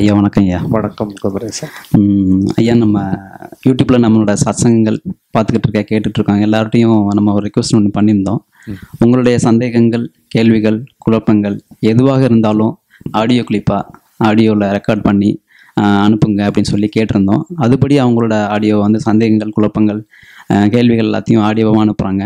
ஐயா வணக்கம் ஐயா வணக்கம் குமரேசன் ம், ஐயா நம்ம யூடியூப்பில் நம்மளோட சத்சங்கங்கள் பார்த்துக்கிட்டு இருக்க கேட்டுட்டு இருக்காங்க எல்லார்ட்டையும் நம்ம ஒரு ரிக்வஸ்ட் ஒன்று பண்ணியிருந்தோம் உங்களுடைய சந்தேகங்கள் கேள்விகள் குழப்பங்கள் எதுவாக இருந்தாலும் ஆடியோ கிளிப்பாக ஆடியோவில் ரெக்கார்ட் பண்ணி ஆ, அனுப்புங்க அப்படின்னு சொல்லி கேட்டிருந்தோம் அதுபடி அவங்களோட ஆடியோ வந்து சந்தேகங்கள் குழப்பங்கள் ஆ, கேள்விகள் எல்லாத்தையும் ஆடியோவாக அனுப்புகிறாங்க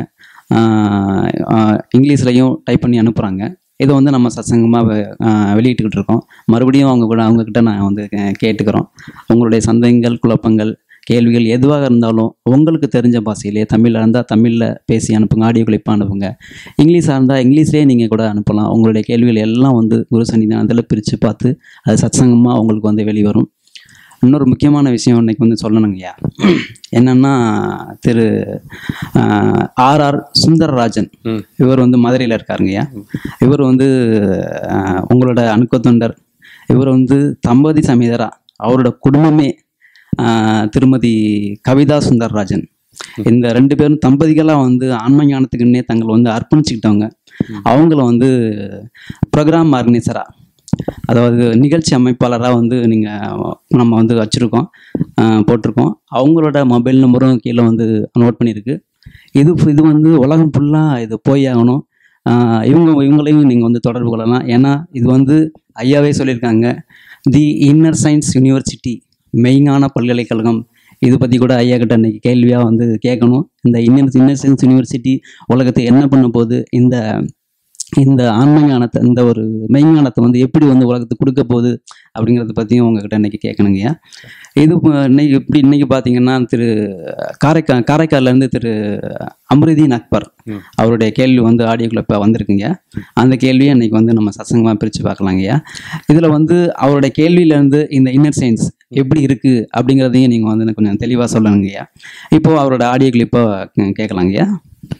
இங்கிலீஷ்லையும் டைப் பண்ணி அனுப்புகிறாங்க இதை வந்து நம்ம சத்சங்கமாக வெளியிட்டுக்கிட்டு இருக்கோம் மறுபடியும் அவங்க கூட அவங்கக்கிட்ட நான் வந்து கே- கேட்டுக்கிறோம் உங்களுடைய சந்தேகங்கள் குழப்பங்கள் கேள்விகள் எதுவாக இருந்தாலும் உங்களுக்கு தெரிஞ்ச பாஷையிலே தமிழில் இருந்தால் தமிழில் பேசி அனுப்புங்க ஆடியோ கிளிப்பாக அனுப்புங்க இங்கிலீஷாக இருந்தால் இங்கிலீஷ்லேயே நீங்கள் கூட அனுப்பலாம் உங்களுடைய கேள்விகள் எல்லாம் வந்து குரு சன்னிதானத்தில் பிரித்து பார்த்து அது சத்சங்கமாக உங்களுக்கு வந்து வெளிவரும் இன்னொரு முக்கியமான விஷயம் இன்னைக்கு வந்து சொல்லணுங்கய்யா என்னன்னா திரு ஆர்ஆர் சுந்தரராஜன் ம். இவர் வந்து மதுரையில் இருக்காருங்கய்யா இவர் வந்து ஆஹ், உங்களோட அணுக்க தொண்டர் இவர் வந்து தம்பதி சமேதரா அவரோட குடும்பமே ஆஹ், திருமதி கவிதா சுந்தரராஜன் இந்த ரெண்டு பேரும் தம்பதிகளாக வந்து ஆன்ம ஞானத்துக்குன்னே தங்களை வந்து அர்ப்பணிச்சுக்கிட்டவங்க அவங்கள வந்து ப்ரோக்ராம் ஆர்கனைசராக அதாவது நிகழ்ச்சி அமைப்பாளராக வந்து நீங்கள் நம்ம வந்து வச்சுருக்கோம் போட்டிருக்கோம் அவங்களோட மொபைல் நம்பரும் கீழே வந்து நோட் பண்ணியிருக்கு இது இது வந்து உலகம் ஃபுல்லாக இது போய் ஆகணும் ஆஹ் இவங்க இவங்களையும் நீங்கள் வந்து தொடர்பு கொள்ளலாம் ஏன்னா இது வந்து ஐயாவே சொல்லியிருக்காங்க தி இன்னர் சயின்ஸ் யூனிவர்சிட்டி மெயினான பல்கலைக்கழகம் இது பற்றி கூட ஐயா கிட்ட இன்னைக்கு கேள்வியாக வந்து கேட்கணும் இந்த இன்னர் இன்னர் சயின்ஸ் யூனிவர்சிட்டி உலகத்தை என்ன பண்ண போகுது இந்த இந்த ஆன்மஞானத்தை இந்த ஒரு மெய்ஞானத்தை வந்து எப்படி வந்து உலகத்துக்கு கொடுக்க போகுது அப்படிங்கிறத பற்றியும் உங்ககிட்ட இன்னைக்கு கேட்கணுங்கய்யா இது இப்போ இன்னைக்கு இப்படி இன்னைக்கு பார்த்தீங்கன்னா திரு காரைக்கா காரைக்கால்லேருந்து திரு அம்ருதீன் அக்பர் ம். அவருடைய கேள்வி வந்து ஆடியோக்குள்ள இப்போ வந்திருக்குங்க அந்த கேள்வியை இன்னைக்கு வந்து நம்ம சசங்கமாக பிரித்து பார்க்கலாங்கய்யா இதில் வந்து அவருடைய கேள்வியிலேருந்து இந்த இன்னர் சயின்ஸ் எப்படி இருக்குது அப்படிங்கிறதையும் நீங்கள் வந்து எனக்கு கொஞ்சம் தெளிவாக சொல்லணுங்கய்யா இப்போது அவரோட ஆடியோ கிளிப்பை கேட்கலாங்கய்யா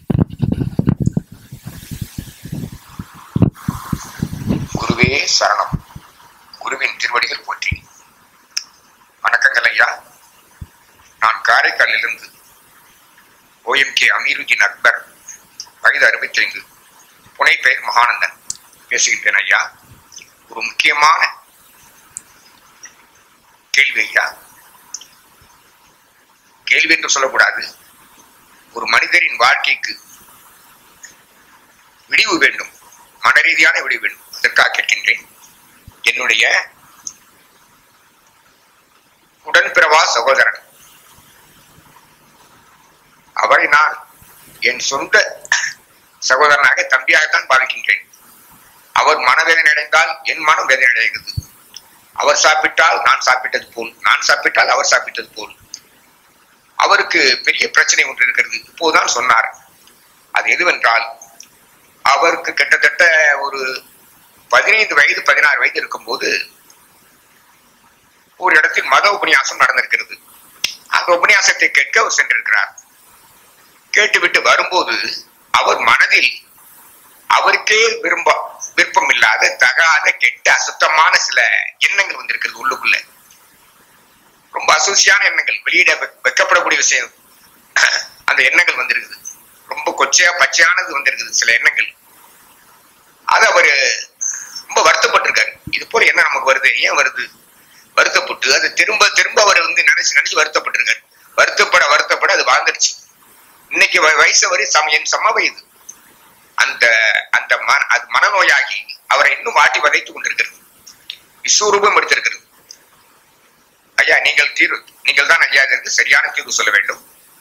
குருவே சரணம் குருவின் திருவடிகள் போற்றி வணக்கங்கள் ஐயா நான் காரைக்காலிலிருந்து ஓஎம்கே அமீருதீன் அக்பர் வயது அறுபத்தி ஐந்து புனை பெயர் மகானந்தன் பேசுகின்றேன் ஐயா ஒரு முக்கியமான கேள்வி ஐயா கேள்வி என்று சொல்லக்கூடாது ஒரு மனிதரின் வாழ்க்கைக்கு விடிவு வேண்டும் மன ரீதியான விடிவு வேண்டும் அதற்காக கேட்கின்றேன் என்னுடைய உடன்பிறவா சகோதரன் அவரை நான் என் சொந்த சகோதரனாக தம்பியாகத்தான் பாவிக்கின்றேன் அவர் மனவேதனை அடைந்தால் என் மனம் வேதனை அடைகிறது அவர் சாப்பிட்டால் நான் சாப்பிட்டது போல் நான் சாப்பிட்டால் அவர் சாப்பிட்டது போல் அவருக்கு பெரிய பிரச்சனை ஒன்று இருக்கிறது இப்போதுதான் சொன்னார் அது எதுவென்றால் அவருக்கு கிட்டத்தட்ட ஒரு பதினைந்து வயது பதினாறு வயது இருக்கும்போது ஒரு இடத்தில் மத உபன்யாசம் நடந்திருக்கிறது அந்த உபன்யாசத்தை கேட்க அவர் சென்றிருக்கிறார் கேட்டுவிட்டு வரும்போது அவர் மனதில் அவருக்கே விரும்ப விருப்பம் இல்லாத தகாத கெட்ட அசுத்தமான சில எண்ணங்கள் வந்திருக்கிறது உள்ளுக்குள்ள ரொம்ப அசூசியான எண்ணங்கள் வெளியிட வெ- வெட்கப்படக்கூடிய விஷயம் அந்த எண்ணங்கள் வந்திருக்குது ரொம்ப கொச்சையா பச்சையானது வந்திருக்குது சில எண்ணங்கள் அது அவரு ரொம்ப வருத்தப்பட்டிருக்காரு இது போல என்ன நமக்கு வருது ஏன் வருது வருத்தப்பட்டு அது திரும்ப திரும்ப அவர் வந்து நினைச்சு நினைச்சு வருத்தப்பட்டிருக்காரு வருத்தப்பட வருத்தப்பட அது வாழ்ந்துருச்சு இன்னைக்கு வ- வயசு வரை சம என் சம வயது அந்த அந்த மன அது மனநோயாகி அவரை இன்னும் வாட்டி வதைத்துக் கொண்டிருக்கிறது விஸ்வரூபம் எடுத்திருக்கிறது ஐயா நீங்கள் தீர்வு நீங்கள் தான் ஐயா இதற்கு சரியான தீர்வு சொல்ல வேண்டும்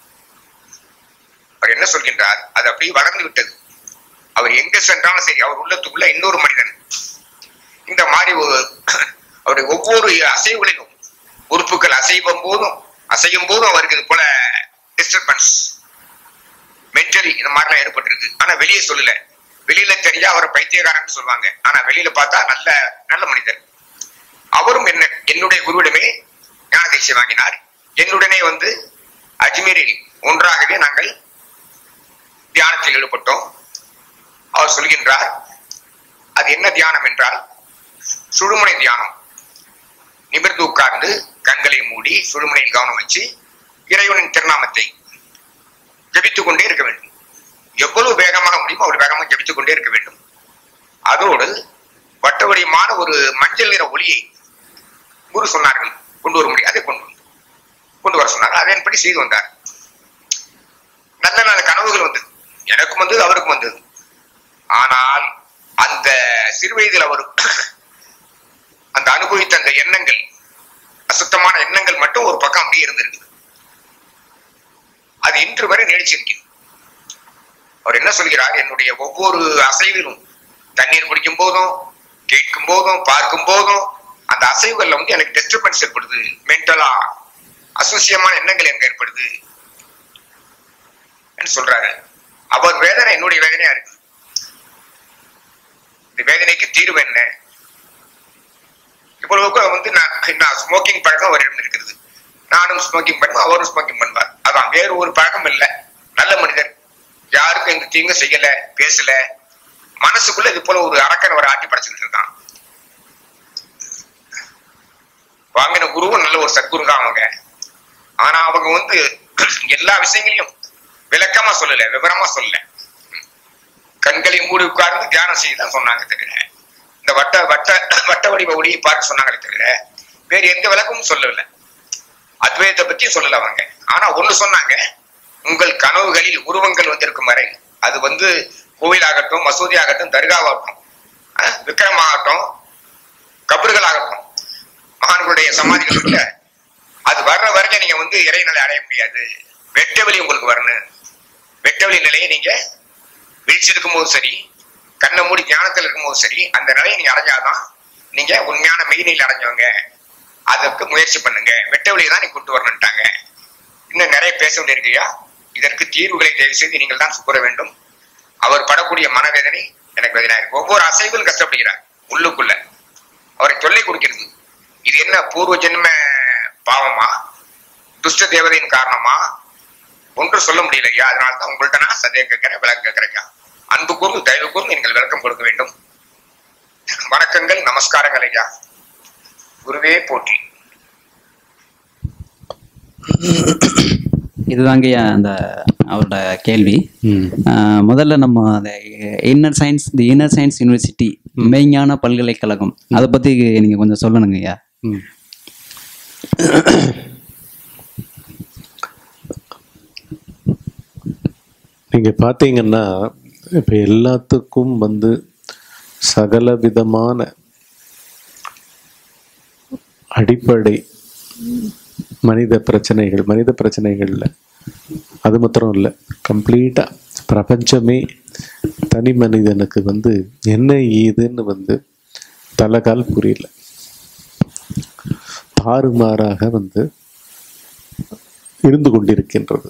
அவர் என்ன சொல்கின்றார் அது அப்படியே வளர்ந்து விட்டது அவர் எங்க சென்றாலும் சரி அவர் உள்ளத்துக்குள்ள இன்னொரு மனிதன் இந்த மாதிரி ஒரு அவருடைய ஒவ்வொரு அசைவுகளிலும் உறுப்புகள் அசைவும் போதும் அசையும் போதும் அவருக்கு இது போல டிஸ்டர்பன்ஸ் மென்டலி இந்த மாதிரிலாம் ஏற்பட்டிருக்கு ஆனா வெளியே சொல்லல வெளியில தெரிஞ்சா அவரை பைத்தியக்காரன்னு சொல்லுவாங்க ஆனா வெளியில பார்த்தா நல்ல நல்ல மனிதர் அவரும் என்ன என்னுடைய குருவிடமே ஞான தீட்சை வாங்கினார் என்னுடனே வந்து அஜ்மீரில் ஒன்றாகவே நாங்கள் தியானத்தில் ஈடுபட்டோம் அவர் சொல்கின்றார் அது என்ன தியானம் என்றால் சுழுமுனை தியானம் நிமிர்ந்து உட்கார்ந்து கண்களை மூடி சுழுமுனையில் கவனம் வச்சு இறைவனின் திருநாமத்தை ஜபித்துக் கொண்டே இருக்க வேண்டும் எவ்வளவு வேகமாக முடியுமோ அவ்வளவு வேகமாக ஜபித்துக் கொண்டே இருக்க வேண்டும் அதோடு வட்ட வடிவமான ஒரு மஞ்சள் நிற ஒளியை குரு சொன்னார்கள் கொண்டு வர முடியும் அதை கொண்டு வந்து கொண்டு வர சொன்னார் அதன்படி செய்து வந்தார் நல்ல நல்ல கனவுகள் வந்தது எனக்கும் வந்தது அவருக்கும் வந்தது ஆனால் அந்த சிறுவயதில் அவர் அந்த அனுபவித்த அந்த எண்ணங்கள் அசுத்தமான எண்ணங்கள் மட்டும் ஒரு பக்கம் அப்படியே இருந்திருக்குது அது இன்று வரை நீடிச்சிருக்கிறது அவர் என்ன சொல்கிறார் என்னுடைய ஒவ்வொரு அசைவிலும் தண்ணீர் குடிக்கும் போதும் கேட்கும் போதும் பார்க்கும் போதும் அந்த அசைவுகள்ல வந்து எனக்கு டிஸ்டர்பன்ஸ் ஏற்படுது மென்டலா அசூசியமான எண்ணங்கள் எனக்கு ஏற்படுது என்று சொல்றாரு அவர் வேதனை என்னுடைய வேதனையா இருக்கு இந்த வேதனைக்கு தீர்வு என்ன இவ்வளவுக்கு வந்து நான் நான் ஸ்மோக்கிங் பழக்கம் அவரிடம் இருக்கிறது நானும் ஸ்மோக்கிங் பண்ணுவேன் அவரும் ஸ்மோக்கிங் பண்ணுவார் அதான் வேறு ஒரு பழக்கம் இல்லை நல்ல மனிதர் யாருக்கும் எந்த தீங்கு செய்யல பேசல மனசுக்குள்ள இது போல ஒரு அரக்கன் ஒரு ஆட்டி படைச்சுக்கிட்டு இருக்கான் வாங்கின குருவும் நல்ல ஒரு சத்குரு தான் அவங்க ஆனா அவங்க வந்து எல்லா விஷயங்களையும் விளக்கமா சொல்லல விவரமா சொல்லல கண்களை மூடி உட்கார்ந்து தியானம் செய்ய தான் சொன்னாங்க தவிர இந்த வட்ட வட்ட வட்ட வடிவ ஒளியை பார்க்க சொன்னாங்களே தவிர வேறு எந்த விளக்கமும் சொல்லல அத்வைதத்தை பத்தியும் சொல்லல அவங்க ஆனா ஒண்ணு சொன்னாங்க உங்கள் கனவுகளில் உருவங்கள் வந்திருக்கும் வரை அது வந்து கோவிலாகட்டும் மசூதி ஆகட்டும் தர்காவாகட்டும் அஹ், விக்கிரமாகட்டும் கபறுகள் ஆகட்டும் மகான்களுடைய சமாதிகளுக்குள்ள அது வர்ற வரைக்கும் நீங்க வந்து இறைநிலை அடைய முடியாது வெட்ட வெளி உங்களுக்கு வரணும் வெட்ட வெளி நிலையை நீங்க விழிச்சிருக்கும் போது சரி கண்ணை மூடி ஞானத்தில் இருக்கும்போது சரி அந்த நிலையை நீங்க அடைஞ்சாதான் நீங்க உண்மையான மெய்நிலை அடைஞ்சவங்க அதற்கு முயற்சி பண்ணுங்க வெட்ட வெளியை தான் நீங்க கொண்டு வரணுன்ட்டாங்க இன்னும் நிறைய பேச வேண்டியிருக்கையா இதற்கு தீர்வுகளை தயவு செய்து நீங்கள் தான் கூற வேண்டும் அவர் படக்கூடிய மனவேதனை எனக்கு வேதனை இருக்கு ஒவ்வொரு அசைவிலும் கஷ்டப்படுகிறார் உள்ளுக்குள்ள அவரை தொல்லை கொடுக்கிறது இது என்ன பூர்வ ஜென்ம பாவமா துஷ்ட தேவதையின் காரணமா ஒன்றும் சொல்ல முடியல ஐயா அதனால தான் உங்கள்ட்ட நான் சந்தேகம் கேட்கிறேன் விளக்கம் கேட்கிறேன் ஐயா. அன்பு கூர்ந்து தயவு கூர்ந்து நீங்கள் விளக்கம் கொடுக்க வேண்டும் வணக்கங்கள் நமஸ்காரங்கள் ஐயா குருவே போற்றி இதுதாங்கய்யா அந்த அவரோட கேள்வி ம் ஆஹ் முதல்ல நம்ம அந்த inner science the inner science university மெய்ஞான பல்கலைக்கழகம் அதை பத்தி நீங்க கொஞ்சம் சொல்லணுங்க ஐயா ம் நீங்க பார்த்தீங்கன்னா இப்ப எல்லாத்துக்கும் வந்து சகல விதமான அடிப்படை மனித பிரச்சனைகள் மனித பிரச்சனைகள்ல அது மாத்திரம் இல்லை கம்ப்ளீட்டா பிரபஞ்சமே தனி மனிதனுக்கு வந்து என்ன ஏதுன்னு வந்து தலைகால் புரியல தாறுமாறாக வந்து இருந்து கொண்டிருக்கின்றது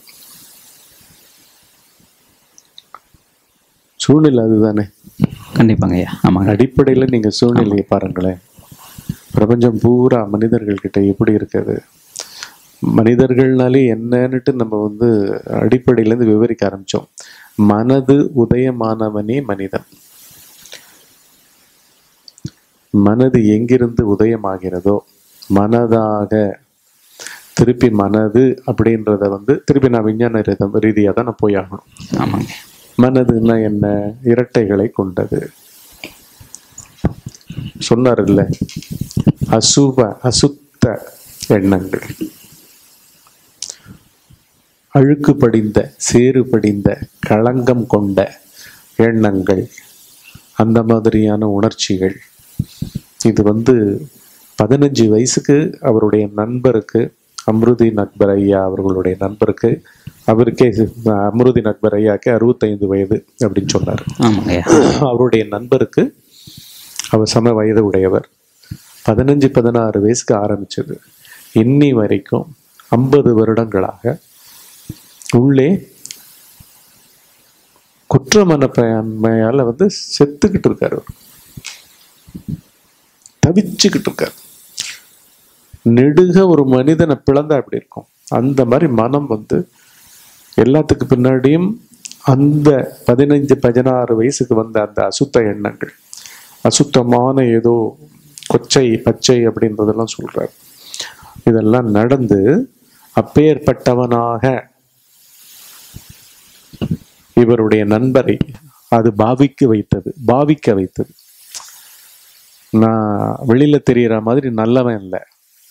சூழ்நிலை அதுதானே கண்டிப்பாங்க ஐயா ஆமாங்க அடிப்படையில் நீங்க சூழ்நிலையை பாருங்களேன் பிரபஞ்சம் பூரா மனிதர்கள் கிட்ட எப்படி இருக்குது மனிதர்கள்னாலே என்னன்னுட்டு நம்ம வந்து அடிப்படையில இருந்து விவரிக்க ஆரம்பிச்சோம் மனது உதயமானவனே மனிதன் மனது எங்கிருந்து உதயமாகிறதோ மனதாக திருப்பி மனது அப்படின்றத வந்து திருப்பி நான் விஞ்ஞான ரீதம் ரீதியாக தான் நான் போய் ஆகணும் ஆமாங்க மனதுன்னா என்ன இரட்டைகளை கொண்டது சொன்னார்ல அசுப அசுத்த எண்ணங்கள் அழுக்கு படிந்த சேறு படிந்த களங்கம் கொண்ட எண்ணங்கள் அந்த மாதிரியான உணர்ச்சிகள் இது வந்து பதினஞ்சு வயசுக்கு அவருடைய நண்பருக்கு அம்ருதீன் அக்பர் ஐயா அவர்களுடைய நண்பருக்கு அவருக்கே அம்ருதீன் அக்பர் ஐயாக்கு அறுபத்தைந்து வயது அப்படின்னு சொன்னார் ஆமாங்க ஐயா அவருடைய நண்பருக்கு அவர் சம வயது உடையவர் பதினஞ்சு பதினாறு வயசுக்கு ஆரம்பிச்சது இன்னி வரைக்கும் ஐம்பது வருடங்களாக உள்ளே குற்ற மனப்பான்மையால வந்து செத்துக்கிட்டு இருக்காரு அவர். தவிச்சுக்கிட்டு இருக்காரு நெடுக ஒரு மனிதனை பிளந்தா அப்படி இருக்கும் அந்த மாதிரி மனம் வந்து எல்லாத்துக்கு பின்னாடியும் அந்த பதினைஞ்சு பதினாறு வயசுக்கு வந்த அந்த அசுத்த எண்ணங்கள் அசுத்தமான ஏதோ கொச்சை பச்சை அப்படின்றதெல்லாம் சொல்றார் இதெல்லாம் நடந்து அப்பேற்பட்டவனாக இவருடைய நண்பரை அது பாவிக்க வைத்தது பாவிக்க வைத்தது நான் வெளியில தெரியற மாதிரி நல்லவன் இல்லை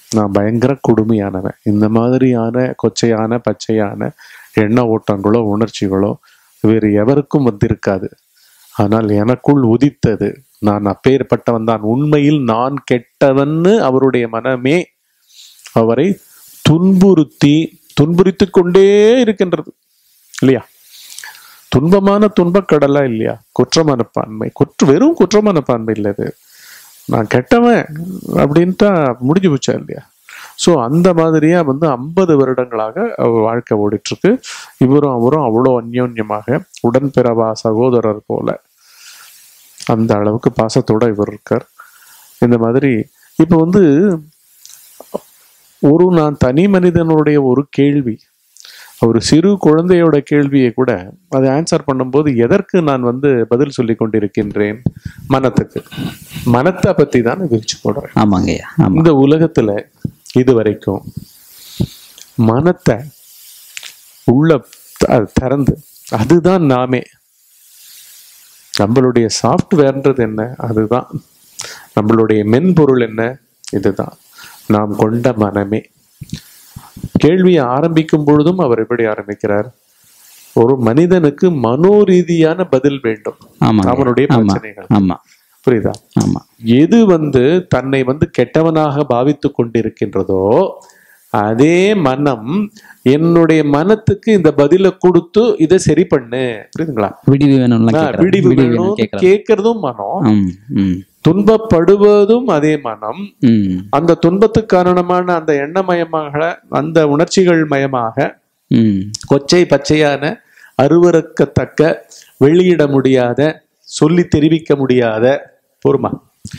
நான் பயங்கர கொடுமையானவன் இந்த மாதிரியான கொச்சையான பச்சையான எண்ண ஓட்டங்களோ உணர்ச்சிகளோ வேறு எவருக்கும் வந்திருக்காது ஆனால் எனக்குள் உதித்தது நான் அப்பேற்பட்டவன் தான் உண்மையில் நான் கெட்டவன்னு அவருடைய மனமே அவரை துன்புறுத்தி துன்புறுத்திக் கொண்டே இருக்கின்றது இல்லையா துன்பமான துன்பக்கடலா இல்லையா குற்ற மனப்பான்மை குற்ற வெறும் குற்ற மனப்பான்மை இல்லை இது நான் கெட்டவன் அப்படின்ட்டா முடிஞ்சு போச்சா இல்லையா ஸோ அந்த மாதிரியா வந்து ஐம்பது வருடங்களாக அவர் வாழ்க்கை ஓடிட்டு இருக்கு இவரும் அவரும் அவ்வளோ அந்யோன்யமாக உடன்பிறவா சகோதரர் போல அந்த அளவுக்கு பாசத்தோட இவர் இருக்கார் இந்த மாதிரி இப்போ வந்து ஒரு நான் தனி மனிதனுடைய ஒரு கேள்வி ஒரு சிறு குழந்தையோட கேள்வியை கூட அதை ஆன்சர் பண்ணும்போது எதற்கு நான் வந்து பதில் சொல்லி கொண்டிருக்கின்றேன் மனத்துக்கு மனத்தை பத்தி தான் விரிச்சு போடுறேன் ஆமாங்க ஐயா ஆமா இந்த உலகத்துல இது வரைக்கும் மனத்தை உள்ள த- திறந்து அதுதான் நாமே நம்மளுடைய சாஃப்ட்வேர்ன்றது என்ன அதுதான் நம்மளுடைய மென்பொருள் என்ன இதுதான் நாம் கொண்ட மனமே கேள்வியை ஆரம்பிக்கும் பொழுதும் அவர் எப்படி ஆரம்பிக்கிறார் ஒரு மனிதனுக்கு மனோரீதியான பதில் வேண்டும் ஆமாங்க அவனுடைய ஆமா பிரச்சனைகள் ஆமா புரியுதா ஆமா எது வந்து தன்னை வந்து கெட்டவனாக பாவித்து கொண்டிருக்கின்றதோ அதே மனம் என்னுடைய மனத்துக்கு இந்த பதிலை கொடுத்து இதை சரி பண்ணு புரியுதுங்களா விடிவு வேணும்லாம் ஆ, கேட்கறாரு. விடிவு விடிவு வேணும் வேணும் கேட்கறாரு கேட்கறதும் மனம் ம் ம் துன்பப்படுவதும் அதே மனம் ம் அந்த துன்பத்துக்கு காரணமான அந்த எண்ணமயமாக அந்த உணர்ச்சிகள் மயமாக ம் கொச்சை பச்சையான அருவருக்கத்தக்க வெளியிட முடியாத சொல்லி தெரிவிக்க முடியாத பொறுமா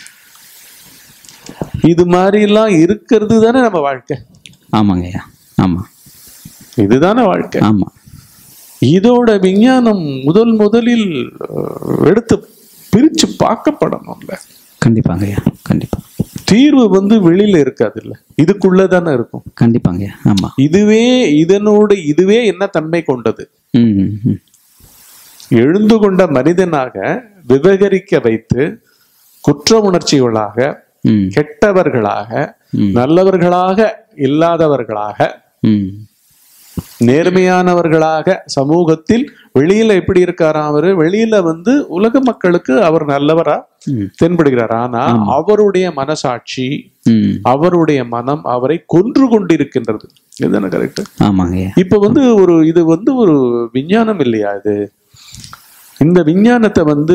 இது மாதிரிலாம் இருக்கிறது தானே நம்ம வாழ்க்கை ஆமாங்க ஐயா ஆமா இதுதானே வாழ்க்கை ஆமா இதோட விஞ்ஞானம் முதல் முதலில் அஹ், எடுத்து பிரிச்சு பார்க்கப்படணும்ல கண்டிப்பாங்க ஐயா கண்டிப்பா தீர்வு வந்து வெளியில இருக்காது இல்ல இதுக்குள்ள தானே இருக்கும் கண்டிப்பாங்க ஐயா ஆமா இதுவே இதனோடு இதுவே என்ன தன்மை கொண்டது ம் ம் எழுந்து கொண்ட மனிதனாக விவகரிக்க வைத்து குற்ற உணர்ச்சிகளாக ம் கெட்டவர்களாக ம். நல்லவர்களாக இல்லாதவர்களாக ம் நேர்மையானவர்களாக சமூகத்தில் வெளியில எப்படி இருக்காராம் அவரு வெளியில வந்து உலக மக்களுக்கு அவர் நல்லவரா ம் தென்படுகிறார் ஆனா அவருடைய மனசாட்சி ம் அவருடைய மனம் அவரை கொன்று கொண்டிருக்கின்றது இதுதானே கரெக்ட் ஆமாங்க ஐயா இப்ப வந்து ஒரு இது வந்து ஒரு விஞ்ஞானம் இல்லையா இது இந்த விஞ்ஞானத்தை வந்து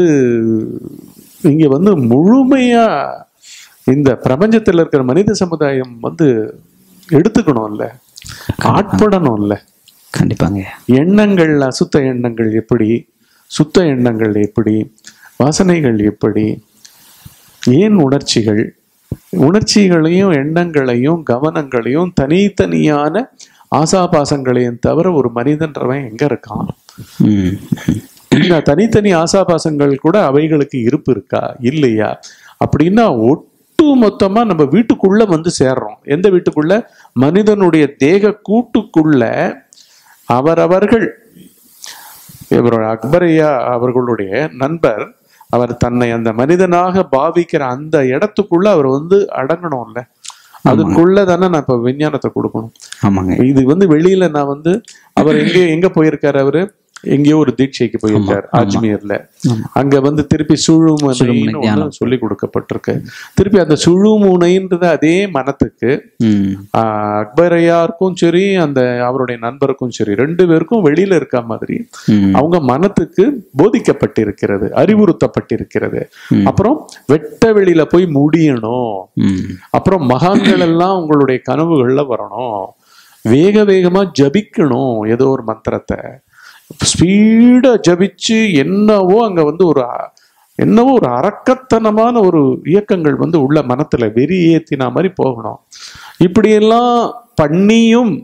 இங்க வந்து முழுமையா இந்த பிரபஞ்சத்துல இருக்கிற மனித சமுதாயம் வந்து எடுத்துக்கணும்ல ஆட்படணும்ல கண்டிப்பாங்க ஐயா எண்ணங்கள் அசுத்த எண்ணங்கள் எப்படி சுத்த எண்ணங்கள் எப்படி வாசனைகள் எப்படி ஏன் உணர்ச்சிகள் உணர்ச்சிகளையும் எண்ணங்களையும் கவனங்களையும் தனித்தனியான ஆசாபாசங்களையும் தவிர ஒரு மனிதன்றவன் எங்க இருக்கான் ம் ம். இந்த தனித்தனி ஆசாபாசங்கள் கூட அவைகளுக்கு இருப்பு இருக்கா இல்லையா அப்படின்னா ஒட்டு மொத்தமா நம்ம வீட்டுக்குள்ள வந்து சேர்றோம் எந்த வீட்டுக்குள்ள மனிதனுடைய தேக கூட்டுக்குள்ள அவரவர்கள் இவரோட அக்பரையா அவர்களுடைய நண்பர் அவர் தன்னை அந்த மனிதனாக பாவிக்கிற அந்த இடத்துக்குள்ள அவர் வந்து அடங்கணும்ல அதுக்குள்ள தானே நான் இப்ப விஞ்ஞானத்தை கொடுக்கணும் ஆமாங்க இது வந்து வெளியில நான் வந்து அவர் எங்க எங்க போயிருக்காரு அவரு எங்கேயோ ஒரு தீட்சைக்கு போயிருக்காரு அஜ்மீர்ல ஆமா. அங்க வந்து திருப்பி சுழுமுனைன்னு சுழுமுனை ஒண்ணு தியானம். சொல்லி கொடுக்கப்பட்டிருக்கு திருப்பி அந்த சுழுமுனைன்றது அதே மனத்துக்கு ம் ஆஹ், அக்பரையாருக்கும் சரி அந்த அவருடைய நண்பருக்கும் சரி ரெண்டு பேருக்கும் வெளியில இருக்க மாதிரி ம் அவங்க மனத்துக்கு போதிக்கப்பட்டிருக்கிறது அறிவுறுத்தப்பட்டிருக்கிறது அப்புறம் வெட்ட வெளியில போய் முடியணும் ம் அப்புறம் மகான்கள் எல்லாம் உங்களுடைய கனவுகள்ல வரணும் வேக வேகமா ஜபிக்கணும் ஏதோ ஒரு மந்திரத்தை ஸ்பீடா ஜபிச்சு என்னவோ அங்க வந்து ஒரு அ- என்னவோ ஒரு அரக்கத்தனமான ஒரு இயக்கங்கள் வந்து உள்ள மனத்துல வெறி ஏத்தின மாதிரி போகணும் இப்படியெல்லாம் பண்ணியும்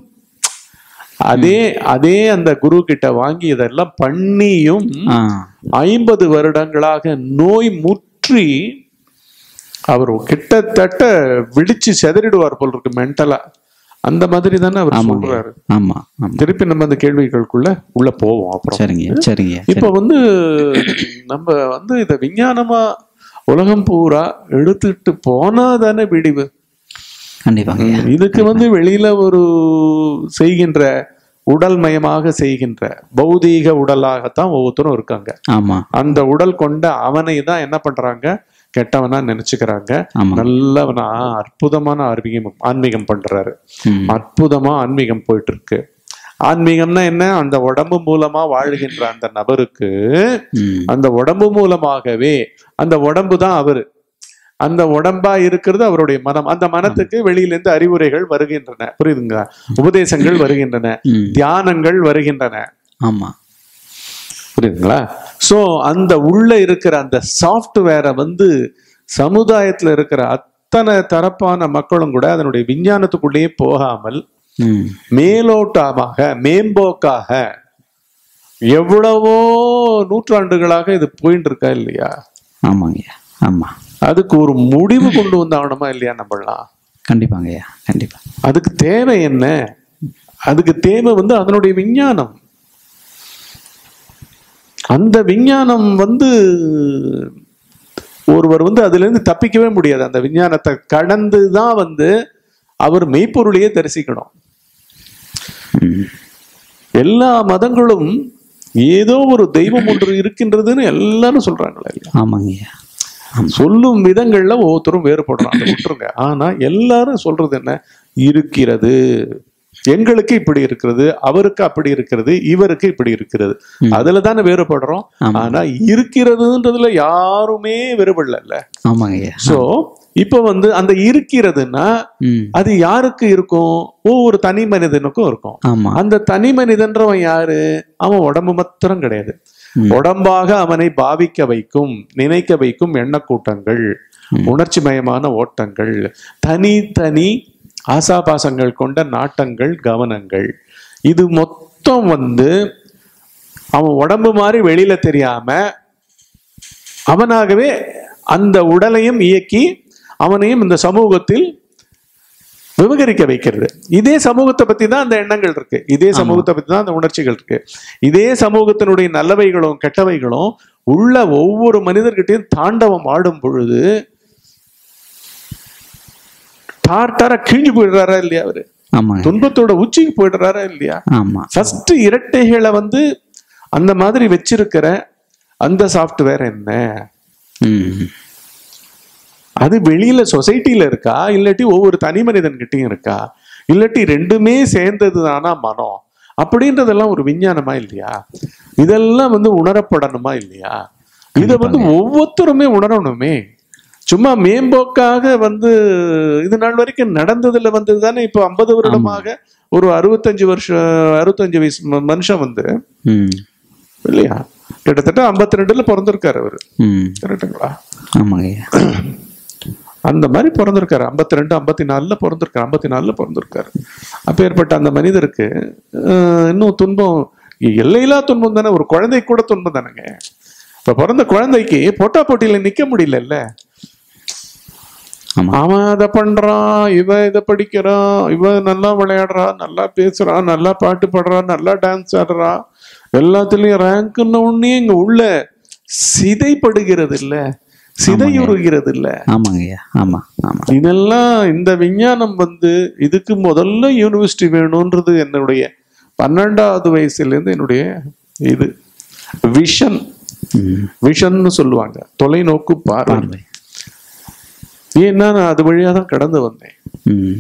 அதே அதே அந்த குரு கிட்ட வாங்கி இதெல்லாம் பண்ணியும் ஆ ஐம்பது வருடங்களாக நோய் முற்றி அவர் கிட்டத்தட்ட விடிச்சு செதறிடுவார் போல் இருக்கு மென்டலா அந்த மாதிரி தானே அவர் ஆமாங்க சொல்றாரு ஆமா ஆமா திருப்பி நம்ம அந்த கேள்விகளுக்குள்ள உள்ள போவோம் அப்புறம் சரிங்க சரிங்க இப்ப வந்து நம்ம வந்து இத விஞ்ஞானமா உலகம் பூரா எடுத்துட்டு போனா தானே விடிவு கண்டிப்பாங்க ஐயா இதுக்கு வந்து வெளியில ஒரு செய்கின்ற உடல் மயமாக செய்கின்ற பௌதீக உடலாகத்தான் ஒவ்வொருத்தரும் இருக்காங்க ஆமா அந்த உடல் கொண்ட அவனை தான் என்ன பண்றாங்க கெட்டவனா நினைச்சுக்கிறாங்க ஆமா நல்லவனா அற்புதமான ஆன்மீகம் ஆன்மீகம் பண்றாரு ம். அற்புதமா ஆன்மீகம் போயிட்டு இருக்கு ஆன்மீகம்னா என்ன அந்த உடம்பு மூலமா வாழ்கின்ற அந்த நபருக்கு ம். அந்த உடம்பு மூலமாகவே அந்த உடம்பு தான் அவரு அந்த உடம்பா இருக்கிறது அவருடைய மனம் அந்த மனத்துக்கு வெளியில இருந்து அறிவுரைகள் வருகின்றன புரியுதுங்களா உபதேசங்கள் வருகின்றன ம். தியானங்கள் வருகின்றன ஆமா புரியுதுங்களா சோ அந்த உள்ள இருக்கிற அந்த சாஃப்ட்வேரை வந்து சமுதாயத்துல இருக்கிற அத்தனை தரப்பான மக்களும் கூட அதனுடைய விஞ்ஞானத்துக்குள்ளேயே போகாமல் ம். மேலோட்டமாக மேம்போக்காக எவ்வளவோ நூற்றாண்டுகளாக இது போயிட்டு இருக்கா இல்லையா ஆமாங்க ஐயா ஆமா அதுக்கு ஒரு முடிவு கொண்டு வந்தாகணுமா இல்லையா நம்மளாம் கண்டிப்பாங்க ஐயா கண்டிப்பா அதுக்கு தேவை என்ன அதுக்கு தேவை வந்து அதனுடைய விஞ்ஞானம் அந்த விஞ்ஞானம் வந்து ஒருவர் வந்து அதுல இருந்து தப்பிக்கவே முடியாது அந்த விஞ்ஞானத்தை கடந்து தான் வந்து அவர் மெய்ப்பொருளையே தரிசிக்கணும் ம். எல்லா மதங்களும் ஏதோ ஒரு தெய்வம் ஒன்று இருக்கின்றதுன்னு எல்லாரும் சொல்றாங்களே இல்லையா? ஆமாங்க ஐயா சொல்லும் விதங்கள்ல ஒவ்வொருத்தரும் வேறுபடுறோம் அதை விட்டுருங்க ஆனா எல்லாரும் சொல்றது என்ன இருக்கிறது எங்களுக்கு இப்படி இருக்கிறது அவருக்கு அப்படி இருக்கிறது இவருக்கு இப்படி இருக்கிறது ம். அதுல தானே வேறுபடுறோம் ஆமா ஆனா இருக்கிறதுன்றதுல யாருமே வேறுபடல ஆமாங்க ஐயா சோ இப்ப வந்து அந்த இருக்கிறதுன்னா ம். அது யாருக்கு இருக்கும் ஒவ்வொரு தனி மனிதனுக்கும் இருக்கும் ஆமா அந்த தனி மனிதன்றவன் யாரு அவன் உடம்பு மாத்திரம் கிடையாது ம். உடம்பாக அவனை பாவிக்க வைக்கும் நினைக்க வைக்கும் எண்ணக்கூட்டங்கள் ம். உணர்ச்சி மயமான ஓட்டங்கள் தனித்தனி ஆசாபாசங்கள் கொண்ட நாட்டங்கள் கவனங்கள் இது மொத்தம் வந்து அவன் உடம்பு மாதிரி வெளியில தெரியாம அவனாகவே அந்த உடலையும் இயக்கி அவனையும் இந்த சமூகத்தில் விவகரிக்க வைக்கிறது இதே சமூகத்தை பத்தி தான் அந்த எண்ணங்கள் இருக்கு இதே சமூகத்தை பத்தி தான் அந்த உணர்ச்சிகள் இருக்கு இதே சமூகத்தினுடைய நல்லவைகளும் கெட்டவைகளும் உள்ள ஒவ்வொரு மனிதர்கிட்டையும் தாண்டவம் ஆடும் பொழுது டார்டாரா கிழிஞ்சு போயிடுறாரா இல்லையா அவரு ஆமாங்க துன்பத்தோட உச்சிக்கு போயிடுறாரா இல்லையா ஆமா ஃபர்ஸ்ட் இரட்டைகளை வந்து அந்த மாதிரி வச்சிருக்கிற அந்த சாஃப்ட்வேர் என்ன ம். அது வெளியில சொசைட்டில இருக்கா இல்லாட்டி ஒவ்வொரு தனி மனிதன்கிட்டயும் இருக்கா இல்லாட்டி ரெண்டுமே சேர்ந்தது தானா மனம் அப்படின்றதெல்லாம் ஒரு விஞ்ஞானமா இல்லையா இதெல்லாம் வந்து உணரப்படணுமா இல்லையா இத வந்து ஒவ்வொருத்தருமே உணரணுமே சும்மா மேம்போக்காக வந்து இது நாள் வரைக்கும் நடந்ததுல வந்து தானே இப்போ ஐம்பது வருடமாக ஒரு அறுபத்தஞ்சு வருஷம் அறுபத்தஞ்சு வயசு ம- மனுஷன் வந்து ம். இல்லையா கிட்டத்தட்ட ஐம்பத்தி ரெண்டுல பிறந்திருக்காரு அவரு ம். கரெக்டுங்களா ஆமாங்க ஐயா அந்த மாதிரி பிறந்திருக்காரு ஐம்பத்தி ரெண்டு ஐம்பத்தி நாலுல பிறந்திருக்காரு ஐம்பத்தி நாலுல பிறந்திருக்காரு அப்பேற்பட்ட அந்த மனிதருக்கு அஹ், இன்னும் துன்பம் எல்லையில்லா துன்பம் தானே ஒரு குழந்தைக்கு கூட துன்பம் தானேங்க இப்ப பிறந்த குழந்தைக்கு போட்டா போட்டியில நிக்க முடியலல்ல ஆமா அவன் அதை பண்றான் இவ இதை படிக்கிறான் இவ நல்லா விளையாடுறா நல்லா பேசுறான் நல்லா பாட்டு பாடுறான் நல்லா டான்ஸ் ஆடுறா எல்லாத்துலயும் ரேங்க்னு உடனே இங்க உள்ள சிதைப்படுகிறது இல்ல சிதையுறுகிறது இல்ல ஆமாங்க ஐயா ஆமா ஆமா இதெல்லாம் இந்த விஞ்ஞானம் வந்து இதுக்கு முதல்ல யூனிவர்சிட்டி வேணும்ன்றது என்னுடைய பன்னெண்டாவது வயசுல இருந்து என்னுடைய இது விஷன் ம். விஷன்னு சொல்லுவாங்க தொலைநோக்கு பார்வை பார்வை ஏன்னா நான் அது வழியா தான் கடந்து வந்தேன் ம்.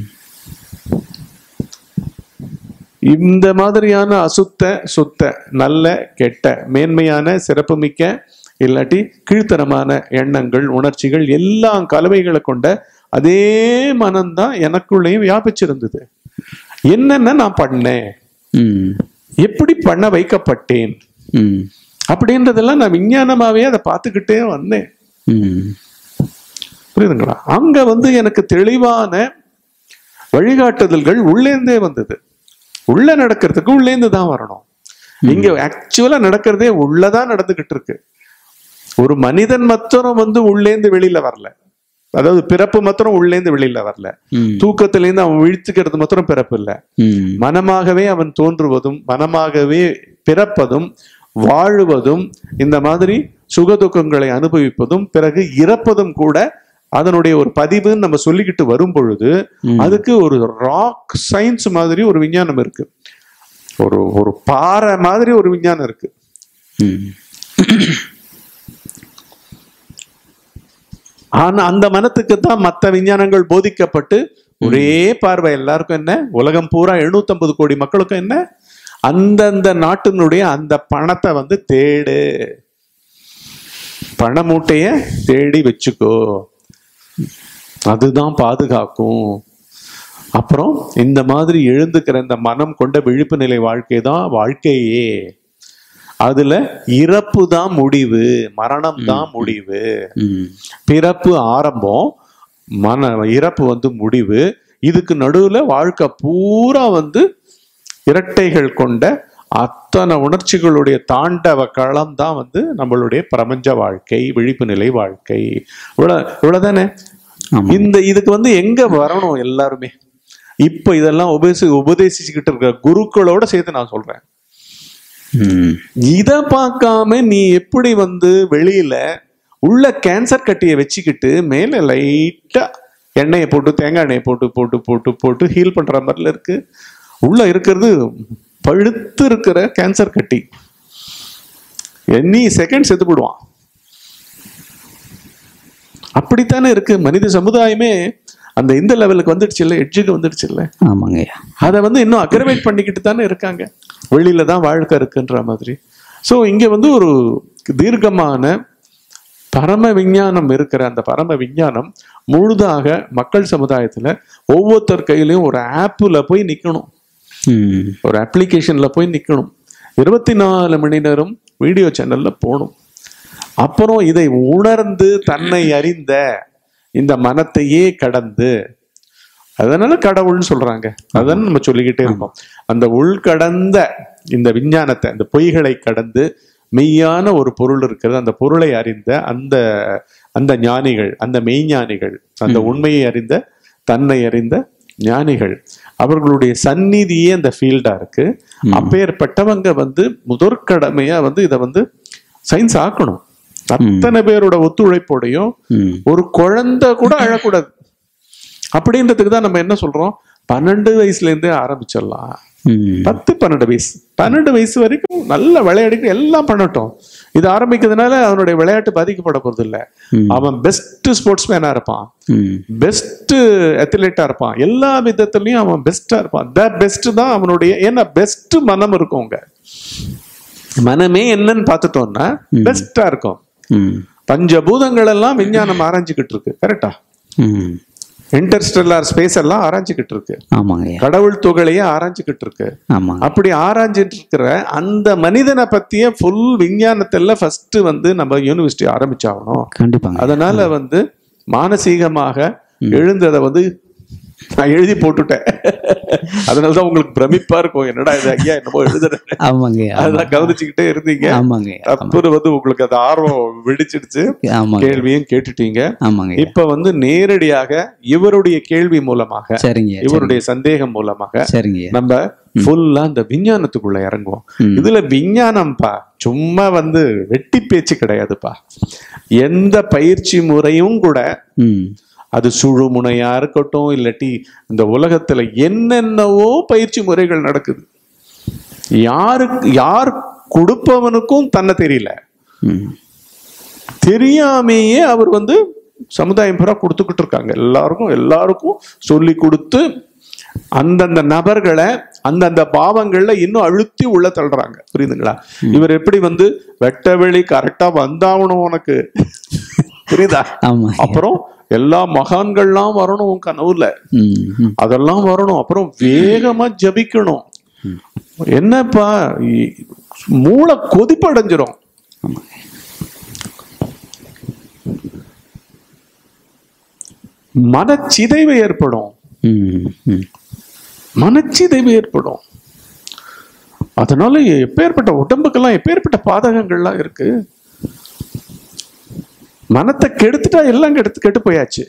இந்த மாதிரியான அசுத்த சுத்த நல்ல கெட்ட மேன்மையான சிறப்புமிக்க இல்லாட்டி கீழ்த்தரமான எண்ணங்கள் உணர்ச்சிகள் எல்லாம் கலவைகளை கொண்ட அதே மனம்தான் எனக்குள்ளேயும் வியாபிச்சிருந்தது என்னென்ன நான் பண்ணேன் ம். எப்படி பண்ண வைக்கப்பட்டேன் ம். அப்படின்றதெல்லாம் நான் விஞ்ஞானமாவே அதை பார்த்துக்கிட்டே வந்தேன் ம். புரியுதுங்களா அங்க வந்து எனக்கு தெளிவான வழிகாட்டுதல்கள் உள்ளேந்தே வந்தது உள்ள நடக்கிறதுக்கு உள்ளேந்து தான் வரணும் இங்க ஆக்சுவலா நடக்கிறதே உள்ளதான் நடந்துகிட்டு இருக்கு ஒரு மனிதன் மாத்திரம் வந்து உள்ளேந்து வெளியில வரல அதாவது பிறப்பு மாத்திரம் உள்ளேந்து வெளியில வரல ம். தூக்கத்திலேருந்து அவன் விழித்துக்கிறது மாத்திரம் பிறப்பு இல்ல ம். மனமாகவே அவன் தோன்றுவதும் மனமாகவே பிறப்பதும் வாழுவதும் இந்த மாதிரி சுகதுக்கங்களை அனுபவிப்பதும் பிறகு இறப்பதும் கூட அதனுடைய ஒரு பதிவுன்னு நம்ம சொல்லிக்கிட்டு வரும் பொழுது ம். அதுக்கு ஒரு ராக் சயின்ஸ் மாதிரி ஒரு விஞ்ஞானம் இருக்கு ஒரு ஒரு பாறை மாதிரி ஒரு விஞ்ஞானம் இருக்கு ம். ஆனா அந்த மனத்துக்கு தான் மற்ற விஞ்ஞானங்கள் போதிக்கப்பட்டு ஒரே பார்வை எல்லாருக்கும் என்ன உலகம் பூரா 750 கோடி மக்களுக்கும் என்ன அந்தந்த நாட்டினுடைய அந்த பணத்தை வந்து தேடு பண மூட்டைய தேடி வச்சுக்கோ அதுதான் பாதுகாக்கும் அப்புறம் இந்த மாதிரி எழுந்துக்கிற இந்த மனம் கொண்ட விழிப்பு நிலை வாழ்க்கை தான் வாழ்க்கையே அதுல இறப்பு தான் முடிவு மரணம் தான் முடிவு ம். பிறப்பு ஆரம்பம் மன இறப்பு வந்து முடிவு இதுக்கு நடுவுல வாழ்க்கை பூரா வந்து இரட்டைகள் கொண்ட அத்தனை உணர்ச்சிகளுடைய தாண்டவ களம் தான் வந்து நம்மளுடைய பிரபஞ்ச வாழ்க்கை விழிப்பு நிலை வாழ்க்கை இவ்வளவு இவ்வளவுதானே ஆமா. இந்த இதுக்கு வந்து எங்க வரணும் எல்லாருமே இப்ப இதெல்லாம் உபதேசி உபதேசிச்சுக்கிட்டு இருக்கிற குருக்களோட சேர்த்து நான் சொல்றேன் ம். இத பார்க்காம நீ எப்படி வந்து வெளியில உள்ள கேன்சர் கட்டியை வச்சுக்கிட்டு மேல லைட்டா எண்ணெயை போட்டு தேங்காய் எண்ணெயை போட்டு போட்டு போட்டு போட்டு ஹீல் பண்ற மாதிரில இருக்கு உள்ள இருக்கிறது பழுத்து இருக்கிற கேன்சர் கட்டி எனி செகண்ட் செத்து போடுவான் அப்படித்தானே இருக்கு மனித சமுதாயமே அந்த இந்த லெவலுக்கு வந்துடுச்சு இல்ல எட்ஜுக்கு வந்துடுச்சு இல்ல ஆமாங்க ஐயா அதை வந்து இன்னும் அக்ரவேட் பண்ணிக்கிட்டு தானே இருக்காங்க வெளியில தான் வாழ்க்கை இருக்குன்ற மாதிரி ஸோ இங்க வந்து ஒரு தீர்க்கமான பரம விஞ்ஞானம் இருக்கிற அந்த பரம விஞ்ஞானம் முழுதாக மக்கள் சமுதாயத்துல ஒவ்வொருத்தர் கையிலயும் ஒரு ஆப்புல போய் நிக்கணும் ம். ஒரு அப்ளிகேஷன்ல போய் நிக்கணும் இருபத்தி நாலு மணி நேரம் வீடியோ சேனல்ல போகணும் அப்புறம் இதை உணர்ந்து தன்னை அறிந்த இந்த மனத்தையே கடந்து அதனால கடவுள்னு சொல்றாங்க அதான் நம்ம சொல்லிக்கிட்டே இருக்கோம் அந்த உள்கடந்த இந்த விஞ்ஞானத்தை அந்த பொய்களை கடந்து மெய்யான ஒரு பொருள் இருக்கிறது அந்த பொருளை அறிந்த அந்த அந்த ஞானிகள் அந்த மெய்ஞானிகள் அந்த உண்மையை அறிந்த தன்னை அறிந்த ஞானிகள் அவர்களுடைய சந்நிதியே அந்த ஃபீல்டா இருக்கு அப்பேற்பட்டவங்க வந்து முதற்கடமையா வந்து இதை வந்து சயின்ஸ் ஆக்கணும் அத்தனை பேரோட ஒத்துழைப்போடையும் ம். ஒரு குழந்தை கூட அழக்கூடாது அப்படின்றதுக்கு தான் நம்ம என்ன சொல்றோம் பன்னெண்டு வயசுல இருந்தே ஆரம்பிச்சிடலாம் ம். பத்து பன்னெண்டு வயசு பன்னெண்டு வயசு வரைக்கும் நல்ல விளையாடிட்டு எல்லாம் பண்ணட்டும் இது ஆரம்பிக்கிறதுனால அவனுடைய விளையாட்டு பாதிக்கப்பட போறது இல்ல ம். அவன் பெஸ்ட் ஸ்போர்ட்ஸ்மேனா இருப்பான் ம். பெஸ்ட் அத்லெட்டா இருப்பான் எல்லா விதத்துலயும் அவன் பெஸ்டா இருப்பான் த பெஸ்ட் தான் அவனுடைய ஏன்னா பெஸ்ட் மனம் இருக்கும் அங்க மனமே என்னன்னு பார்த்துட்டோம்னா பெஸ்டா இருக்கும் ம். பஞ்சபூதங்கள் எல்லாம் விஞ்ஞானம் ஆராய்ச்சிக்கிட்டு இருக்கு கரெக்டா ம். இன்டர்ஸ்டெல்லார் ஸ்பேஸ் எல்லாம் ஆராய்ச்சிக்கிட்டு இருக்கு ஆமாங்க ஐயா கடவுள் துகளையே ஆராய்ச்சிக்கிட்டு இருக்கு ஆமாங்க அப்படி ஆராய்ஞ்சிட்டு இருக்கிற அந்த மனிதனை பத்திய ஃபுல் விஞ்ஞானத்துல ஃபர்ஸ்ட் வந்து நம்ம யூனிவர்சிட்டி ஆரம்பிச்சாகணும் கண்டிப்பாங்க அதனால வந்து மானசீகமாக எழுந்ததை வந்து நான் எழுதி போட்டுட்டேன் அதனாலதான் உங்களுக்கு பிரமிப்பா இருக்கும் என்னடா இது ஐயா என்னமோ எழுதுறேன் ஆமாங்க ஐயா அதெல்லாம் கவனிச்சுக்கிட்டே இருந்தீங்க ஆமாங்க ஐயா அப்புறம் வந்து உங்களுக்கு அந்த ஆர்வம் வெடிச்சிடுச்சு ஆமாங்க கேள்வியும் கேட்டுட்டீங்க ஆமாங்க ஐயா இப்ப வந்து நேரடியாக இவருடைய கேள்வி மூலமாக சரிங்க ஐயா இவருடைய சந்தேகம் மூலமாக சரிங்க ஐயா நம்ம ஃபுல்லா இந்த விஞ்ஞானத்துக்குள்ள இறங்குவோம் ம். இதுல விஞ்ஞானம்ப்பா சும்மா வந்து வெட்டி பேச்சு கிடையாதுப்பா எந்த பயிற்சி முறையும் கூட ம் அது சுழுமுனையா இருக்கட்டும் இல்லாட்டி இந்த உலகத்துல என்னென்னவோ பயிற்சி முறைகள் நடக்குது யாருக்கு யார் கொடுப்பவனுக்கும் தன்னை தெரியல ம் தெரியாமையே அவர் வந்து சமுதாயம் பூரா கொடுத்துக்கிட்டு இருக்காங்க எல்லாருக்கும் எல்லாருக்கும் சொல்லி கொடுத்து அந்தந்த நபர்களை அந்தந்த பாவங்கள்ல இன்னும் அழுத்தி உள்ள தள்ளுறாங்க புரியுதுங்களா இவர் எப்படி வந்து வெட்ட வெளி கரெக்டா வந்தாகணும் உனக்கு புரியுதா ஆமா அப்புறம் எல்லா மகான்கள்லாம் வரணும் உன் கனவுல ம் ம் அதெல்லாம் வரணும் அப்புறம் வேகமா ஜபிக்கணும் என்னப்பா இ- மூளை கொதிப்படைஞ்சிரும் ஆமாங்க மனச்சிதைவு ஏற்படும் ம் ம் மனச்சிதைவு ஏற்படும் அதனால எப்பேற்பட்ட உடம்புக்கெல்லாம் எப்பேற்பட்ட பாதகங்கள்லாம் இருக்கு மனத்தை கெடுத்துட்டா எல்லாம் கெடுத்து கெட்டு போயாச்சு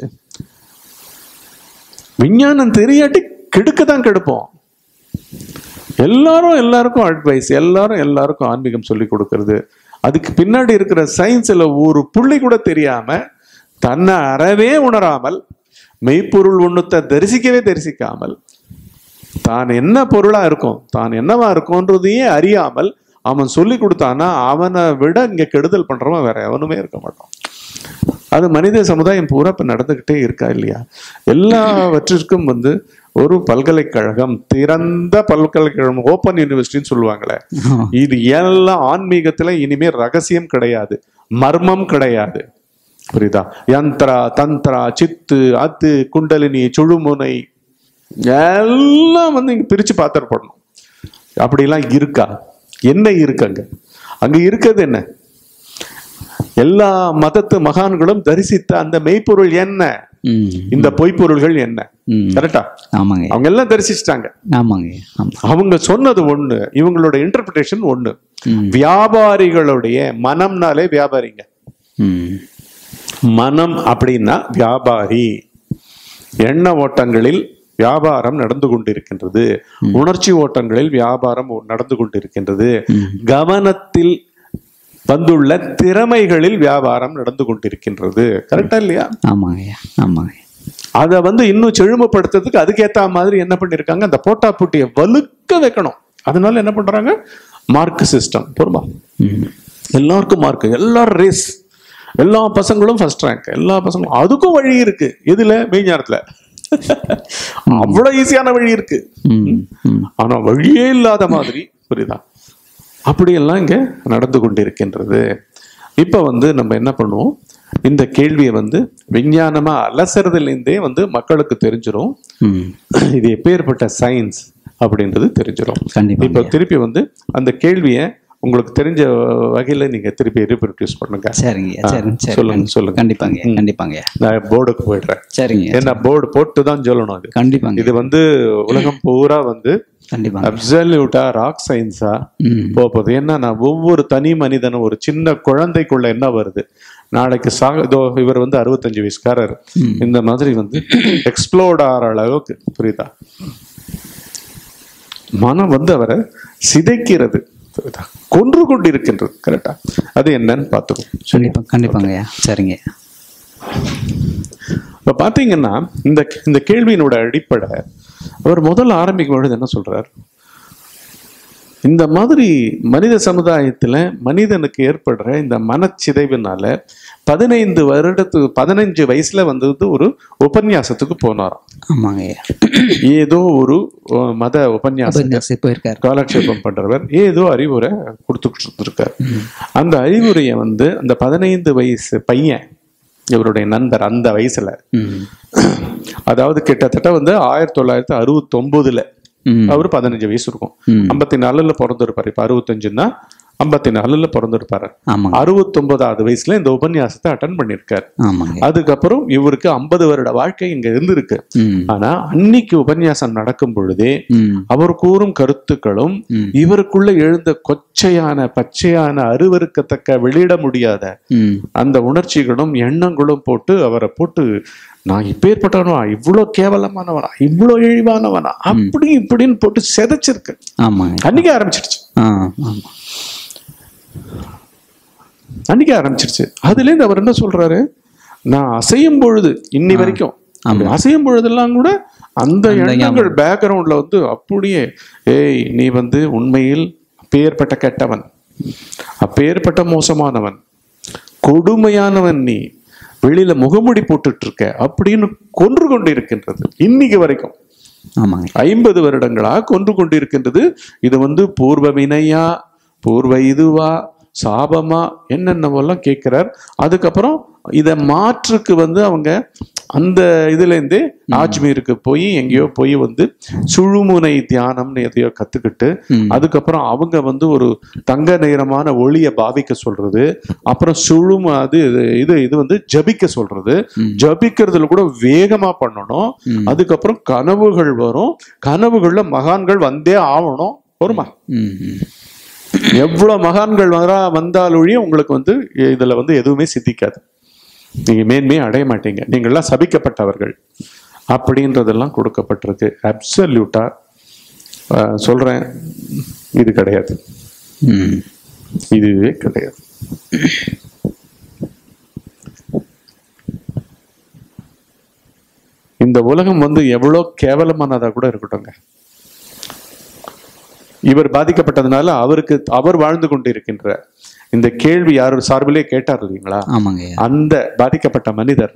விஞ்ஞானம் தெரியாட்டி கெடுக்க தான் கெடுப்போம் எல்லாரும் எல்லாருக்கும் அட்வைஸ் எல்லாரும் எல்லாருக்கும் ஆன்மீகம் சொல்லி கொடுக்கறது அதுக்கு பின்னாடி இருக்கிற சயின்ஸ்ல ஒரு புள்ளி கூட தெரியாம தன்னை அறவே உணராமல் மெய்ப்பொருள் ஒண்ணுத்த தரிசிக்கவே தரிசிக்காமல் தான் என்ன பொருளா இருக்கும் தான் என்னவா இருக்கும்ன்றதையே அறியாமல் அவன் சொல்லி கொடுத்தானா அவனை விட இங்க கெடுதல் பண்றவன் வேற எவனுமே இருக்க மாட்டான் அது மனித சமுதாயம் பூரா இப்ப நடந்துகிட்டே இருக்கா இல்லையா எல்லாவற்றிற்கும் வந்து ஒரு பல்கலைக்கழகம் திறந்த பல்கலைக்கழகம் ஓப்பன் யூனிவர்சிட்டின்னு சொல்லுவாங்களே இது எல்லாம் ஆன்மீகத்துல இனிமே ரகசியம் கிடையாது மர்மம் கிடையாது புரியுதா யந்திரா தந்திரா சித்து அத்து குண்டலினி சுழுமுனை எல்லாம் வந்து இங்க பிரிச்சு பார்த்துடப்படணும் அப்படிலாம் இருக்கா என்ன இருக்கு அங்க அங்க இருக்கிறது என்ன எல்லா மதத்து மகான்களும் தரிசித்த அந்த மெய்ப்பொருள் என்ன ம் இந்த பொய்ப்பொருள்கள் என்ன ம் கரெக்டா ஆமாங்க அவங்க எல்லாம் தரிசிச்சிட்டாங்க ஆமாங்க ஆமா அவங்க சொன்னது ஒண்ணு இவங்களோட இன்டர்பிரிட்டேஷன் ஒண்ணு ம் வியாபாரிகளுடைய மனம்னாலே வியாபாரிங்க ம் மனம் அப்படின்னா வியாபாரி எண்ண ஓட்டங்களில் வியாபாரம் நடந்து கொண்டிருக்கின்றது உணர்ச்சி ஓட்டங்களில் வியாபாரம் நடந்து கொண்டிருக்கின்றது கவனத்தில் வந்துள்ள திறமைகளில் வியாபாரம் நடந்து கொண்டிருக்கின்றது கரெக்டா இல்லையா ஆமாங்க ஆமாங்க அதை வந்து இன்னும் செழுமைப்படுத்துறதுக்கு அதுக்கேத்த மாதிரி என்ன பண்ணிருக்காங்க அந்த போட்டா பூட்டியை வலுக்க வைக்கணும் அதனால என்ன பண்றாங்க மார்க் சிஸ்டம் பொறுமா ம் எல்லாருக்கும் மார்க் எல்லாரும் ரேஸ் எல்லா பசங்களும் ஃபர்ஸ்ட் ரேங்க் எல்லா பசங்களும் அதுக்கும் வழி இருக்கு எதுல மெய்ஞானத்துல அவ்வளவு ஈஸியான வழி இருக்கு ம் ம் ஆனா வழியே இல்லாத மாதிரி புரியுதா அப்படியெல்லாம் இங்க நடந்து கொண்டிருக்கின்றது இப்ப வந்து நம்ம என்ன பண்ணுவோம் இந்த கேள்வியை வந்து விஞ்ஞானமா அலசறதுலேருந்தே வந்து மக்களுக்கு தெரிஞ்சிரும் ம் இது எப்பேற்பட்ட சயின்ஸ் அப்படின்றது தெரிஞ்சிடும் கண்டிப்பா இப்போ திருப்பி வந்து அந்த கேள்வியை உங்களுக்கு தெரிஞ்ச வகையில நீங்க திருப்பி ரீப்ரொடியூஸ் பண்ணுங்க சரிங்க சரி சரி சொல்லுங்க, சொல்லுங்க. கண்டிப்பாங்க கண்டிப்பாங்க நான் போர்டுக்கு போயிடுறேன் சரிங்க ஏன்னா போர்டு போட்டு தான் சொல்லணும் அது கண்டிப்பாங்க இது வந்து உலகம் பூரா வந்து கண்டிப்பாங்க அப்சல்யூட்டா ராக் சயின்ஸா ம் போகுது ஏன்னா நான் ஒவ்வொரு தனி மனிதனும் ஒரு சின்ன குழந்தைக்குள்ள என்ன வருது நாளைக்கு சா இதோ இவர் வந்து அறுபத்தஞ்சு வயசுக்காரர் இந்த மாதிரி வந்து எக்ஸ்ப்ளோர்ட் ஆகிற அளவுக்கு புரியுதா மனம் வந்து அவரை சிதைக்கிறது புரியுதா கொன்று கொண்டு இருக்கின்றது கரெக்டா அது என்னன்னு பார்த்துக்கோ கண்டிப்பா கண்டிப்பாங்கய்யா சரிங்க இப்ப பாத்தீங்கன்னா இந்த இந்த கேள்வியினோட அடிப்படை அவர் முதல்ல ஆரம்பிக்கும் பொழுது என்ன சொல்றார் இந்த மாதிரி மனித சமுதாயத்துல மனிதனுக்கு ஏற்படுற இந்த மனச்சிதைவுனால பதினைந்து வருடத்து பதினஞ்சு வயசுல வந்தது ஒரு உபன்யாசத்துக்கு போனாராம் ஆமாங்கய்யா ஏதோ ஒரு அஹ், மத உபன்யாசம் உபன்யாசி போயிருக்காரு காலக்ஷேபம் பண்றவர் ஏதோ அறிவுரை கொடுத்துக்கிட்டு இருக்கார் அந்த அறிவுரையை வந்து அந்த பதினைந்து வயசு பையன் இவருடைய நண்பர் அந்த வயசுல ம் அதாவது கிட்டத்தட்ட வந்து ஆயிரத்தி தொள்ளாயிரத்தி அறுபத்தி ஒன்பதுல ம் அவர் பதினஞ்சு வயசு இருக்கும் ம். ஐம்பத்தி நாலுல பிறந்திருப்பாரு இப்ப அறுபத்தஞ்சுன்னா ஐம்பத்தி நாலுல பிறந்திருப்பாரு ஆமாங்க அறுபத்தொன்பதாவது வயசுல இந்த உபன்யாசத்தை அட்டன் பண்ணிருக்காரு ஆமாங்க அதுக்கப்புறம் இவருக்கு ஐம்பது வருட வாழ்க்கை இங்க இருந்திருக்கு ம் ஆனா அன்னைக்கு உபன்யாசம் நடக்கும் பொழுதே ம் அவர் கூறும் கருத்துக்களும் ம். இவருக்குள்ள எழுந்த கொச்சையான பச்சையான அருவருக்கத்தக்க வெளியிட முடியாத ம் அந்த உணர்ச்சிகளும் எண்ணங்களும் போட்டு அவரை போட்டு நான் இப்பேற்பட்டவனா இவ்வளோ கேவலமானவனா இவ்வளோ இழிவானவனா அப்படி இப்படின்னு போட்டு செதைச்சிருக்கு ஆமாங்க அன்னைக்கு ஆரம்பிச்சிடுச்சு ஆ ஆமா அன்னைக்கு ஆரம்பிச்சிருச்சு அதுல இருந்து அவர் என்ன சொல்றாரு நான் அசையும் பொழுது இன்னி வரைக்கும் அப்படி அசையும் பொழுதெல்லாம் கூட அந்த எண்ணங்கள் பேக்ரவுண்ட்ல வந்து அப்படியே ஏய் நீ வந்து உண்மையில் அப்பேற்பட்ட கெட்டவன் அப்பேற்பட்ட மோசமானவன் கொடுமையானவன் நீ வெளியில முகமுடி போட்டுட்டு இருக்க அப்படின்னு கொன்று கொண்டு இருக்கின்றது இன்னைக்கு வரைக்கும் ஆமாங்க ஐம்பது வருடங்களா கொன்று கொண்டிருக்கின்றது இது வந்து பூர்வ வினையா பூர்வ இதுவா சாபமா என்னென்னவெல்லாம் கேட்கிறார் அதுக்கப்புறம் இத மாற்றுக்கு வந்து அவங்க அந்த இதுல இருந்தே ஆஜ்மீருக்கு போய் எங்கேயோ போய் வந்து சுழுமுனை தியானம்னு எதையோ கத்துக்கிட்டு ம். அதுக்கப்புறம் அவங்க வந்து ஒரு தங்க நிறமான ஒளியை பாவிக்க சொல்றது அப்புறம் சுழும அது இது- இது இது வந்து ஜபிக்க சொல்றது ம். ஜபிக்கிறதுல கூட வேகமா பண்ணணும் ம். அதுக்கப்புறம் கனவுகள் வரும் கனவுகள்ல மகான்கள் வந்தே ஆகணும் வருமா ம் ம் எவ்வளவு மகான்கள் வரா வந்தாலொழியும் உங்களுக்கு வந்து இதுல வந்து எதுவுமே சித்திக்காது நீங்க மேன்மையை அடைய மாட்டீங்க நீங்கள்லாம் சபிக்கப்பட்டவர்கள் அப்படின்றதெல்லாம் கொடுக்கப்பட்டிருக்கு அப்சல்யூட்டா சொல்றேன் இது கிடையாது ம் இதுவே கிடையாது இந்த உலகம் வந்து எவ்வளோ கேவலமானதா கூட இருக்கட்டும்ங்க இவர் பாதிக்கப்பட்டதுனால அவருக்கு அவர் வாழ்ந்து கொண்டிருக்கின்ற இந்த கேள்வி யார் சார்பிலே கேட்டார் இல்லைங்களா ஆமாங்க ஐயா அந்த பாதிக்கப்பட்ட மனிதர்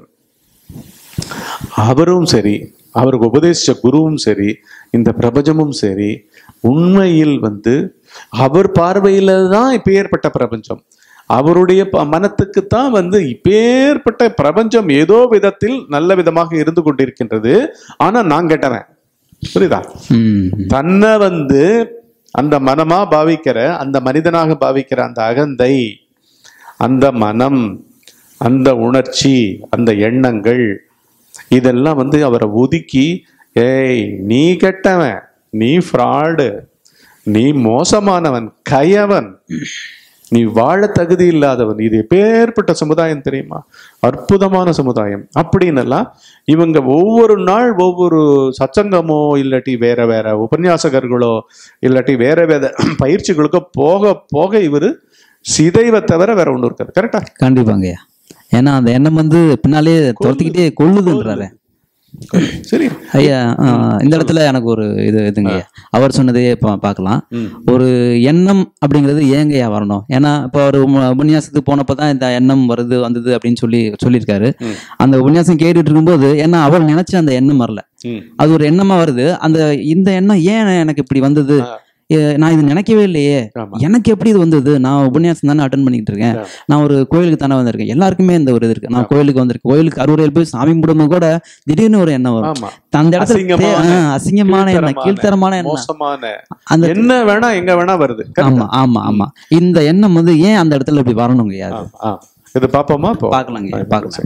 அவரும் சரி அவருக்கு உபதேசிச்ச குருவும் சரி இந்த பிரபஞ்சமும் சரி உண்மையில் வந்து அவர் பார்வையில தான் இப்பேற்பட்ட பிரபஞ்சம் அவருடைய ப- மனத்துக்கு தான் வந்து இப்பேற்பட்ட பிரபஞ்சம் ஏதோ விதத்தில் நல்ல விதமாக இருந்து கொண்டிருக்கின்றது ஆனா நான் கேட்டவன் புரியுதா ம் தன்னை வந்து அந்த மனமா பாவிக்கிற அந்த மனிதனாக பாவிக்கிற அந்த அகந்தை அந்த மனம் அந்த உணர்ச்சி அந்த எண்ணங்கள் இதெல்லாம் வந்து அவரை ஒதுக்கி ஏய் நீ கெட்டவன் நீ ஃப்ராடு நீ மோசமானவன் கயவன் நீ வாழ தகுதி இல்லாதவன் இது எப்பேற்பட்ட சமுதாயம் தெரியுமா அற்புதமான சமுதாயம் அப்படின்னெல்லாம் இவங்க ஒவ்வொரு நாள் ஒவ்வொரு சச்சங்கமோ இல்லாட்டி வேற வேற உபன்யாசகர்களோ இல்லாட்டி வேற வேற பயிற்சிகளுக்கோ போக போக இவரு சிதைவை தவிர வேற ஒண்ணு இருக்காது கரெக்டா கண்டிப்பாங்க ஐயா ஏன்னா அந்த எண்ணம் வந்து பின்னாலே துரத்திக்கிட்டே கொள்ளுதுன்றாரு சரி ஐயா ஆ, இந்த இடத்துல எனக்கு ஒரு இது இதுங்க ஐயா அவர் சொன்னதையே இப்போ பார்க்கலாம் ம். ஒரு எண்ணம் அப்படிங்கிறது ஏங்கய்யா வரணும் ஏன்னா இப்போ அவர் உபன்யாசத்துக்கு போனப்போ தான் இந்த எண்ணம் வருது வந்தது அப்படின்னு சொல்லி சொல்லியிருக்காரு ம். அந்த உபன்யாசம் கேட்டுட்டு இருக்கும்போது ஏன்னா அவர் நினைச்ச அந்த எண்ணம் வரல ம். அது ஒரு எண்ணமா வருது அந்த இந்த எண்ணம் ஏன் எனக்கு இப்படி வந்தது ஆ. ஏ, நான் இது நினைக்கவே இல்லையே ஆமா எனக்கு எப்படி இது வந்தது நான் உபன்யாசம் தானே அட்டன் பண்ணிட்டு இருக்கேன் ஆமா. நான் ஒரு கோயிலுக்கு தானே வந்திருக்கேன் எல்லாருக்குமே இந்த ஒரு இது இருக்கு நான் கோயிலுக்கு வந்திருக்கேன் கோயிலுக்கு அறுவடையில் போய் சாமி கும்பிடும்போது கூட திடீர்னு ஒரு எண்ணம் வரும் ஆமா அந்த இடத்துல தே- அசிங்கமான, ஆ, அசிங்கமான எண்ணம் கீழ்த்தரமான, கீழ்த்தரமான எண்ணம் மோசமான அந்த என்ன வேணா எங்க வேணா வருது correct ஆமா ஆமா ஆமா இந்த எண்ணம் வந்து ஏன் அந்த இடத்துல இப்படி வரணுங்க ஐயா அது? ஆ, ஆ. இது பாப்போமா இப்போ பார்க்கலாங்க ஐயா, பார்க்கலாம்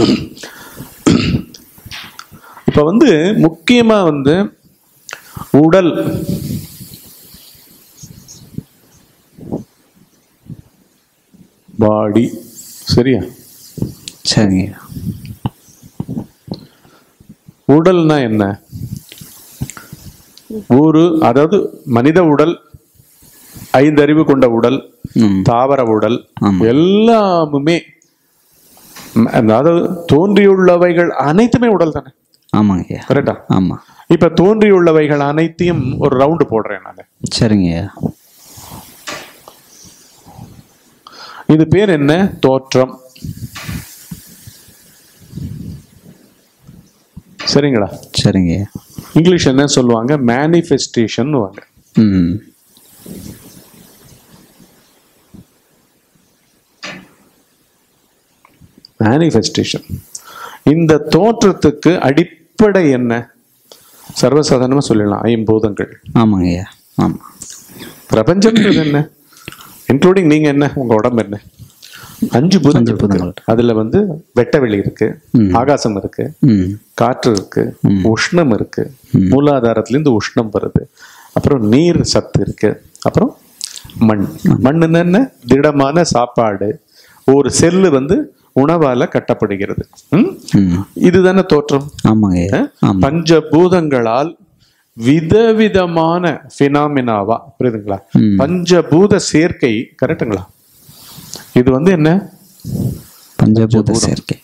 இப்ப வந்து முக்கியமா வந்து உடல் பாடி சரியா சரிங்க ஐயா. உடல்னா என்ன ஒரு அதாவது மனித உடல் ஐந்தறிவு கொண்ட உடல் ம் தாவர உடல் ஆமா. எல்லாமுமே ம், அதாவது தோன்றியுள்ளவைகள் அனைத்துமே உடல் தானே ஆமாங்க ஐயா கரெக்டா ஆமா இப்ப தோன்றியுள்ளவைகள் அனைத்தையும் ஒரு ரவுண்டு போடுறேன் நான் சரிங்க ஐயா இது பேர் என்ன தோற்றம் சரிங்களா சரிங்க ஐயா இங்கிலீஷ் என்ன சொல்லுவாங்க மேனிஃபெஸ்டேஷன் வாங்க ம் மேனிஃபெஸ்டேஷன் இந்த தோற்றத்துக்கு அடிப்படை என்ன சர்வசாதாரணமா சொல்லலாம் ஐம்பூதங்கள் ஆமாங்க ஐயா ஆமா பிரபஞ்சம்ன்றது என்ன இன்க்ளூடிங் நீங்க என்ன உங்க உடம்பு என்ன அஞ்சு பூதங்கள் இருக்கு. பூதங்கள். அதுல வந்து வெட்ட வெளி இருக்கு ம். ஆகாசம் இருக்கு ம் காற்று இருக்கு உஷ்ணம் இருக்கு மூலாதாரத்துல இருந்து உஷ்ணம் வருது அப்புறம் நீர் சத்து இருக்கு அப்புறம் மண் மண்ணுன்னா என்ன திடமான சாப்பாடு ஒரு செல்லு வந்து உணவால கட்டப்படுகிறது ம்? ம் இதுதானே தோற்றம் ஆமாங்க ஐயா ஆமா பஞ்சபூதங்களால் விதவிதமான பினாமினாவா புரியுதுங்களா ம். பஞ்சபூத சேர்க்கை கரெக்டுங்களா இது வந்து என்ன பஞ்சபூத சேர்க்கை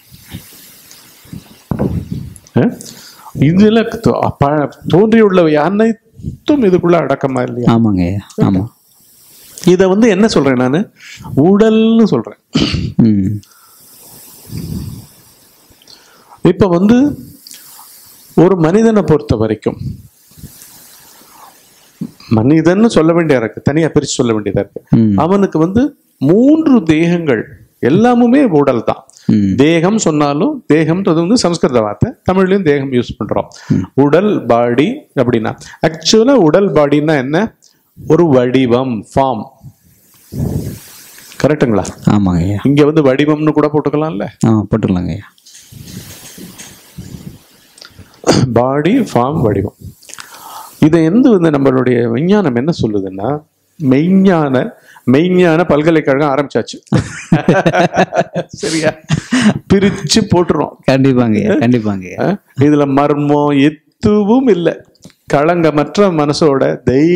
அஹ்? இதுல தோ- அப்ப- தோன்றியுள்ளவை அனைத்தும் இதுக்குள்ள அடக்கமா இல்லையா ஆமாங்க ஐயா ஆமா இத வந்து என்ன சொல்றேன் நானு உடல்னு சொல்றேன் ம் இப்ப வந்து ஒரு மனிதனை பொறுத்த வரைக்கும் மனிதன்னு சொல்ல வேண்டிய இருக்கு தனியா பிரிச்சு சொல்ல வேண்டியதா இருக்கு ம் அவனுக்கு வந்து மூன்று தேகங்கள் எல்லாமுமே உடல் தான் ம் தேகம் சொன்னாலும் தேகம்ன்றது வந்து சமஸ்கிருத வார்த்தை தமிழ்லயும் தேகம் யூஸ் பண்றோம் உடல் பாடி அப்படின்னா ஆக்சுவலா உடல் பாடின்னா என்ன ஒரு வடிவம் ஃபார்ம் கரெக்ட்டுங்களா ஆமாங்க ஐயா இங்க வந்து வடிவம்னு கூட போட்டுக்கலாம்ல ஆ போட்டுடலாங்க ஐயா பாடி ஃபார்ம் வடிவம் இதை எந்த வந்து நம்மளுடைய விஞ்ஞானம் என்ன சொல்லுதுன்னா மெய்ஞான மெய்ஞான பல்கலைக்கழகம் ஆரம்பிச்சாச்சு சரியா பிரிச்சு போட்டுறோம் கண்டிப்பாங்க ஐயா கண்டிப்பாங்க ஐயா அஹ், இதுல மர்மம் எதுவும் இல்லை களங்கமற்ற மனசோட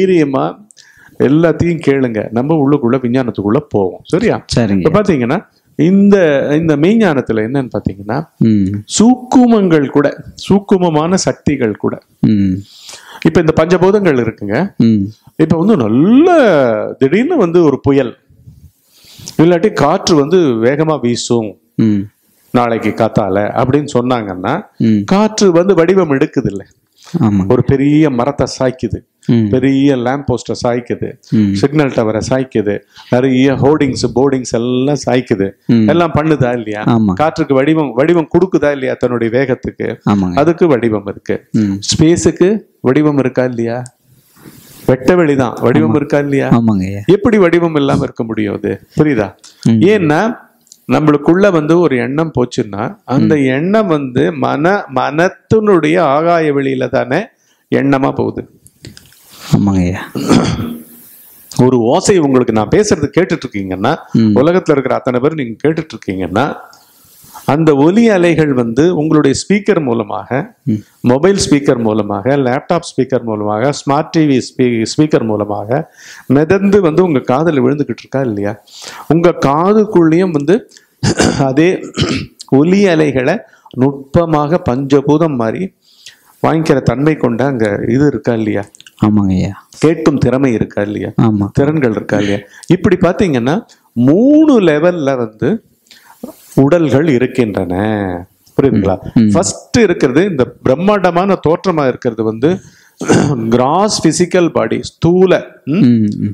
தைரியமா எல்லாத்தையும் கேளுங்க நம்ம உள்ளுக்குள்ள விஞ்ஞானத்துக்குள்ள போவோம் சரியா சரிங்க இப்ப பாத்தீங்கன்னா இந்த இந்த மெய்ஞானத்துல என்னன்னு பாத்தீங்கன்னா ம் சூக்குமங்கள் கூட சூக்குமமான சக்திகள் கூட ம் இப்ப இந்த பஞ்சபூதங்கள் இருக்குங்க ம் இப்ப வந்து நல்ல திடீர்னு வந்து ஒரு புயல் இல்லாட்டி காற்று வந்து வேகமா வீசும் ம் நாளைக்கு காத்தால அப்படின்னு சொன்னாங்கன்னா ம் காற்று வந்து வடிவம் எடுக்குது இல்ல ஆமாங்க ஒரு பெரிய மரத்தை சாய்க்குது ம் பெரிய லேம்ப் போஸ்டை சாய்க்குது ம் சிக்னல் டவரை சாய்க்குது நிறைய ஹோர்டிங்ஸ் போர்டிங்ஸ் எல்லாம் சாய்க்குது ம். எல்லாம் பண்ணுதா இல்லையா ஆமா காற்றுக்கு வடிவம் வடிவம் கொடுக்குதா இல்லையா தன்னுடைய வேகத்துக்கு ஆமாங்க அதுக்கு வடிவம் இருக்கு ம் ஸ்பேஸுக்கு வடிவம் இருக்கா இல்லையா வெட்ட வெளிதான் வடிவம் இருக்கா இல்லையா ஆமாங்க ஐயா எப்படி வடிவம் இல்லாம இருக்க முடியும் அது புரியுதா ம். ஏன்னா நம்மளுக்குள்ள வந்து ஒரு எண்ணம் போச்சுன்னா அந்த எண்ணம் வந்து மன மனத்தினுடைய ஆகாய வெளியில தானே எண்ணமா போகுது ஆமாங்க ஐயா ஒரு ஓசை உங்களுக்கு நான் பேசுறது கேட்டுட்டு இருக்கீங்கன்னா ம். உலகத்துல இருக்கிற அத்தனை பேர் நீங்க கேட்டுட்டு இருக்கீங்கன்னா அந்த ஒலி அலைகள் வந்து உங்களுடைய ஸ்பீக்கர் மூலமாக ம். மொபைல் ஸ்பீக்கர் மூலமாக லேப்டாப் ஸ்பீக்கர் மூலமாக ஸ்மார்ட் டிவி ஸ்பீக்கர் மூலமாக மிதந்து வந்து உங்க காதுல விழுந்துகிட்டு இருக்கா இல்லையா உங்க காதுக்குள்ளேயும் வந்து அதே ஒலி அலைகளை நுட்பமாக பஞ்சபூதம் மாதிரி வாங்கிக்கிற தன்மை கொண்ட அங்க இது இருக்கா இல்லையா ஆமாங்க ஐயா கேட்கும் திறமை இருக்கா இல்லையா ஆமா திறன்கள் இருக்கா இல்லையா இப்படி பார்த்தீங்கன்னா மூணு லெவல்ல வந்து உடல்கள் இருக்கின்றன புரியுதுங்களா ஃபர்ஸ்ட் இருக்கிறது இந்த பிரம்மாண்டமான தோற்றமா இருக்கிறது வந்து கிராஸ் பிசிக்கல் பாடி ஸ்தூல ம்? ம் ம்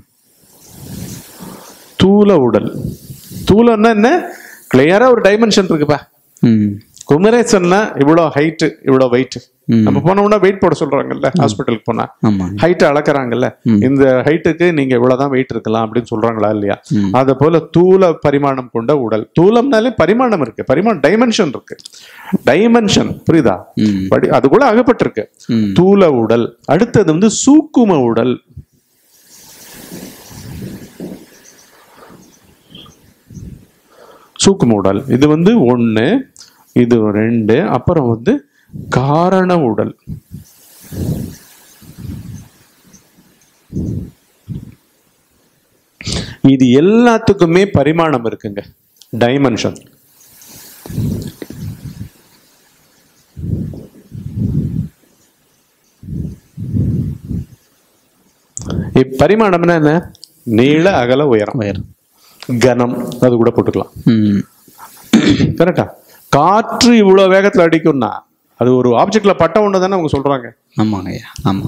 ஸ்தூல உடல் ஸ்தூலம்னா என்ன கிளியரா ஒரு டைமென்ஷன் இருக்குப்பா ம் குமரேசன்னா இவ்வளோ ஹைட்டு இவ்வளோ வெயிட் ம். நம்ம போனோம்னா வெயிட் போட சொல்றாங்கல்ல ஹாஸ்பிட்டலுக்கு போனா ஆமாங்க ஹைட் அளக்குறாங்கல்ல இந்த ஹைட்டுக்கு நீங்க இவ்வளவுதான் வெயிட் இருக்கலாம் அப்படின்னு சொல்றாங்களா இல்லையா ம். அத போல தூல பரிமாணம் கொண்ட உடல் தூலம்னாலே பரிமாணம் இருக்கு பரிமாணம் டைமென்ஷன் இருக்கு டைமென்ஷன் புரியுதா ம் படி அதுக்குள்ள அகப்பட்டிருக்கு ம் தூல உடல் அடுத்தது வந்து சூக்கும உடல் சூக்கும உடல் இது வந்து ஒண்ணு இது ரெண்டு அப்புறம் வந்து காரண உடல் இது எல்லாத்துக்குமே பரிமாணம் இருக்குங்க டைமென்ஷன் பரிமாணம்னா என்ன நீள அகல உயரம் வயர் கனம் அது கூட போட்டுக்கலாம் ம் கரெக்டா காற்று இவ்வளவு வேகத்துல அடிக்கும்னா அது ஒரு ஆப்ஜெக்ட்ல பட்ட ஒண்ணு தானே அவங்க சொல்றாங்க ஆமாங்க ஐயா ஆமா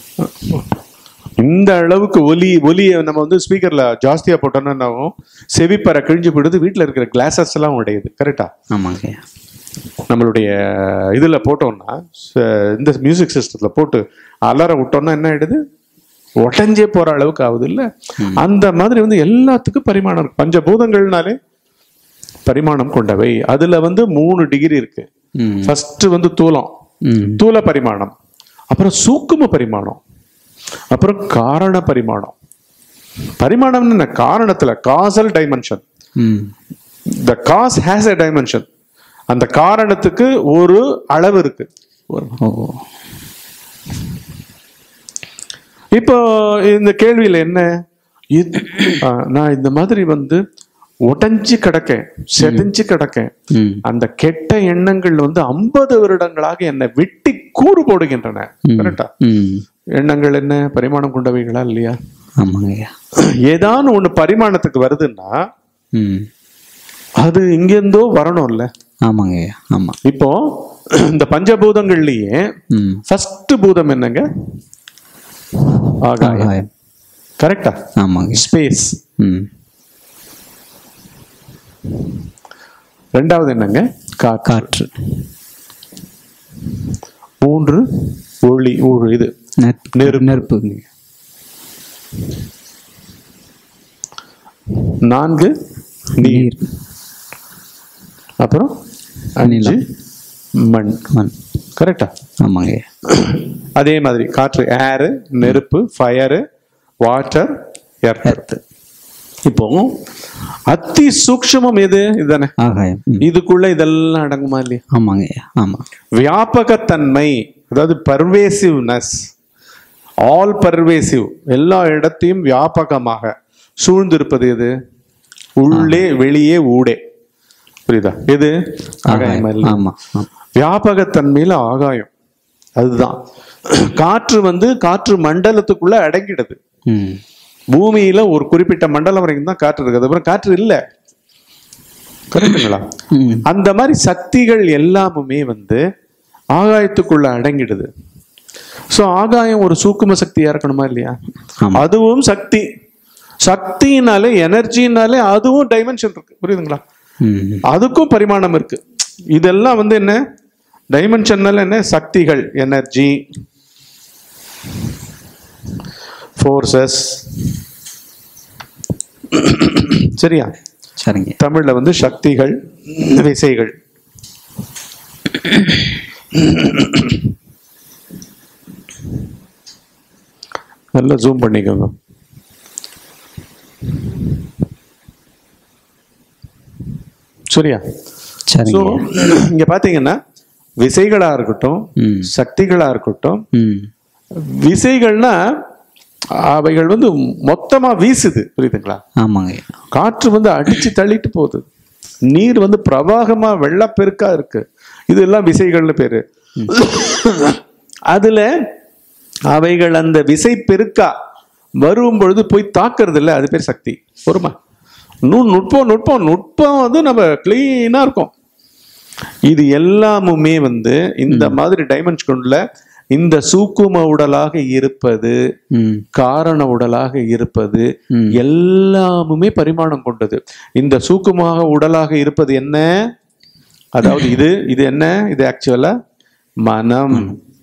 இந்த அளவுக்கு ஒலி ஒலியை நம்ம வந்து ஸ்பீக்கர்ல ஜாஸ்தியா போட்டோம்னா என்ன ஆகும் செவிப்பற கிழிஞ்சு போயிடுது வீட்டுல இருக்கிற கிளாஸஸ் எல்லாம் உடையுது கரெக்டா ஆமாங்க ஐயா நம்மளுடைய இதுல போட்டோம்னா ச- இந்த மியூசிக் சிஸ்டத்துல போட்டு அலற விட்டோம்னா என்ன ஆயிடுது உடஞ்சே போற அளவுக்கு ஆகுது இல்ல அந்த மாதிரி வந்து எல்லாத்துக்கும் பரிமாணம் இருக்கு பஞ்சபூதங்கள்னாலே பரிமாணம் கொண்டவை அதுல வந்து மூணு டிகிரி இருக்கு ம் ஃபர்ஸ்ட் வந்து தூலம் ம் தூல பரிமாணம் அப்புறம் சூக்கும பரிமாணம் அப்புறம் காரண பரிமாணம் பரிமாணம்னு என்ன காரணத்துல causal dimension hmm the cause has a dimension அந்த காரணத்துக்கு ஒரு அளவு இருக்கு ஒரு- ஓ இப்போ இந்த கேள்வியில என்ன இது- ஆ, நான் இந்த மாதிரி வந்து உடைஞ்சு கிடக்கேன் செதஞ்சு கிடக்கேன் ம் அந்த கெட்ட எண்ணங்கள் வந்து ஐம்பது வருடங்களாக என்னை வெட்டி கூறு போடுகின்றன கரெக்டா ம் எண்ணங்கள் என்ன பரிமாணம் கொண்டவைகளா இல்லையா ஆமாங்க ஐயா ஏதான ஒண்ணு பரிமாணத்துக்கு வருதுன்னா ம் அது இங்கேருந்தோ வரணும்ல ஆமாங்க ஐயா ஆமா இப்போ இந்த பஞ்சபூதங்கள்லயே ம் ஃபர்ஸ்ட் பூதம் என்னங்க ஆகாயம் ஆகாயம் கரெக்டா ஆமாங்க ஸ்பேஸ் ம் ரெண்டாவது என்னங்க காற்று காற்று மூன்று ஒளி ஊழ் இது நெருப்பு நெருப்பு. நெருப்புங்க நான்கு நீர் நீர் அப்புறம் அஞ்சு மண் மண் கரெக்டா ஆமாங்க ஐயா அதே மாதிரி காற்று ஏரு நெருப்பு ஃபயரு வாட்டர் எர்த் எர்த்து இப்போ அதி சூக்ஷ்மம் எது இதுதானே ஆகாயம் ம். இதுக்குள்ள இதெல்லாம் அடங்குமா இல்லையா ஆமாங்க ஐயா ஆமா வியாபகத்தன்மை அதாவது பர்வேசிவ்னஸ் ஆல் பர்வேசிவ் எல்லா இடத்தையும் வியாபகமாக சூழ்ந்திருப்பது எது உள்ளே வெளியே ஊடே புரியுதா எது ஆகாயம் அல்ல ஆமா ஆமா. வியாபகத்தன்மையில ஆகாயம் அதுதான் காற்று வந்து காற்று மண்டலத்துக்குள்ள அடங்கிடுது ம் பூமியில ஒரு குறிப்பிட்ட மண்டலம் வரைக்கும் தான் காற்று இருக்குது அப்புறம் காற்று இல்ல கரெக்டுங்களா ம் அந்த மாதிரி சக்திகள் எல்லாமுமே வந்து ஆகாயத்துக்குள்ள அடங்கிடுது சோ ஆகாயம் ஒரு சூக்கும சக்தியா இருக்கணுமா இல்லையா ஆமா. அதுவும் சக்தி சக்தினாலே எனர்ஜினாலே அதுவும் டைமென்ஷன் இருக்கு புரியுதுங்களா ம் அதுக்கும் பரிமாணம் இருக்கு இதெல்லாம் வந்து என்ன டைமென்ஷன்னால என்ன சக்திகள் எனர்ஜி ஃபோர்ஸஸ் சரியா சரிங்க தமிழ்ல வந்து சக்திகள் விசைகள் நல்லா ஜூம் பண்ணிக்கோங்க சரியா ஸோ சரிங்க இங்க பாத்தீங்கன்னா விசைகளா இருக்கட்டும் ம் சக்திகளா இருக்கட்டும் ம் விசைகள்னா அவைகள் வந்து மொத்தமா வீசுது புரியுதுங்களா ஆமாங்க காற்று வந்து அடிச்சு தள்ளிட்டு போகுது நீர் வந்து பிரவாகமா வெள்ளப்பெருக்கா இருக்கு இதெல்லாம் விசைகள்னு பேரு அதுல அவைகள் அந்த விசை பெருக்கா வரும் பொழுது போய் தாக்குறது இல்ல அது பேர் சக்தி பொறுமா நு நுட்பம் நுட்பம் நுட்பம் வந்து நம்ம கிளீனா இருக்கும் இது எல்லாமுமே வந்து இந்த மாதிரி டைமென்ஷன்ல இந்த சூக்கும உடலாக இருப்பது ம் காரண உடலாக இருப்பது ம். எல்லாமுமே பரிமாணம் கொண்டது இந்த சூக்குமாக உடலாக இருப்பது என்ன அதாவது இது இது என்ன இது ஆக்சுவலா மனம்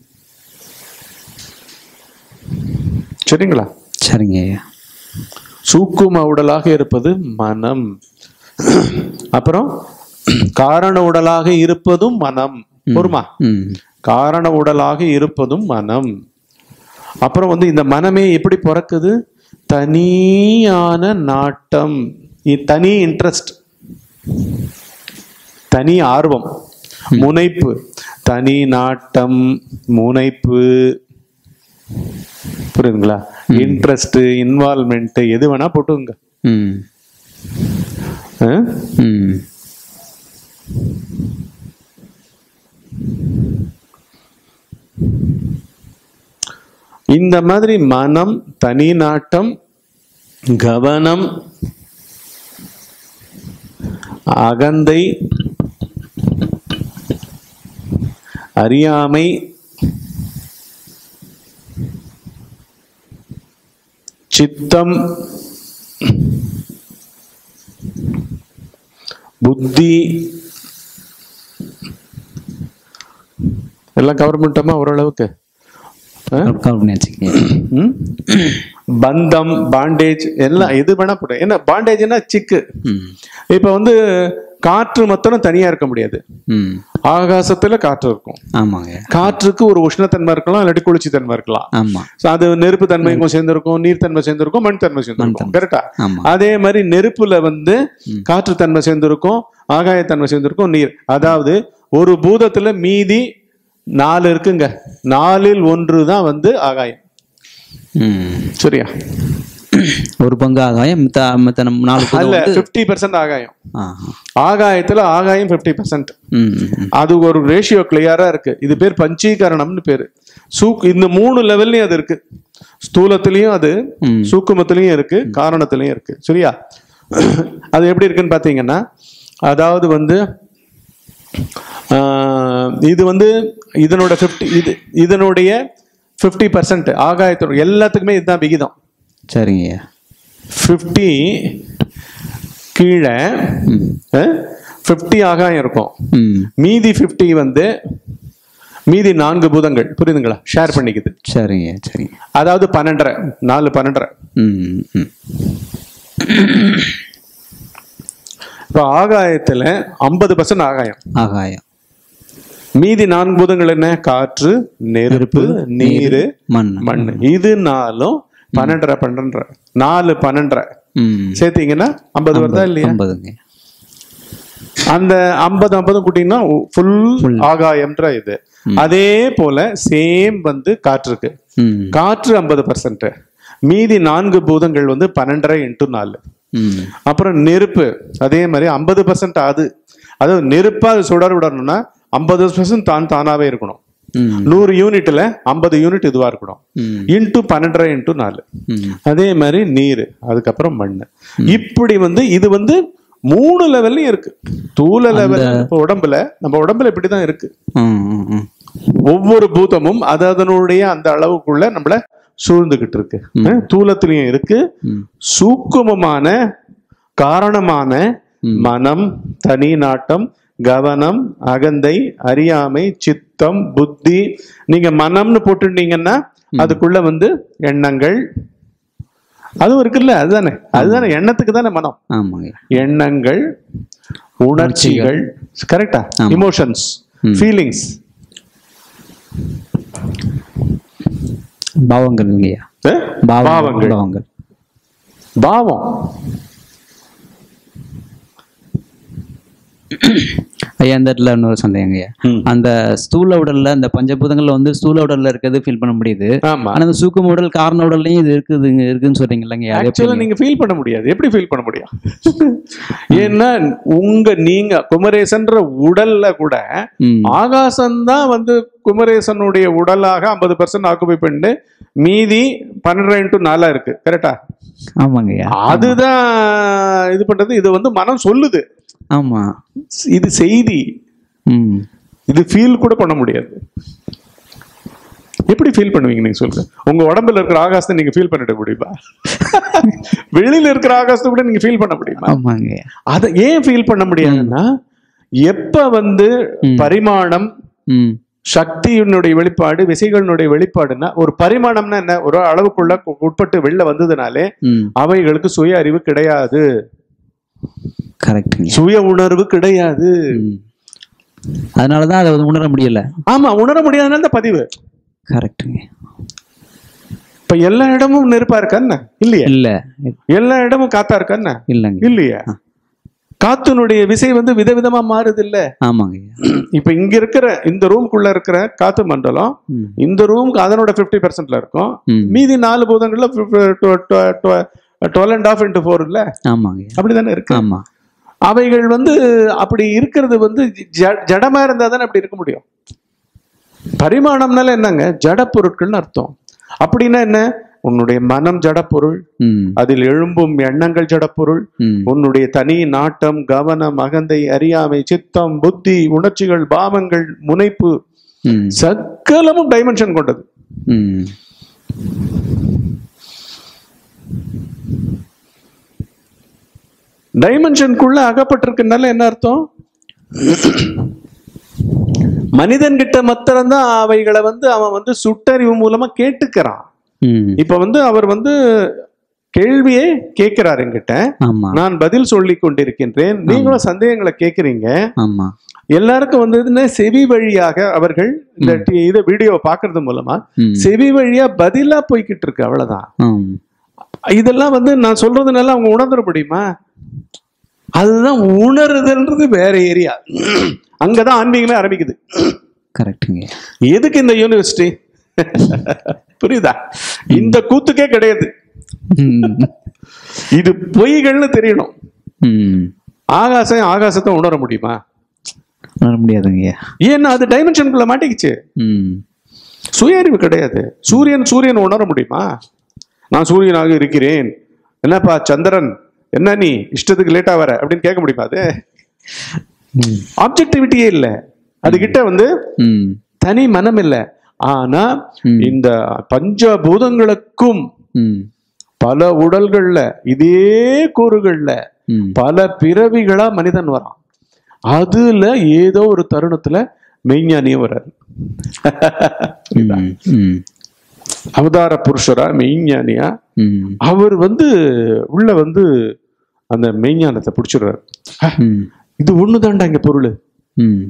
சரிங்களா சரிங்க ஐயா சூக்கும உடலாக இருப்பது மனம் அப்புறம் காரண உடலாக இருப்பதும் மனம் பொறுமா ம் காரண உடலாக இருப்பதும் மனம் அப்புறம் வந்து இந்த மனமே எப்படி பிறக்குது தனியான நாட்டம் இ- தனி இன்ட்ரெஸ்ட் தனி ஆர்வம் முனைப்பு தனி நாட்டம் முனைப்பு புரியுதுங்களா இன்ட்ரெஸ்ட் இன்வால்மெண்ட் எது வேணா போட்டுங்க ம் ஆ? ம் இந்த மாதிரி மனம் தனி நாட்டம் கவனம் அகந்தை அறியாமை சித்தம் புத்தி எல்லாம் கவர் பண்ணிட்டோமா ஓரளவுக்கு ஆ? கவர் பண்ணி வச்சுக்கங்க ம்? பந்தம் பாண்டேஜ் எல்லாம் எது வேணா போடும் என்ன பாண்டேஜ்னா சிக்கு ம் இப்ப வந்து காற்று மாத்திரம் தனியா இருக்க முடியாது ம் ஆகாசத்துல காற்று இருக்கும் ஆமாங்க காற்றுக்கு ஒரு உஷ்ணத்தன்மை இருக்கலாம் இல்லாட்டி குளிர்ச்சி தன்மை இருக்கலாம் ஆமா So, அது நெருப்பு தன்மைக்கும் சேர்ந்திருக்கும் நீர் தன்மை சேர்ந்திருக்கும் மண் தன்மை சேர்ந்திருக்கும் கரெக்டா ஆமா அதே மாதிரி நெருப்புல வந்து காற்று தன்மை சேர்ந்திருக்கும் ஆகாய தன்மை சேர்ந்திருக்கும் நீர் அதாவது ஒரு பூதத்துல மீதி நாலு இருக்குங்க நாலில் ஒன்று தான் வந்து ஆகாயம் ம் சரியா ஒரு பங்கு ஆகாயம் மித்த மித்த நம்ம நாலு பங்கு அல்ல வந்து பிப்டி பர்சன்ட் ஆகாயம் ஆ ஆகாயத்துல ஆகாயம் பிப்டி பர்சன்ட் ம் ம், அது ஒரு ரேஷியோ கிளியரா இருக்கு இது பேர் பஞ்சீகரணம்னு பேரு சூக் இந்த மூணு லெவல்லயும் அது இருக்கு ஸ்தூலத்திலயும் அது ம். சூக்குமத்திலயும் இருக்கு காரணத்திலயும் இருக்கு சரியா அது எப்படி இருக்குன்னு பாத்தீங்கன்னா அதாவது வந்து ஆஹ், இது வந்து இதனோட ஃபிஃப்டி இது இதனுடைய ஃபிஃப்டி பர்சன்ட் ஆகாயத்தோட எல்லாத்துக்குமே இதுதான் விகிதம் சரிங்க ஃபிஃப்டி கீழே ம் ஃபிஃப்டி ஆகாயம் இருக்கும் ம் மீதி 50 வந்து மீதி நான்கு பூதங்கள் புரியுதுங்களா ஷேர் பண்ணிக்குது சரிங்க சரிங்க அதாவது பன்னெண்டரை நாலு பன்னெண்டரை ம் ம் இப்போ ஆகாயத்துல ஐம்பது பர்சன்ட் ஆகாயம் ஆகாயம் மீதி நான்கு பூதங்கள் என்ன காற்று நெருப்பு நீர் மண் மண் இது நாலும் பன்னெண்டரை பன்னெண்டரை நாலு பன்னெண்டரை ம் சேர்த்தீங்கன்னா ஐம்பது வருதா இல்லையா ஐம்பதுங்க அந்த ஐம்பது ஐம்பது கூட்டிங்கன்னா ஃபுல் ஆகாயம்ன்ற இது அதே போல சேம் வந்து காற்றுக்கு ம் காற்று ஐம்பது பர்சன்ட் மீதி நான்கு பூதங்கள் வந்து பன்னெண்டரை இன்ட்டு நாலு ம் அப்புறம் நெருப்பு அதே மாதிரி ஐம்பது பர்சன்ட் அது அதாவது நெருப்பா அது சுடர் விடணும்னா ஐம்பது பர்சன்ட் தான் தானாவே இருக்கணும் ம் நூறு யூனிட்ல ஐம்பது யூனிட் இதுவா இருக்கணும் ம் இன்ட்டு பன்னெண்டரை இன்ட்டு நாலு ம் அதே மாதிரி நீர் அதுக்கப்புறம் மண் இப்படி வந்து இது வந்து மூணு லெவல்லையும் இருக்கு தூள லெவல் இப்போ உடம்புல நம்ம உடம்புல இப்படிதான் இருக்கு ம் ம் ம் ஒவ்வொரு பூதமும் அது அதனுடைய அந்த அளவுக்குள்ள நம்மள சூழ்ந்துகிட்டு இருக்கு அஹ் தூலத்திலையும் இருக்கு ம். சூக்குமமான காரணமான மனம் தனி நாட்டம் கவனம் அகந்தை அறியாமை சித்தம் புத்தி நீங்க மனம்னு போட்டுட்டீங்கன்னா அதுக்குள்ள வந்து எண்ணங்கள் அதுவும் இருக்குல்ல அதுதானே அதுதானே எண்ணத்துக்கு தானே மனம் ஆமாங்க எண்ணங்கள் உணர்ச்சிகள் கரெக்டா ஆமா. இமோஷன்ஸ் ம். ஃபீலிங்ஸ் பாவங்கள் இல்லையா பாவங்கள் பாவங்கள் பாவம் ஐயா இந்த இடத்துல இன்னொரு சந்தேகம் ஐயா ம். அந்த ஸ்தூல உடல்ல அந்த பஞ்சபூதங்கள்ல வந்து ஸ்தூல உடல்ல இருக்கிறது ஃபீல் பண்ண முடியுது ஆமா ஆனா அந்த சூக்கும உடல் காரண உடல்லையும் இது இருக்குது இங்க இருக்குன்னு சொல்றீங்க இல்லைங்க அது ஆக்சுவலா எப்படி? நீங்க ஃபீல் பண்ண முடியாது எப்படி ஃபீல் பண்ண முடியும் ஏன்னா உங்க நீங்க குமரேசன்ற உடல்ல கூட ம் ஆகாசம்தான் வந்து குமரேசனுடைய உடலாக ஐம்பது பர்சன்ட் ஆக்குபை பண்ணு மீதி பன்னெண்டு இன்ட்டு நாலா இருக்கு கரெக்டா ஆமாங்க ஐயா அதுதான் இது பண்றது இது வந்து மனம் சொல்லுது ஆமா இது செய்தி ம் இது ஃபீல் கூட பண்ண முடியாது எப்படி ஃபீல் பண்ணுவீங்க நீங்க சொல்லுங்க உங்க உடம்புல இருக்கிற ஆகாசத்தை நீங்க ஃபீல் பண்ணிட முடியுமா வெளியில இருக்கிற ஆகாசத்தை கூட நீங்க ஃபீல் பண்ண முடியுமா ஆமாங்க ஐயா அதை ஏன் ஃபீல் பண்ண முடியாதுன்னா எப்ப வந்து பரிமாணம் ம் சக்தியினுடைய வெளிப்பாடு விசைகளினுடைய வெளிப்பாடுன்னா ஒரு பரிமாணம்னா என்ன ஒரு அளவுக்குள்ள கு- உட்பட்டு வெளில வந்ததுனாலே ம் அவைகளுக்கு சுய அறிவு கிடையாது கரெக்டுங்க சுய உணர்வு கிடையாது ம் அதனாலதான் அதை வந்து உணர முடியல ஆமா உணர முடியாதுனால இந்த பதிவு கரெக்டுங்க இப்ப எல்லா இடமும் நெருப்பா இருக்கா என்ன இல்லையா இல்ல எல்லா இடமும் காத்தா இருக்கா என்ன இல்லைங்க இல்லையா காத்தினுடைய விசை வந்து விதவிதமா மாறுது இல்ல ஆமாங்க ஐயா இப்ப இங்க இருக்கிற இந்த ரூம்குள்ள இருக்கிற காத்து மண்டலம் ம் இந்த ரூம்க்கு அதனோட 50% பெர்சென்ட்ல இருக்கும் ம் மீதி நாலு பூதங்கள்ல twelve and half into four இல்ல ஆமாங்க ஐயா அப்படிதானே இருக்கு ஆமா அவைகள் வந்து அப்படி இருக்கிறது வந்து ஜ- ஜடமா இருந்தா தானே அப்படி இருக்க முடியும் பரிமாணம்னால என்னங்க ஜட பொருட்கள்னு அர்த்தம் அப்படின்னா என்ன உன்னுடைய மனம் ஜடப்பொருள் ம் அதில் எழும்பும் எண்ணங்கள் ஜடப்பொருள் ம் உன்னுடைய தனி நாட்டம் கவனம் அகந்தை அறியாமை சித்தம் புத்தி உணர்ச்சிகள் பாவங்கள் முனைப்பு ம் சகலமும் டைமென்ஷன் கொண்டது ம் டைமென்ஷனுக்குள்ள அகப்பட்டிருக்குனால என்ன அர்த்தம் மனிதன் கிட்ட மாத்திரம்தான் அவைகளை வந்து அவன் வந்து சுட்டறிவு மூலமா கேட்டுக்கிறான் ம் இப்ப வந்து அவர் வந்து கேள்வியே கேட்கிறார் என்கிட்ட ஆமா நான் பதில் சொல்லி கொண்டிருக்கின்றேன் நீங்களும் சந்தேகங்களை கேட்குறீங்க ஆமா எல்லாருக்கும் வந்து இதுன்னா செவி வழியாக அவர்கள் இந்த டி- இதை வீடியோவை பார்க்கறது மூலமா ம் செவி வழியா பதிலா போய்கிட்டு இருக்கு அவ்வளவுதான் ஆம் இதெல்லாம் வந்து நான் சொல்றதுனால அவங்க உணர்ந்துட முடியுமா அதுதான் உணருதல்ன்றது வேற ஏரியா அங்கதான் ஆன்மீகமே ஆரம்பிக்குது கரெக்டுங்க எதுக்கு இந்த யூனிவர்சிட்டி புரியுதா இந்த கூத்துக்கே கிடையாது ம் இது பொய்கள்னு தெரியணும் ம் ஆகாசம் ஆகாசத்தை உணர முடியுமா வர முடியாதுங்க ஐயா ஏன்னா அது டைமென்ஷனுக்குள்ள மாட்டிக்கிச்சு ம் சுய அறிவு கிடையாது சூரியன் சூரியன் உணர முடியுமா நான் சூரியனாக இருக்கிறேன் என்னப்பா சந்திரன் என்ன நீ இஷ்டத்துக்கு லேட்டா வர அப்படின்னு கேட்க முடியுமா அது ம் ஆப்ஜெக்டிவிட்டியே இல்லை அதுகிட்ட வந்து ம் தனி மனம் இல்லை ஆனா ம். இந்த பஞ்சபூதங்களுக்கும் ம் பல உடல்கள்ல இதே கூறுகள்ல ம் பல பிறவிகளா மனிதன் வரான் அதுல ஏதோ ஒரு தருணத்துல மெய்ஞானியும் வராரு ம் ம் அவதார புருஷரா மெய்ஞானியா ம் அவர் வந்து உள்ள வந்து அந்த மெய்ஞானத்தை பிடிச்சிடுறாரு ம் இது ஒண்ணுதான்டா இங்க பொருள் ம்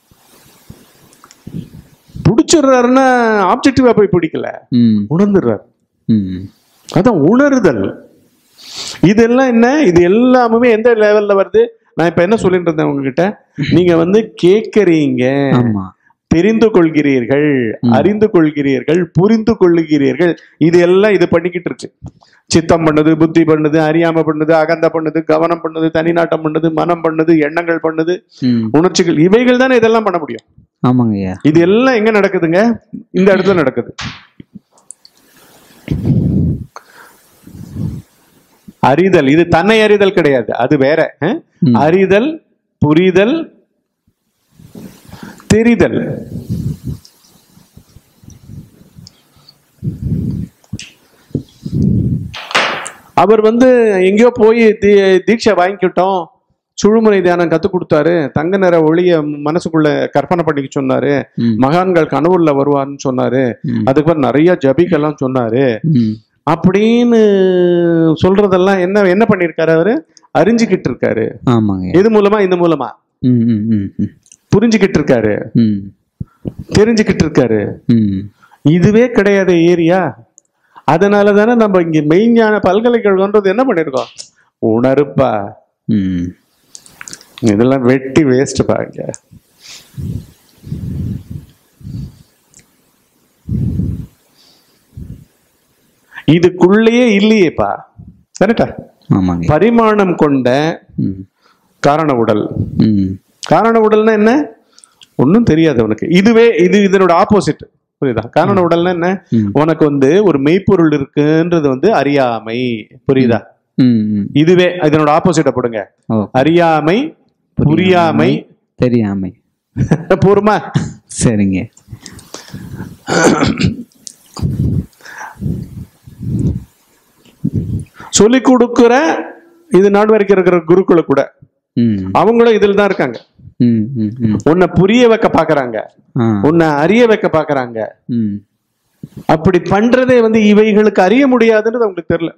பிடிச்சிடுறாருன்னா ஆப்ஜெக்டிவா போய் பிடிக்கல ம் உணர்ந்துடுறாரு ம் அதான் உணருதல் இதெல்லாம் என்ன இது எல்லாமே எந்த லெவல்ல வருது நான் இப்ப என்ன சொல்லிட்டு இருந்தேன் உங்ககிட்ட நீங்க வந்து கேக்குறீங்க ஆமா தெரிந்து கொள்கிறீர்கள் அறிந்து கொள்கிறீர்கள் புரிந்து கொள்ளுகிறீர்கள் இது எல்லாம் இது பண்ணிக்கிட்டு இருக்கு சித்தம் பண்ணுது புத்தி பண்ணுது அறியாம பண்ணுது அகந்த பண்ணுது கவனம் பண்ணுது தனிநாட்டம் பண்ணுது மனம் பண்ணுது எண்ணங்கள் பண்ணுது ம் உணர்ச்சிகள் இவைகள் தானே இதெல்லாம் பண்ண முடியும் ஆமாங்க ஐயா இது எல்லாம் எங்க நடக்குதுங்க இந்த இடத்துல நடக்குது அறிதல் இது தன்னை அறிதல் கிடையாது அது வேற அஹ்? ம். அறிதல் புரிதல் தெரிதல் அவர் வந்து எங்கேயோ போய் தீ- தீட்சை வாங்கிக்கிட்டோம் சுழுமுறை தியானம் கத்து கொடுத்தாரு தங்க நிற ஒளிய மனசுக்குள்ள கற்பனை பண்ணிக்க சொன்னாரு ம் மகான்கள் கனவுல வருவார்னு சொன்னாரு ம். அதுக்கப்புறம் நிறைய ஜபிக்கெல்லாம் சொன்னாரு ம் அப்படின்னு சொல்றதெல்லாம் என்ன என்ன பண்ணிருக்காரு அவரு அறிஞ்சுக்கிட்டு இருக்காரு ஆமாங்க ஐயா இது மூலமா இந்த மூலமா ம் ம் ம் ம் புரிஞ்சுக்கிட்டு இருக்காரு ம் தெரிஞ்சுக்கிட்டு இருக்காரு ம் இதுவே கிடையாது ஏரியா அதனால தானே நம்ம இங்க மெய்ஞான பல்கலைக்கழகம்ன்றது என்ன பண்ணிருக்கோம் உணருப்பா ம் இதெல்லாம் வெட்டி வேஸ்ட் பாங்க இதுக்குள்ளேயே இல்லையேப்பா கரெக்டா ஆமாங்க ஐயா. பரிமாணம் கொண்ட ம் காரண உடல் ம் காரண உடல்னா என்ன ஒன்றும் தெரியாது உனக்கு இதுவே இது இதனோட ஆப்போசிட் புரியுதா காரண உடல்னா என்ன ம். உனக்கு வந்து ஒரு மெய்ப்பொருள் இருக்குன்றது வந்து அறியாமை புரியுதா ம் ம் இதுவே இதனோட ஆப்போசிட்ட போடுங்க ஓ அறியாமை புரியாமை தெரியாமை பூர்வமா சரிங்க சொல்லி கொடுக்கிற இது நாடு வரைக்கும் இருக்கிற குருக்குல கூட ம் அவங்களும் இதில் தான் இருக்காங்க ம் ம் ம் உன்னை புரிய வைக்க பாக்குறாங்க ஆ உன்னை அறிய வைக்க பாக்குறாங்க ம் அப்படி பண்றதே வந்து இவைகளுக்கு அறிய முடியாதுன்றது அவங்களுக்கு தெரியல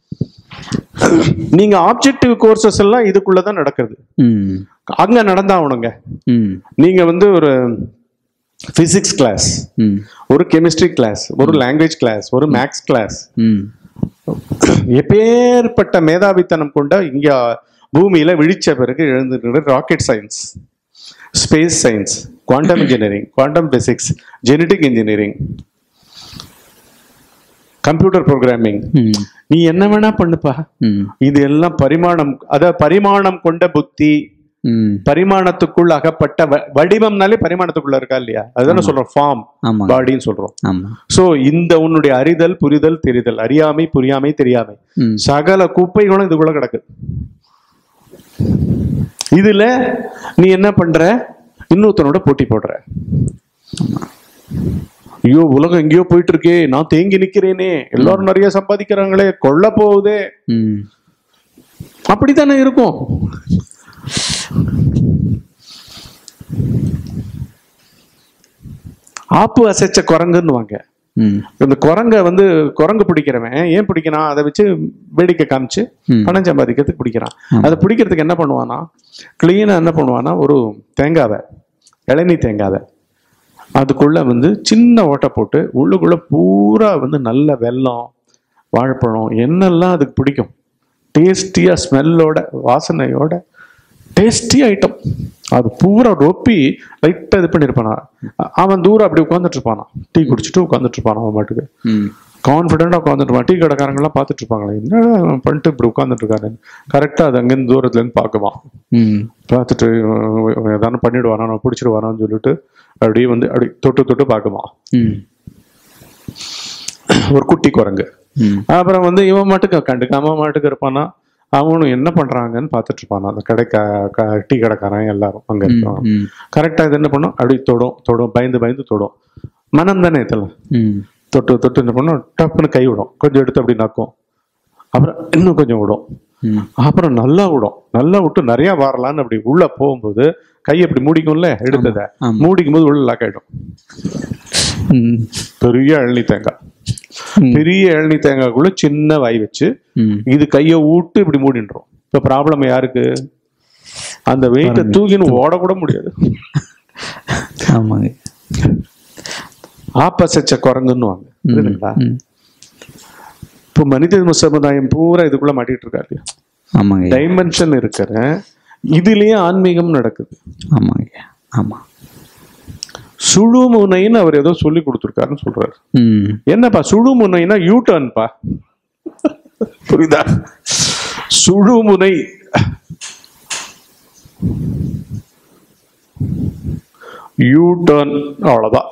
நீங்க ஆப்ஜெக்டிவ் கோர்சஸ் எல்லாம் இதுக்குள்ளதான் நடக்குது ம் அங்க நடந்தாகணுங்க ம் நீங்க வந்து ஒரு பிசிக்ஸ் கிளாஸ் ம் ஒரு கெமிஸ்ட்ரி கிளாஸ் ஒரு லாங்குவேஜ் கிளாஸ் ஒரு மேக்ஸ் கிளாஸ் ம் எப்பேற்பட்ட மேதாவித்தனம் கொண்ட இங்க பூமியில விழிச்ச பிறகு எழுந்துட்டு rocket science space science quantum engineering quantum physics genetic engineering computer programming ம் நீ என்ன வேணா பண்ணுப்பா ம் இது எல்லாம் பரிமாணம் அதாவது பரிமாணம் கொண்ட புத்தி ம் பரிமாணத்துக்குள் அகப்பட்ட வ- வடிவம்னாலே பரிமாணத்துக்குள்ள இருக்கா இல்லையா அதுதானே சொல்றோம் ஃபார்ம் ஆமாங்க பாடின்னு சொல்றோம் ஆமாம் சோ இந்த உன்னுடைய அறிதல் புரிதல் தெரிதல் அறியாமை புரியாமை தெரியாமை ம் சகல குப்பைகளும் இதுக்குள்ள கிடக்கு இதுல நீ என்ன பண்ற இன்னொருத்தனோட போட்டி போடுற ஐயோ உலகம் எங்கேயோ போயிட்டு இருக்கே நான் தேங்கி நிக்கிறேனே எல்லாரும் நிறைய சம்பாதிக்கிறாங்களே கொள்ள போகுதே ம் அப்படித்தானே இருக்கும் ஆப்பு அசைச்ச குரங்குன்னுவாங்க ம் இந்த குரங்க வந்து குரங்கு பிடிக்கிறவன் ஏன் பிடிக்கிறான் அதை வச்சு வேடிக்கை காமிச்சு ம். பணம் சம்பாதிக்கிறதுக்கு பிடிக்கிறான் ஆமா. அதை பிடிக்கிறதுக்கு என்ன பண்ணுவானா கிளீனா என்ன பண்ணுவானா ஒரு தேங்காவை இளநீ தேங்காவை அதுக்குள்ள வந்து சின்ன ஓட்டை போட்டு உள்ளுக்குள்ள பூரா வந்து நல்ல வெல்லம் வாழைப்பழம் என்னெல்லாம் அதுக்கு பிடிக்கும் டேஸ்டியா ஸ்மெல்லோட வாசனையோட டேஸ்டி ஐட்டம் அது பூரா ரொப்பி லைட்டா இது பண்ணிருப்பானா அவன் தூரம் அப்படி உட்காந்துட்டு இருப்பானா டீ குடிச்சிட்டு உட்காந்துட்டு இருப்பானா அவன் பாட்டுக்கு ம் கான்ஃபிடென்ட்டா உட்காந்துட்டு இருப்பான் டீ கடைக்காரங்களாம் பார்த்துட்டு இருப்பாங்களே என்னடா இவன் பண்ணிட்டு இப்படி உட்காந்துட்டு இருக்காரு கரெக்டா அது அங்கேருந்து தூரத்துல இருந்து பார்க்குவான் ம் பார்த்துட்டு இவன் இவன் ஏதானு பண்ணிடுவானா நான் பிடிச்சிடுவானான்னு சொல்லிட்டு அப்படியே வந்து அப்படி தொட்டு தொட்டு பார்க்குவான் ம் ஒரு குட்டி குரங்கு ம் அப்புறம் வந்து இவன் மாட்டுக்கு கண்டுக்காம மாட்டுக்கு இருப்பானா அவனும் என்ன பண்றாங்கன்னு பார்த்துட்டு இருப்பானா அந்த கடை க- க- டீ கடைக்காரன் எல்லாரும் அங்க இருப்பான் ம் கரெக்டா இது என்ன பண்ணும் அப்படி தொடும் தொடும் பயந்து பயந்து தொடும் மனம் தானே இதெல்லாம் ம் தொட்டு தொட்டு என்ன பண்ணும் டப்புன்னு கை விடும் கொஞ்சம் எடுத்து அப்படி நக்கும் அப்புறம் இன்னும் கொஞ்சம் விடும் ம் அப்புறம் நல்லா விடும் நல்லா விட்டு நிறைய வரலான்னு அப்படி உள்ள போகும்போது கை அப்படி மூடிக்கும்ல எடுத்ததை ஆமா. மூடிக்கும் போது உள்ள லாக் ஆயிடும் ம் பெரிய இளநீ தேங்காய் ம். பெரிய இளநீ தேங்காய்க்குள்ள சின்ன வாய் வச்சு ம் இது கையை விட்டு இப்படி மூடின்றோம் இப்ப ப்ராப்ளம் யாருக்கு அந்த வெயிட்டை தூக்கின்னு ஓடக்கூட முடியாது ஆமாங்க ஆப்பசச்ச குரங்குன்னுவாங்க புரியுதுங்களா ம் இப்போ மனித சமுதாயம் பூரா இதுக்குள்ள மாட்டிட்டு இருக்காரு ஆமாங்க டைமென்ஷன் இருக்கிற இதுலயே ஆன்மீகம் நடக்குது ஆமாங்க ஆமாம் சுழுமுனைன்னு அவர் ஏதோ சொல்லி கொடுத்துருக்காருன்னு சொல்றாரு ம் என்னப்பா சுழுமுனைனா யூ டர்ன்பா புரியுதா சுழுமுனை யூ டர்ன் அவ்வளவுதான்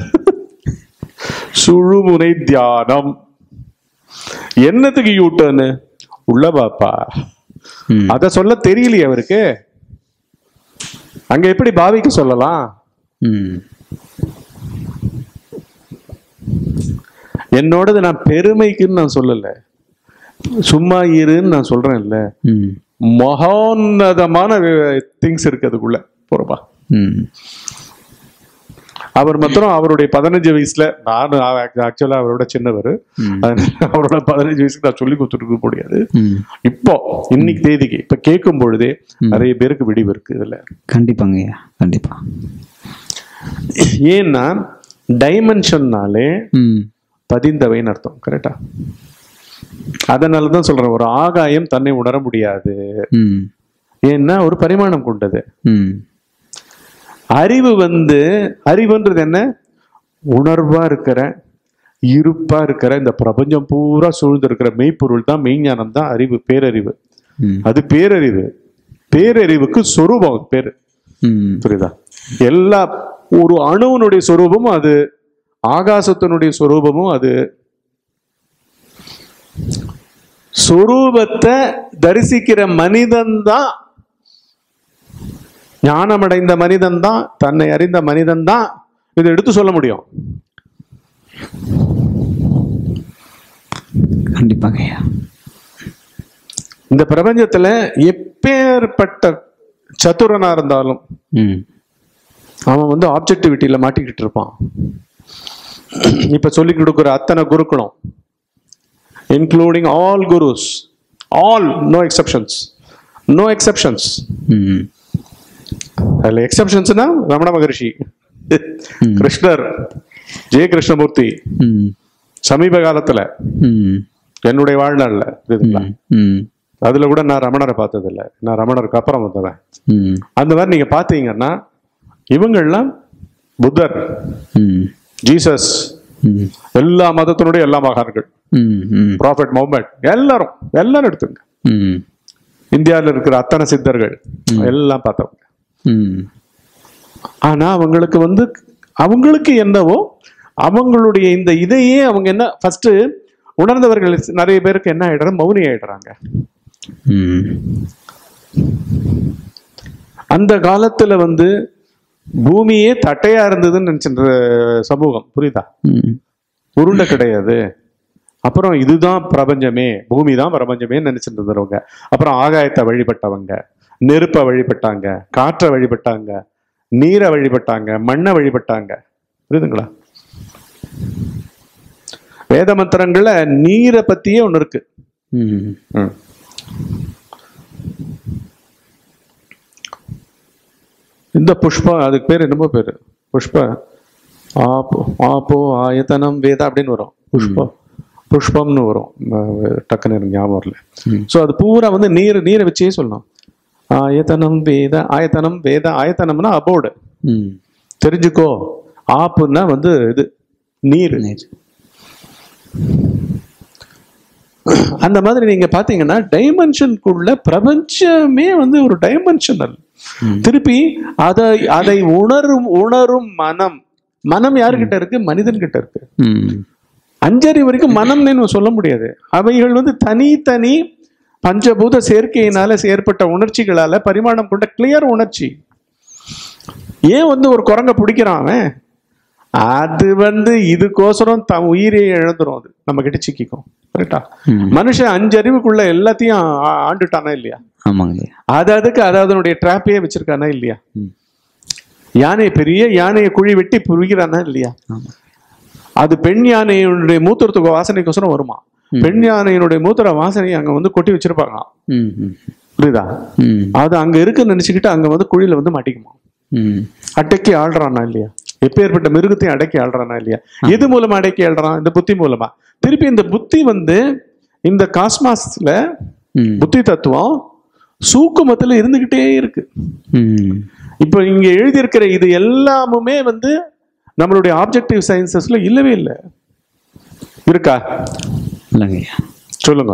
சுழுமுனை தியானம் என்னத்துக்கு யூ டர்னு உள்ள பாப்பா ம் அத சொல்ல தெரியலையே அவருக்கு அங்க எப்படி பாவிக்கு சொல்லலாம் ம் என்னோடது நான் பெருமைக்குன்னு நான் சொல்லல சும்மா இருன்னு நான் சொல்றேன்ல ம் மகோன்னதமான திங்ஸ் இருக்கு அதுக்குள்ள போறப்பா ம் அவர் மாத்திரம் அவருடைய பதினஞ்சு வயசுல நான் ஆக்சுவலா அவரோட சின்னவர் ம். அதனால அவரோட பதினஞ்சு வயசுக்கு நான் சொல்லி கொடுத்துருக்க முடியாது ம் இப்போ இன்னைக்கு தேதிக்கு இப்ப கேட்கும் பொழுதே நிறைய பேருக்கு விடிவு இருக்கு இதுல கண்டிப்பாங்க ஐயா கண்டிப்பா ஏன்னா டைமென்ஷன்னாலே ம் பதிந்தவைன்னு அர்த்தம் கரெக்டா அதனால தான் சொல்றேன் ஒரு ஆகாயம் தன்னை உணர முடியாது ம் ஏன்னா ஒரு பரிமாணம் கொண்டது ம் அறிவு வந்து அறிவுன்றது என்ன உணர்வா இருக்கிற இருப்பா இருக்கிற இந்த பிரபஞ்சம் பூரா சூழ்ந்து இருக்கிற மெய்ப்பொருள் தான் மெய்ஞானம் தான் அறிவு பேரறிவு ம் அது பேரறிவு பேரறிவுக்கு சொரூபம் அது பேரு ம் புரியுதா எல்லா ஒரு அணுவனுடைய சொரூபமும் அது ஆகாசத்தினுடைய சொரூபமும் அது சொரூபத்தை தரிசிக்கிற மனிதன் தான் ஞானமடைந்த மனிதன் தான் தன்னை அறிந்த மனிதன் தான் இதை எடுத்து சொல்ல முடியும் கண்டிப்பாங்க ஐயா இந்த பிரபஞ்சத்துல எப்பேற்பட்ட சத்துரனா இருந்தாலும் ம் அவன் வந்து ஆப்ஜெக்டிவிட்டியில மாட்டிக்கிட்டு இருப்பான் இப்ப சொல்லி கொடுக்குற அத்தனை குருக்களும் including all gurus all no exceptions no exceptions ம் அதுல எக்ஸப்ஷன்ஸ்னா ரமண மகரிஷி கிருஷ்ணர் ஜெய கிருஷ்ணமூர்த்தி ம் சமீப காலத்துல ம் என்னுடைய வாழ்நாள்ல இதுங்களா ம் அதுல கூட நான் ரமணரை பார்த்தது இல்ல நான் ரமணருக்கு அப்புறம் வந்தவன் ம் அந்த மாதிரி நீங்க பாத்தீங்கன்னா இவங்கெல்லாம் புத்தர் ம் ஜீசஸ் ம் எல்லா மதத்தினுடைய எல்லா மகான்கள் ம் ம் ப்ராஃபெட் முகமது எல்லாரும் எல்லாரும் எடுத்துங்க ம் இந்தியாவில் இருக்கிற அத்தனை சித்தர்கள் எல்லாம் பார்த்தவங்க ம் ஆனா அவங்களுக்கு வந்து அவங்களுக்கு என்னவோ அவங்களுடைய இந்த இதையே அவங்க என்ன ஃபர்ஸ்ட் உணர்ந்தவர்கள் நிறைய பேருக்கு என்ன ஆயிடுறாங்க மௌனி ஆயிடுறாங்க ம் அந்த காலத்துல வந்து பூமியே தட்டையா இருந்ததுன்னு நினைச்சின்ற சமூகம் புரியுதா ம் உருண்டை கிடையாது அப்புறம் இதுதான் பிரபஞ்சமே பூமி தான் பிரபஞ்சமே நினைச்சிட்டு இருந்தவங்க அப்புறம் ஆகாயத்தை வழிபட்டவங்க நெருப்பை வழிபட்டாங்க காற்றை வழிபட்டாங்க நீரை வழிபட்டாங்க மண்ணை வழிபட்டாங்க புரியுதுங்களா வேத மந்திரங்கள்ல நீரை பத்தியே ஒண்ணு இருக்கு ம் ம். இந்த புஷ்பம் அதுக்கு பேர் என்னமோ பேரு புஷ்ப ஆப்போ ஆப்போ ஆயத்தனம் வேதா அப்படின்னு வரும் புஷ்பம் புஷ்பம்னு வரும் அஹ் டக்குன்னு எனக்கு ஞாபகம் வரல ம். ஸோ அது பூரா வந்து நீர் நீரை வச்சே சொல்லணும் ஆயத்தனம் வேத ஆயத்தனம் வேத ஆயத்தனம்னா அபோர்டு ம் தெரிஞ்சுக்கோ ஆப்புன்னா வந்து இது நீர் நேர். அந்த மாதிரி நீங்க பாத்தீங்கன்னா டைமென்ஷனுக்குள்ள பிரபஞ்சமே வந்து ஒரு டைமென்ஷனல் ம். திருப்பி அதை அதை உணரும் உணரும் மனம் மனம் யாருக்கிட்ட இருக்கு மனிதன் கிட்ட இருக்கு ம் அஞ்சறி வரைக்கும் மனம்னு நம்ம சொல்ல முடியாது அவைகள் வந்து தனித்தனி பஞ்சபூத சேர்க்கையினால ஏற்பட்ட உணர்ச்சிகளால பரிமாணம் கொண்ட கிளியர் உணர்ச்சி ஏன் வந்து ஒரு குரங்க பிடிக்கிறான் அவன் அது வந்து இதுக்கோசரம் தன் உயிரை இழந்துரும் அது நம்ம கிட்ட சிக்கிக்கும் கரெக்டா ம். மனுஷன் அஞ்சு அறிவுக்குள்ள எல்லாத்தையும் ஆ- ஆண்டுட்டானா இல்லையா ஆமாங்க ஐயா அது அதுக்கு அது அதனுடைய ட்ராப்பையே வச்சிருக்கானா இல்லையா ம் யானை பெரிய யானையை குழி வெட்டி புரிகிறானா இல்லையா ஆமாம் அது பெண் யானையினுடைய மூத்திரத்துக்கு வாசனைக்கோசரம் வருமா ம். பெண் யானையினுடைய மூத்திர வாசனையை அங்க வந்து கொட்டி வச்சிருப்பாங்க ம் ம் புரியுதா ம் அது அங்க இருக்குன்னு நினைச்சுக்கிட்டு அங்க வந்து குழியில வந்து மாட்டிக்குமா ம் அடக்கி ஆள்றானா இல்லையா எப்பேற்பட்ட மிருகத்தையும் அடக்கி ஆள்றானா இல்லையா எது மூலமா அடக்கி ஆள்றான் இந்த புத்தி மூலமா திருப்பி இந்த புத்தி வந்து இந்த காஸ்மாஸ்ல ம் புத்தி தத்துவம் சூக்குமத்துல இருந்துகிட்டே இருக்கு ம் இப்போ இங்க எழுதியிருக்கிற இது எல்லாமுமே வந்து நம்மளுடைய ஆப்ஜெக்டிவ் சயின்சஸ்ல இல்லவே இல்லை இருக்கா இல்லைங்க ஐயா சொல்லுங்க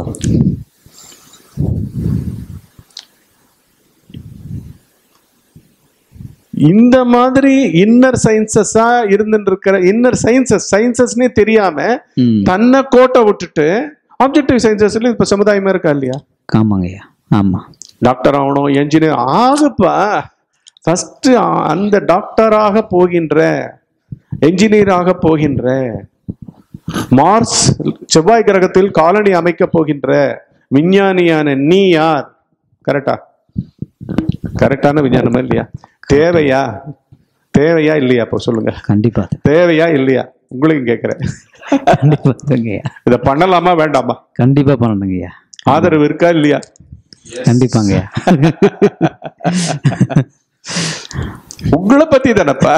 இந்த மாதிரி இன்னர் சயின்சஸா இருந்துட்டு இருக்கிற இன்னர் சயின்சஸ் சயின்சஸ்னே தெரியாம ம் தன்னை கோட்டை விட்டுட்டு ஆப்ஜெக்டிவ் சயின்சஸ்ல இப்ப சமுதாயமா இருக்கா இல்லையா ஆமாங்க ஐயா ஆமாம் டாக்டர் ஆகணும் என்ஜினியர் ஆகுப்பா ஃபர்ஸ்ட் அந்த டாக்டராக போகின்ற என்ஜினியராக போகின்ற மார்ஸ் செவ்வாய் கிரகத்தில் காலனி அமைக்க போகின்ற விஞ்ஞானியான நீ யார் கரெக்டா கரெக்டான விஞ்ஞானமா இல்லையா தேவையா தேவையா இல்லையா அப்போ சொல்லுங்க கண்டிப்பாக தேவையா இல்லையா உங்களையும் கேட்கிறேன் கண்டிப்பாக ஐயா இதை பண்ணலாமா வேண்டாமா கண்டிப்பாக பண்ணணுங்க ஐயா ஆதரவு இருக்கா இல்லையா கண்டிப்பாங்க ஐயா உங்களை பத்தி தானப்பா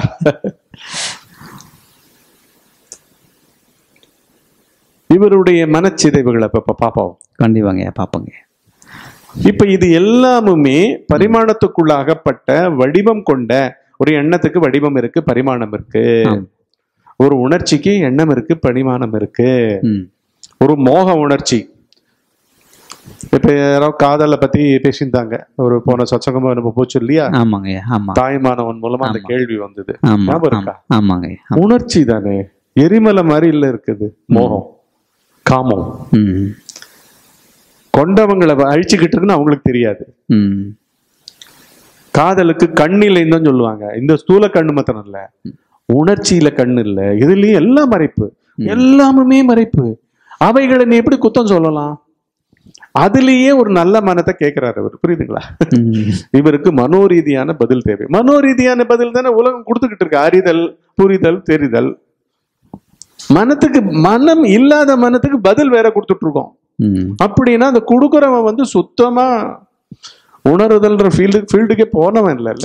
இவருடைய மனச்சிதைவுகளை இப்ப பார்ப்போம் கண்டிப்பாங்க ஐயா பார்ப்போங்க ஐயா இப்ப இது எல்லாமுமே பரிமாணத்துக்குள்ள அகப்பட்ட வடிவம் கொண்ட ஒரு எண்ணத்துக்கு வடிவம் இருக்கு பரிமாணம் இருக்கு ஆம். ஒரு உணர்ச்சிக்கு எண்ணம் இருக்கு பரிமாணம் இருக்கு ம் ஒரு மோக உணர்ச்சி இப்ப யாரோ காதலை பத்தி பேசியிருந்தாங்க ஒரு போன சச்சங்கமா நம்ம போச்சு இல்லையா ஆமாங்க ஐயா ஆமாம் தாய்மானவன் மூலமா அந்த ஆமா. கேள்வி வந்தது ஆமாம் ஞாபகம் இருக்கா? ஆமாம் ஆமாங்க ஐயா ஆமாம். உணர்ச்சி தானே எரிமலை மாதிரி இல்ல இருக்குது மோகம் காமம் ம் கொண்டவங்களை அழிச்சுக்கிட்டு இருக்குன்னு அவங்களுக்கு தெரியாது ம் காதலுக்கு கண் இல்லைன்னு தான் சொல்லுவாங்க இந்த ஸ்தூல கண்ணு மாத்திரம் இல்ல உணர்ச்சியில கண்ணு இல்ல இதுலயும் எல்லாம் மறைப்பு எல்லாமுமே மறைப்பு அவைகளை நீ எப்படி குத்தம் சொல்லலாம் அதுலயே ஒரு நல்ல மனத்தை கேட்கிறாரு அவர் புரியுதுங்களா ம் இவருக்கு மனோரீதியான பதில் தேவை மனோரீதியான பதில் தானே உலகம் கொடுத்துக்கிட்டு இருக்கு அறிதல் புரிதல் தெரிதல் மனத்துக்கு மனம் இல்லாத மனத்துக்கு பதில் வேற கொடுத்துட்டு இருக்கோம் ம் அப்படின்னா அந்த கொடுக்குறவன் வந்து சுத்தமா உணருதல்ன்ற ஃபீல்டு ஃபீல்டுக்கே போனவன் இல்லைல்ல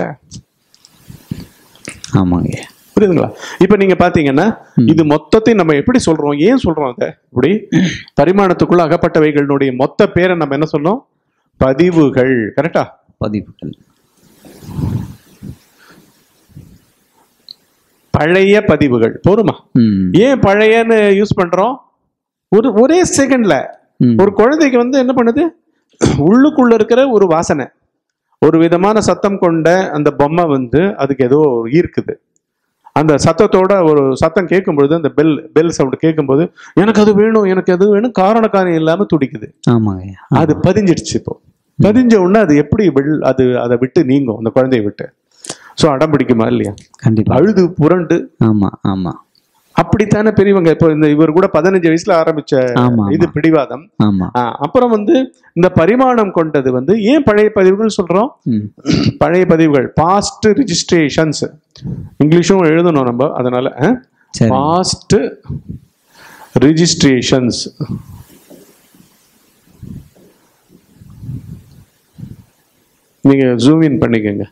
ஆமாங்க ஐயா புரியுதுங்களா இப்ப நீங்க பாத்தீங்கன்னா இது மொத்தத்தையும் நம்ம எப்படி சொல்றோம் ஏன் சொல்றோம் அதை இப்படி பரிமாணத்துக்குள்ள அகப்பட்டவைகளுடைய மொத்த பேரை நம்ம என்ன சொன்னோம் பதிவுகள் கரெக்டா பதிவுகள் பழைய பதிவுகள் போருமா ம் ஏன் பழையன்னு யூஸ் பண்றோம் ஒரு ஒரே செகண்ட்ல ம். ஒரு குழந்தைக்கு வந்து என்ன பண்ணுது உள்ளுக்குள்ள இருக்கிற ஒரு வாசனை ஒரு விதமான சத்தம் கொண்ட அந்த பொம்மை வந்து அதுக்கு ஏதோ ஒரு ஈர்க்குது அந்த சத்தத்தோட ஒரு சத்தம் கேட்கும் பொழுது அந்த பெல் பெல் சவுண்ட் கேட்கும்போது எனக்கு அது வேணும் எனக்கு அது வேணும் காரண காரியம் இல்லாம துடிக்குது ஆமாங்க ஐயா அது பதிஞ்சிடுச்சு இப்போ பதிஞ்ச உடனே அது எப்படி வெள் அது அதை விட்டு நீங்கும் அந்த குழந்தைய விட்டு ஸோ அடம் பிடிக்குமா இல்லையா கண்டிப்பா அழுது புரண்டு ஆமா ஆமா அப்படித்தானே பெரியவங்க இப்போ இந்த இவர் கூட பதினஞ்சு வயசுல ஆரம்பிச்ச ஆமா இது பிடிவாதம் ஆமா ஆ, அப்புறம் வந்து இந்த பரிமாணம் கொண்டது வந்து ஏன் பழைய பதிவுகள் சொல்றோம் ம் பழைய பதிவுகள் பாஸ்ட் ரிஜிஸ்ட்ரேஷன்ஸ் இங்கிலீஷும் எழுதணும் நம்ம அதனால சரி பாஸ்ட் ரிஜிஸ்ட்ரேஷன்ஸ் நீங்க ஜூம் இன் பண்ணிக்கங்க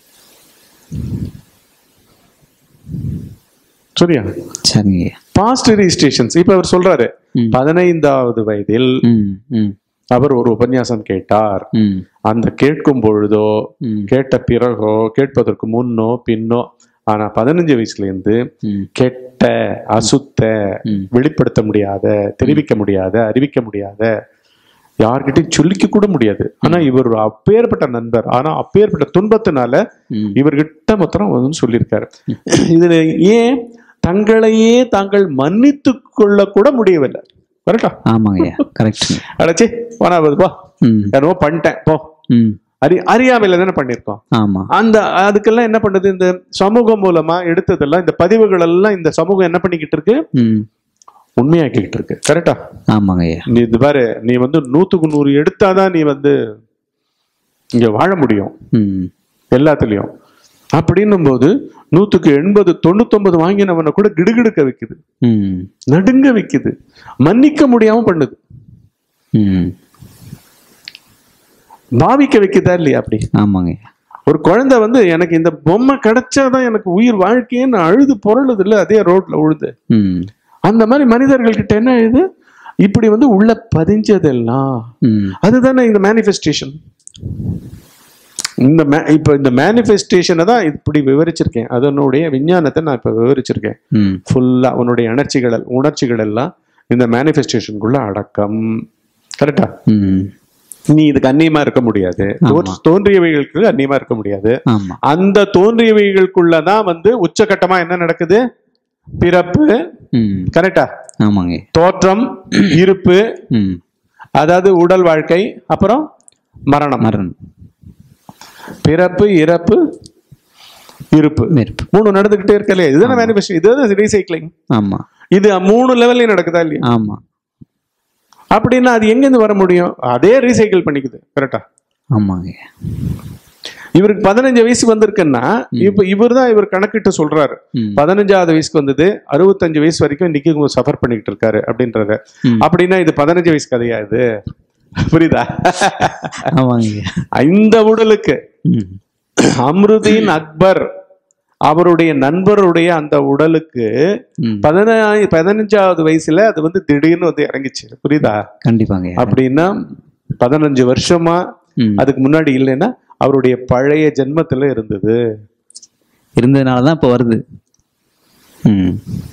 சரியா சரிங்க ஐயா பாஸ்ட் ரிஜிஸ்ட்ரேஷன்ஸ் இப்ப அவர் சொல்றாரு ம். பதினைந்தாவது வயதில் ம் ம் அவர் ஒரு உபன்யாசம் கேட்டார் ம் அந்த கேட்கும் பொழுதோ ம் கேட்ட பிறகோ கேட்பதற்கு முன்னோ பின்னோ ஆனா பதினஞ்சு வயசுல இருந்து ம் கெட்ட அசுத்த ம். வெளிப்படுத்த முடியாத தெரிவிக்க முடியாத அறிவிக்க முடியாத யார்கிட்டயும் சொல்லிக்க கூட முடியாது ஆனா இவர் ஒரு அப்பேற்பட்ட நண்பர் ஆனா அப்பேற்பட்ட துன்பத்தினால ம் இவர்கிட்ட மாத்திரம் வந்து சொல்லியிருக்காரு இதுல ஏன் தங்களையே தாங்கள் மன்னித்து கொள்ள கூட முடியவில்லை கரெக்டா ஆமாங்க ஐயா கரெக்டுங்க அடைச்சி போனா போது போ ம் என்னவோ பண்ணிட்டேன் போ ம் அறி அறியாமையில தானே பண்ணியிருக்கோம் ஆமா அந்த அதுக்கெல்லாம் என்ன பண்ணுது இந்த சமூகம் மூலமா எடுத்ததெல்லாம் இந்த பதிவுகள் எல்லாம் இந்த சமூகம் என்ன பண்ணிக்கிட்டு இருக்கு ம் உண்மையாக்கிக்கிட்டு இருக்கு கரெக்டா ஆமாங்க ஐயா நீ இது பாரு நீ வந்து நூத்துக்கு நூறு எடுத்தாதான் நீ வந்து இங்க வாழ முடியும் ம் எல்லாத்துலயும் அப்படின்னும் போது நூத்துக்கு எண்பது தொண்ணூத்தொன்பது வாங்கினவனை கூட கிடுகிடுக்க வைக்குது ம் நடுங்க வைக்குது மன்னிக்க முடியாம பண்ணுது ம் பாவிக்க வைக்குதா இல்லையா அப்படி ஆமாங்க ஐயா ஒரு குழந்தை வந்து எனக்கு இந்த பொம்மை கிடைச்சாதான் எனக்கு உயிர் வாழ்க்கைன்னு அழுது புரளுது இல்ல அதே ரோட்ல உழுது ம் அந்த மாதிரி மனிதர்கள் கிட்ட என்ன இது இப்படி வந்து உள்ள பதிஞ்சதெல்லாம் ம் அதுதானே இந்த மேனிஃபெஸ்டேஷன் இந்த மே இப்போ இந்த மேனிஃபெஸ்டேஷனை தான் இப்படி விவரிச்சிருக்கேன் அதனுடைய விஞ்ஞானத்தை நான் இப்போ விவரிச்சிருக்கேன் ம் ஃபுல்லா உன்னுடைய உணர்ச்சிகள் உணர்ச்சிகள் எல்லாம் இந்த மேனிஃபெஸ்டேஷனுக்குள்ள அடக்கம் கரெக்டா ம் நீ இதுக்கு அந்நியமா இருக்க முடியாது தோற்- தோன்றியவைகளுக்கு அந்நியமா இருக்க முடியாது ஆமா அந்த தோன்றியவைகளுக்குள்ளதான் வந்து உச்சகட்டமா என்ன நடக்குது பிறப்பு ம் கரெக்டா ஆமாங்க தோற்றம் இருப்பு ம் அதாவது உடல் வாழ்க்கை அப்புறம் மரணம் மரணம் பிறப்பு இறப்பு இருப்பு நெருப்பு மூணு நடந்துகிட்டே இருக்க இல்லையா இதுதானே மேனிஃபெஸ்டோ இதுதான் ரீசைக்ளிங் ஆமா இது மூணு லெவல்லையும் நடக்குதா இல்லையா ஆமா அப்படின்னா அது எங்கேருந்து வர முடியும் அதே ரீசைக்கிள் பண்ணிக்குது கரெக்டா ஆமாங்க இவருக்கு பதினஞ்சு வயசுக்கு வந்திருக்குன்னா இப்ப இவர் தான் இவர் கணக்கிட்டு சொல்றாரு ம் பதினஞ்சாவது வயசுக்கு வந்தது அறுபத்தஞ்சு வயசு வரைக்கும் இன்னைக்கு சஃபர் பண்ணிக்கிட்டு இருக்காரு அப்படின்றாரு ம். அப்படின்னா இது பதினஞ்சு வயசு கதையா இது புரியுதா ஆமாங்க இந்த உடலுக்கு ம் அம்ருதீன் அக்பர் அவருடைய நண்பருடைய அந்த உடலுக்கு ம் பதினா பதினஞ்சாவது வயசுல அது வந்து திடீர்னு வந்து இறங்கிச்சு புரியுதா கண்டிப்பாங்க அப்படின்னா பதினஞ்சு வருஷமா ம் அதுக்கு முன்னாடி இல்லைன்னா அவருடைய பழைய ஜென்மத்துல இருந்தது இருந்ததுனால தான் இப்போ வருது ம்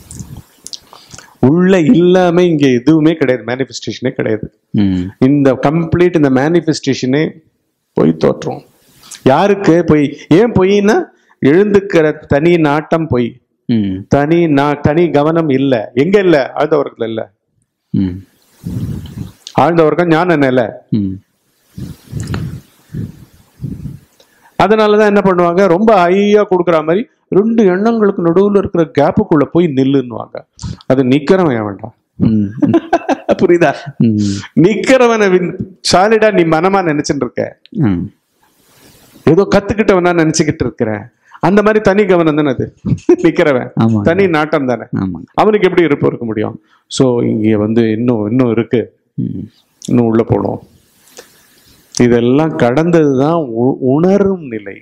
உள்ள இல்லாம இங்க எதுவுமே கிடையாது மேனிஃபெஸ்டேஷனே கிடையாது ம் இந்த கம்ப்ளீட் இந்த மேனிஃபெஸ்டேஷனே பொய் தோற்றம் யாருக்கு பொய் ஏன் பொய்னா எழுந்துக்கிற தனி நாட்டம் பொய் ம் தனி நா தனி கவனம் இல்ல எங்க இல்ல ஆழ்ந்த வர்க்கத்துல இல்ல ம் ஆழ்ந்த வர்க்கம் ஞான நிலை ம் அதனாலதான் என்ன பண்ணுவாங்க ரொம்ப ஹையா கொடுக்குற மாதிரி ரெண்டு எண்ணங்களுக்கு நடுவுல இருக்கிற கேப்புக்குள்ள போய் நில்லுன்னுவாங்க அது நிக்கிறவன் வேண்டாம் ம் புரியுதா ம் நிக்கிறவனை சாலிடா நீ மனமா நினைச்சுட்டு இருக்க ம் ஏதோ கத்துக்கிட்டவனா நினைச்சுக்கிட்டு இருக்கிறேன் அந்த மாதிரி தனி கவனம் தானே அது நிக்கிறவன் ஆமாங்க தனி நாட்டம் தானே ஆமாங்க அவனுக்கு எப்படி இருப்பு இருக்க முடியும் சோ இங்க வந்து இன்னும் இன்னும் இருக்கு ம் இன்னும் உள்ள போனோம் இதெல்லாம் கடந்ததுதான் உ- உணரும் நிலை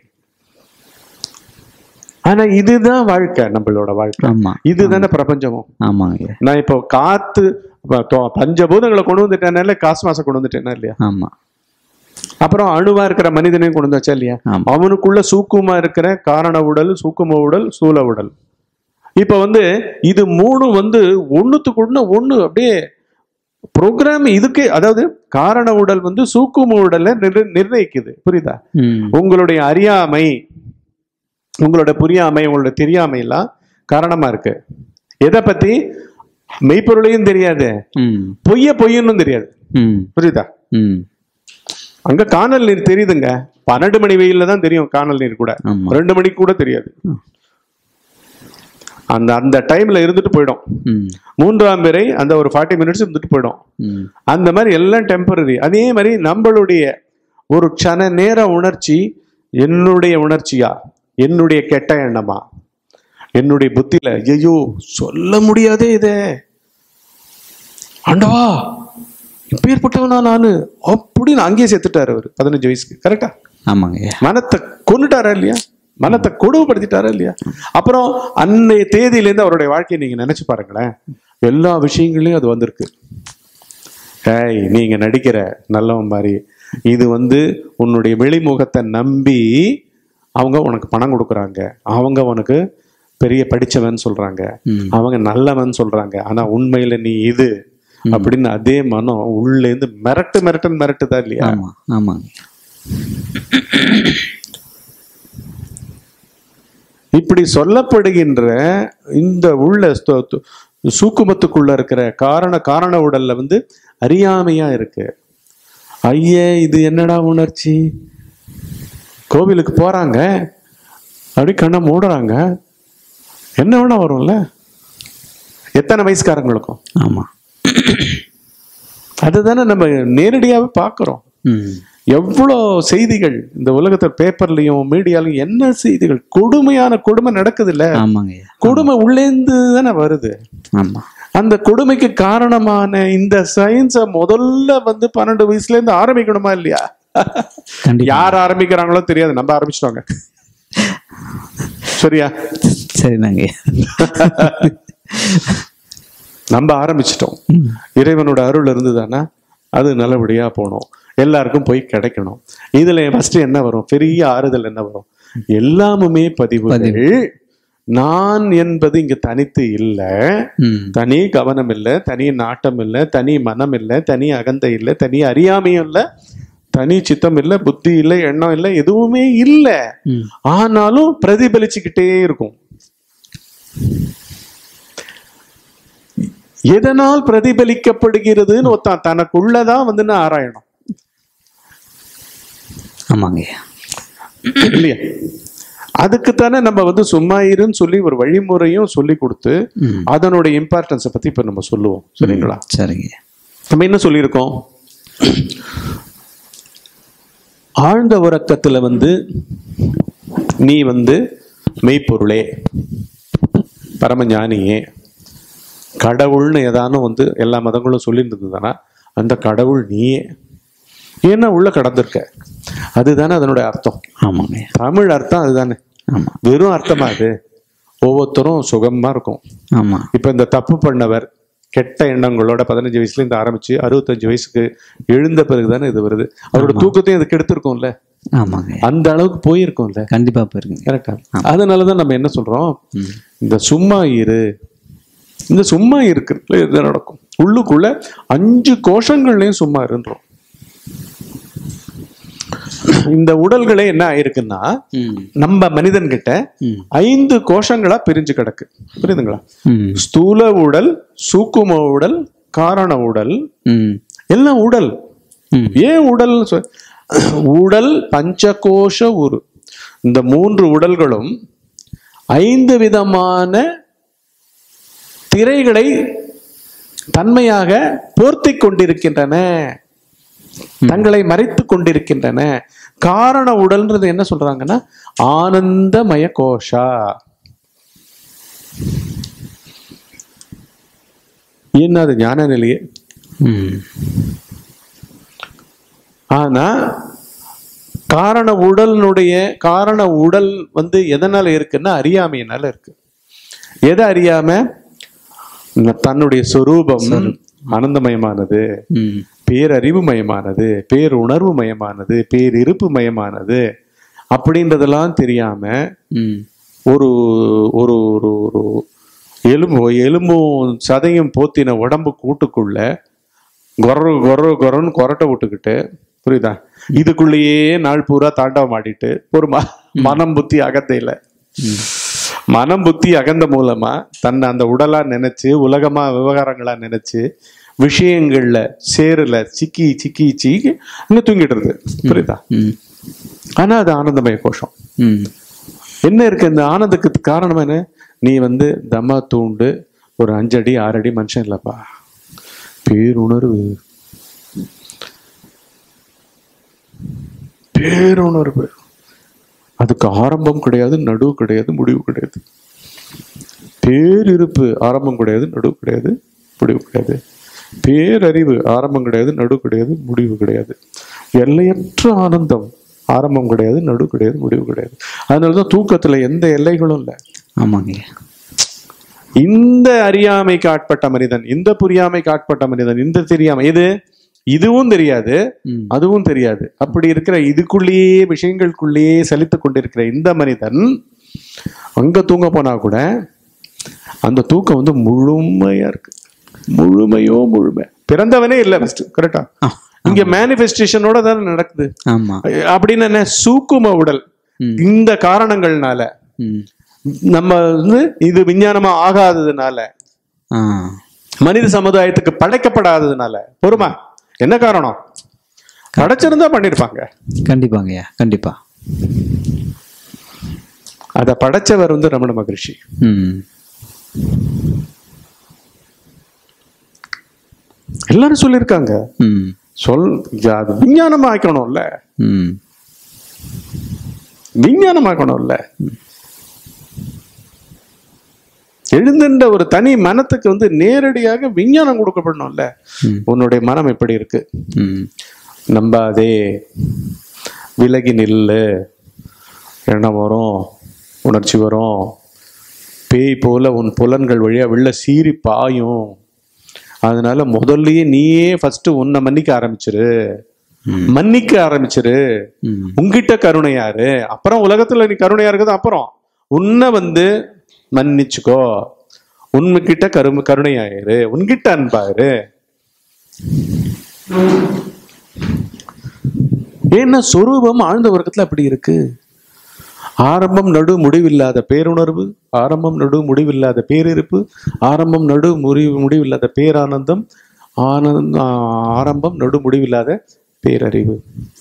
ஆனா இதுதான் வாழ்க்கை நம்மளோட வாழ்க்கை ஆமா இதுதானே பிரபஞ்சமும் ஆமாங்க நான் இப்போ காத்து ப- தொ- பஞ்சபூதங்களை கொண்டு வந்துட்டேனால காஸ்மாசை கொண்டு வந்துட்டேனா இல்லையா ஆமா அப்புறம் அணுவா இருக்கிற மனிதனையும் கொண்டு வந்தா இல்லையா ஆமா அவனுக்குள்ள சூக்குமா இருக்கிற காரண உடல் சூக்கும உடல் சூல உடல் இப்ப வந்து இது மூணு வந்து ஒண்ணுத்துக்கு ஒண்ணு ஒண்ணு அப்படியே ப்ரோக்ராம் இதுக்கு அதாவது காரண உடல் வந்து சூக்கும உடலை நிர் நிர்ணயிக்குது புரியுதா ம் உங்களுடைய அறியாமை உங்களோட புரியாமை உங்களோட தெரியாமை எல்லாம் காரணமா இருக்கு எதை பத்தி மெய்ப்பொருளையும் தெரியாது ம் பொய்ய பொய்யன்னு தெரியாது ம் புரியுதா ம் அங்க காணல் நீர் தெரியுதுங்க பன்னெண்டு மணி வெயில்ல தான் தெரியும் காணல் நீர் கூட ஆமா ரெண்டு மணிக்கு கூட தெரியாது ம். அந்த அந்த டைம்ல இருந்துட்டு போயிடும் ம் மூன்றாம் பிறை அந்த ஒரு ஃபார்ட்டி மினிட்ஸ் இருந்துட்டு போயிடும் ம் அந்த மாதிரி எல்லாம் டெம்பரரி அதே மாதிரி நம்மளுடைய ஒரு க்ஷண நேர உணர்ச்சி என்னுடைய உணர்ச்சியா என்னுடைய கெட்ட எண்ணமா என்னுடைய புத்தியில ஐயோ சொல்ல முடியாதே இதே ஆண்டவா இப்பேற்பட்டவனா நானு அப்படின்னு அங்கேயே செத்துட்டாரு அவர் பதினஞ்சு வயசுக்கு கரெக்டா ஆமாங்க மனத்தை கொண்டுட்டாரா இல்லையா மனத்தை கொடுமைப்படுத்திட்டாரா இல்லையா அப்புறம் அன்னைய தேதியிலேருந்து அவருடைய வாழ்க்கையை நீங்க நினைச்சு பாருங்களேன் எல்லா விஷயங்களையும் அது வந்திருக்கு ஏய் நீங்க நடிக்கிற நல்லவன் மாதிரி இது வந்து உன்னுடைய வெளிமுகத்தை நம்பி அவங்க உனக்கு பணம் கொடுக்குறாங்க அவங்க உனக்கு பெரிய படிச்சவன் சொல்றாங்க ம் அவங்க நல்லவன் சொல்றாங்க ஆனா உண்மையில நீ இது அப்படின்னு அதே மனம் உள்ளேந்து மிரட்டு மிரட்டுன்னு மிரட்டுதா இல்லையா ஆமா ஆமாங்க இப்படி சொல்லப்படுகின்ற இந்த உள்ள ஸ்தோ- து- சூக்குமத்துக்குள்ள இருக்கிற காரண காரண உடல்ல வந்து அறியாமையா இருக்கு ஐயே இது என்னடா உணர்ச்சி கோவிலுக்கு போறாங்க அப்படி கண்ணை மூடுறாங்க என்ன வேணா வரும்ல எத்தனை வயசுக்காரங்களுக்கும் ஆமா அதுதானே நம்ம நேரடியாவே பார்க்கிறோம் ம் எவ்வளோ செய்திகள் இந்த உலகத்துல பேப்பர்லயும் மீடியாலையும் என்ன செய்திகள் கொடுமையான கொடுமை நடக்குது இல்ல ஆமாங்க கொடுமை உள்ளேந்து தானே வருது ஆமா அந்த கொடுமைக்கு காரணமான இந்த சயின்ஸை முதல்ல வந்து பன்னெண்டு வயசுல இருந்து ஆரம்பிக்கணுமா இல்லையா கண்டிப்பா யார் ஆரம்பிக்கிறாங்களோ தெரியாது நம்ம ஆரம்பிச்சிட்டோங்க சரியா சரிதாங்க நம்ம ஆரம்பிச்சிட்டோம் இறைவனோட அருள் இருந்ததுன்னா அது நல்லபடியா போனோம் எல்லாருக்கும் போய் கிடைக்கணும் இதுல ஃபர்ஸ்ட் என்ன வரும் பெரிய ஆறுதல் என்ன வரும் எல்லாமுமே பதிவுகள் நான் என்பது இங்க தனித்து இல்லை ம் தனி கவனம் இல்லை தனி நாட்டம் இல்லை தனி மனம் இல்லை தனி அகந்தை இல்லை தனி அறியாமையும் இல்லை தனி சித்தம் இல்லை புத்தி இல்லை எண்ணம் இல்லை எதுவுமே இல்லை ம் ஆனாலும் பிரதிபலிச்சுக்கிட்டே இருக்கும் எதனால் பிரதிபலிக்கப்படுகிறதுன்னு ஒருத்தன் தனக்குள்ளதான் வந்து நான் ஆராயணும் ஆமாங்கய்யா இல்லையா அதுக்குத்தானே நம்ம வந்து சும்மா இருன்னு சொல்லி ஒரு வழிமுறையும் சொல்லி கொடுத்து ம் அதனுடைய இம்பார்ட்டன்ஸை பத்தி இப்ப நம்ம சொல்லுவோம் சரிங்களா சரிங்கய்யா நம்ம என்ன சொல்லியிருக்கோம் ஆழ்ந்த உறக்கத்துல வந்து நீ வந்து மெய்ப்பொருளே பரமஞானியே கடவுள்னு ஏதானும் வந்து எல்லா மதங்களும் சொல்லிட்டு இருந்ததுன்னா அந்த கடவுள் நீயே ஏன்னா உள்ள கடந்திருக்க அதுதானே அதனுடைய அர்த்தம் ஆமாங்கய்யா தமிழ் அர்த்தம் அதுதானே ஆமாம் வெறும் அர்த்தமா அது ஒவ்வொருத்தரும் சுகமா இருக்கும் ஆமாம் இப்ப இந்த தப்பு பண்ணவர் கெட்ட எண்ணங்களோட பதினஞ்சு வயசுல இருந்து ஆரம்பிச்சு அறுபத்தஞ்சு வயசுக்கு எழுந்த பிறகுதானே இது வருது அவரோட தூக்கத்தையும் அது கெடுத்திருக்கும்ல ஆமாங்கய்யா அந்த அளவுக்கு போயிருக்கும்ல கண்டிப்பாக போயிருக்குங்க கரெக்டா அதனாலதான் நம்ம என்ன சொல்றோம் ம் இந்த சும்மா இரு இந்த சும்மா இருக்கிறதுல இது நடக்கும் உள்ளுக்குள்ள அஞ்சு கோஷங்கள்லயும் சும்மா இருன்றோம் இந்த உடல்களே என்ன ஆயிருக்குன்னா ம் நம்ம மனிதன்கிட்ட ம் ஐந்து கோஷங்களா பிரிஞ்சு கிடக்கு புரியுதுங்களா ம் ஸ்தூல உடல் சூக்கும உடல் காரண உடல் ம் எல்லாம் உடல் ம் ஏன் உடல் சொ- உடல் பஞ்சகோஷ உரு இந்த மூன்று உடல்களும் ஐந்து விதமான திரைகளை தன்மையாக போர்த்தி கொண்டிருக்கின்றன தங்களை மறைத்து கொண்டிருக்கின்றன காரண உடல்ன்றது என்ன சொல்றாங்கன்னா ஆனந்தமய கோஷா என்ன அது ஞான நிலையே ம் ஆனா காரண உடலினுடைய காரண உடல் வந்து எதனால இருக்குன்னா அறியாமையினால இருக்கு எதை அறியாம ந- தன்னுடைய சொரூபம் ஆனந்தமயமானது ம் பேரறிவு மயமானது பேருணர்வு மயமானது பேரிருப்பு மயமானது அப்படின்றதெல்லாம் தெரியாம ம் ஒரு ஒரு ஒரு ஒரு எலும்பு எலும்பும் சதையும் போத்தின உடம்பு கூட்டுக்குள்ள கொர கொர கொரன்னு கொரட்டை விட்டுக்கிட்டு புரியுதா இதுக்குள்ளேயே நாள் பூரா தாண்டவம் ஆடிட்டு ஒரு ம மனம் புத்தி அகத்தையில மனம் புத்தி அகந்த மூலமா தன்னை அந்த உடலா நினைச்சு உலகமா விவகாரங்களா நினைச்சு விஷயங்கள்ல சேருல சிக்கி சிக்கி சிக்கி இங்க தூங்கிடுறது புரியுதா ம் ஆனா அது ஆனந்தமய கோஷம் ம் என்ன இருக்கு இந்த ஆனந்தத்துக்கு காரணம் என்ன நீ வந்து தம்மா தூண்டு ஒரு அஞ்சடி ஆறடி மனுஷன் இல்லப்பா பேருணர்வு பேருணர்வு அதுக்கு ஆரம்பம் கிடையாது நடுவு கிடையாது முடிவு கிடையாது பேரிருப்பு ஆரம்பம் கிடையாது நடுவு கிடையாது முடிவு கிடையாது பேரறிவு ஆரம்பம் கிடையாது நடுவு கிடையாது முடிவு கிடையாது எல்லையற்ற ஆனந்தம் ஆரம்பம் கிடையாது நடுவு கிடையாது முடிவு கிடையாது அதனாலதான் தூக்கத்துல எந்த எல்லைகளும் இல்லை ஆமாங்கய்யா இந்த அறியாமைக்கு ஆட்பட்ட மனிதன் இந்த புரியாமைக்கு ஆட்பட்ட மனிதன் இந்த தெரியாமை இது இதுவும் தெரியாது ம் அதுவும் தெரியாது அப்படி இருக்கிற இதுக்குள்ளேயே விஷயங்களுக்குள்ளேயே சலித்து கொண்டிருக்கிற இந்த மனிதன் அங்க தூங்க போனா கூட அந்த தூக்கம் வந்து முழுமையா இருக்கு முழுமையோ முழுமை பிறந்தவனே இல்லை ஃபர்ஸ்ட் கரெக்டா ஆ, இங்க மேனிஃபெஸ்டேஷனோட தானே நடக்குது ஆமா அப்படின்னு என்ன சூக்கும உடல் ம். இந்த காரணங்கள்னால ம் நம்ம வந்து இது விஞ்ஞானமா ஆகாததுனால ஆ மனித சமுதாயத்துக்கு படைக்கப்படாததுனால பொறுமா என்ன காரணம் படைச்சிருந்தா பண்ணிருப்பாங்க கண்டிப்பாங்கய்யா கண்டிப்பா அத படைச்சவர் வந்து ரமண மகரிஷி ம் எல்லாரும் சொல்லியிருக்காங்க ம் சொல் அது விஞ்ஞானமா ஆக்கணும்ல ம் விஞ்ஞானமாக்கணும்ல எழுந்துன்ற ஒரு தனி மனத்துக்கு வந்து நேரடியாக விஞ்ஞானம் கொடுக்கப்படணும்ல ம். உன்னுடைய மனம் எப்படி இருக்கு ம் நம்பாதே விலகி நில்லு எண்ணம் வரும் உணர்ச்சி வரும் பேய் போல உன் புலன்கள் வழியா வெளில சீறி பாயும் அதனால முதல்லயே நீயே ஃபர்ஸ்ட் உன்னை மன்னிக்க ஆரம்பிச்சிரு ம். மன்னிக்க ஆரம்பிச்சிரு ம். உன்கிட்ட கருணையாரு அப்புறம் உலகத்துல நீ கருணையா இருக்குது அப்புறம் உன்னை வந்து மன்னிச்சுக்கோ உன்கிட்ட கரு கருணையாயிரு உன்கிட்ட அன்பாயிரு ஏன்னா சொரூபம் ஆழ்ந்த வர்க்கத்துல அப்படி இருக்கு ஆரம்பம் நடு முடிவில்லாத பேருணர்வு ஆரம்பம் நடு முடிவில்லாத பேரிருப்பு ஆரம்பம் நடு முடிவு முடிவில்லாத பேரானந்தம் ஆனந்த ஆரம்பம் நடு முடிவில்லாத பேரறிவு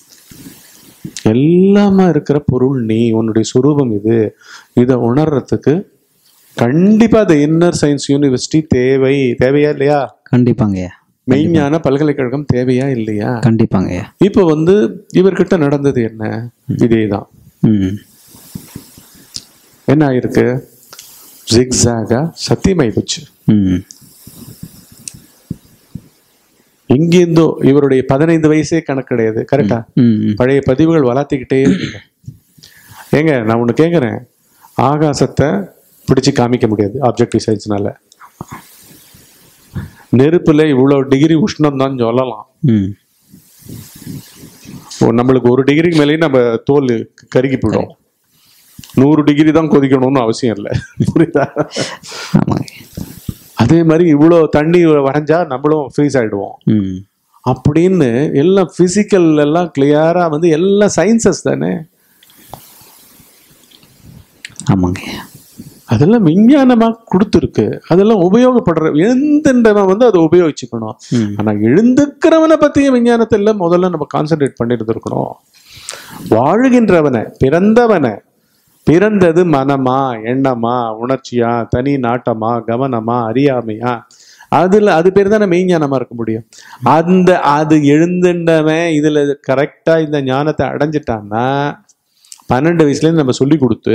எல்லாமா இருக்கிற பொருள் நீ உன்னுடைய சுரூபம் இது இதை உணர்றதுக்கு கண்டிப்பா அந்த இன்னர் சயின்ஸ் யூனிவர்சிட்டி தேவை தேவையா இல்லையா கண்டிப்பாங்கய்யா மெய்ஞான பல்கலைக்கழகம் தேவையா இல்லையா கண்டிப்பாங்கய்யா இப்போ வந்து இவர்கிட்ட நடந்தது என்ன இதேதான் ம் என்ன ஆயிருக்கு ஜிக்ஸாகா சத்தியமாயி போச்சு ம் எங்கேருந்தோ இவருடைய பதினைந்து வயசே கணக்கு கிடையாது கரெக்டா ம் ம். பழைய பதிவுகள் வளர்த்திக்கிட்டே இருக்குங்க ஏங்க நான் ஒன்று கேட்குறேன் ஆகாசத்தை பிடிச்சு காமிக்க முடியாது ஆப்ஜெக்டிவ் சயின்ஸ்னால நெருப்புல இவ்வளோ டிகிரி உஷ்ணம் தான் சொல்லலாம் ம் ஓ, நம்மளுக்கு ஒரு டிகிரிக்கு மேலேயும் நம்ம தோல் கருகி போயிடும் நூறு டிகிரி தான் கொதிக்கணும்னு அவசியம் இல்லை புரியுதா ஆமாங்க அதே மாதிரி இவ்வளோ தண்ணி வரைஞ்சா நம்மளும் ஃப்ரீஸ் ஆயிடுவோம் ம் அப்படின்னு எல்லாம் பிசிக்கல் எல்லாம் கிளியரா வந்து எல்லாம் சயின்சஸ் தானே ஆமாங்கய்யா அதெல்லாம் விஞ்ஞானமா கொடுத்துருக்கு அதெல்லாம் உபயோகப்படுற எழுந்துன்றவன் வந்து அதை உபயோகிச்சுக்கணும் ம் ஆனா எழுந்துக்கிறவனை பத்திய விஞ்ஞானத்துல முதல்ல நம்ம கான்சென்ட்ரேட் பண்ணிட்டு இருக்கணும் வாழுகின்றவனை பிறந்தவனை பிறந்தது மனமா எண்ணமா உணர்ச்சியா தனி நாட்டமா கவனமா அறியாமையா அதுல அது பேர் தானே மெய்ஞானமா இருக்க முடியும் அந்த அது எழுந்துண்டவன் இதுல கரெக்டா இந்த ஞானத்தை அடைஞ்சிட்டான்னா பன்னெண்டு வயசுல இருந்து நம்ம சொல்லி கொடுத்து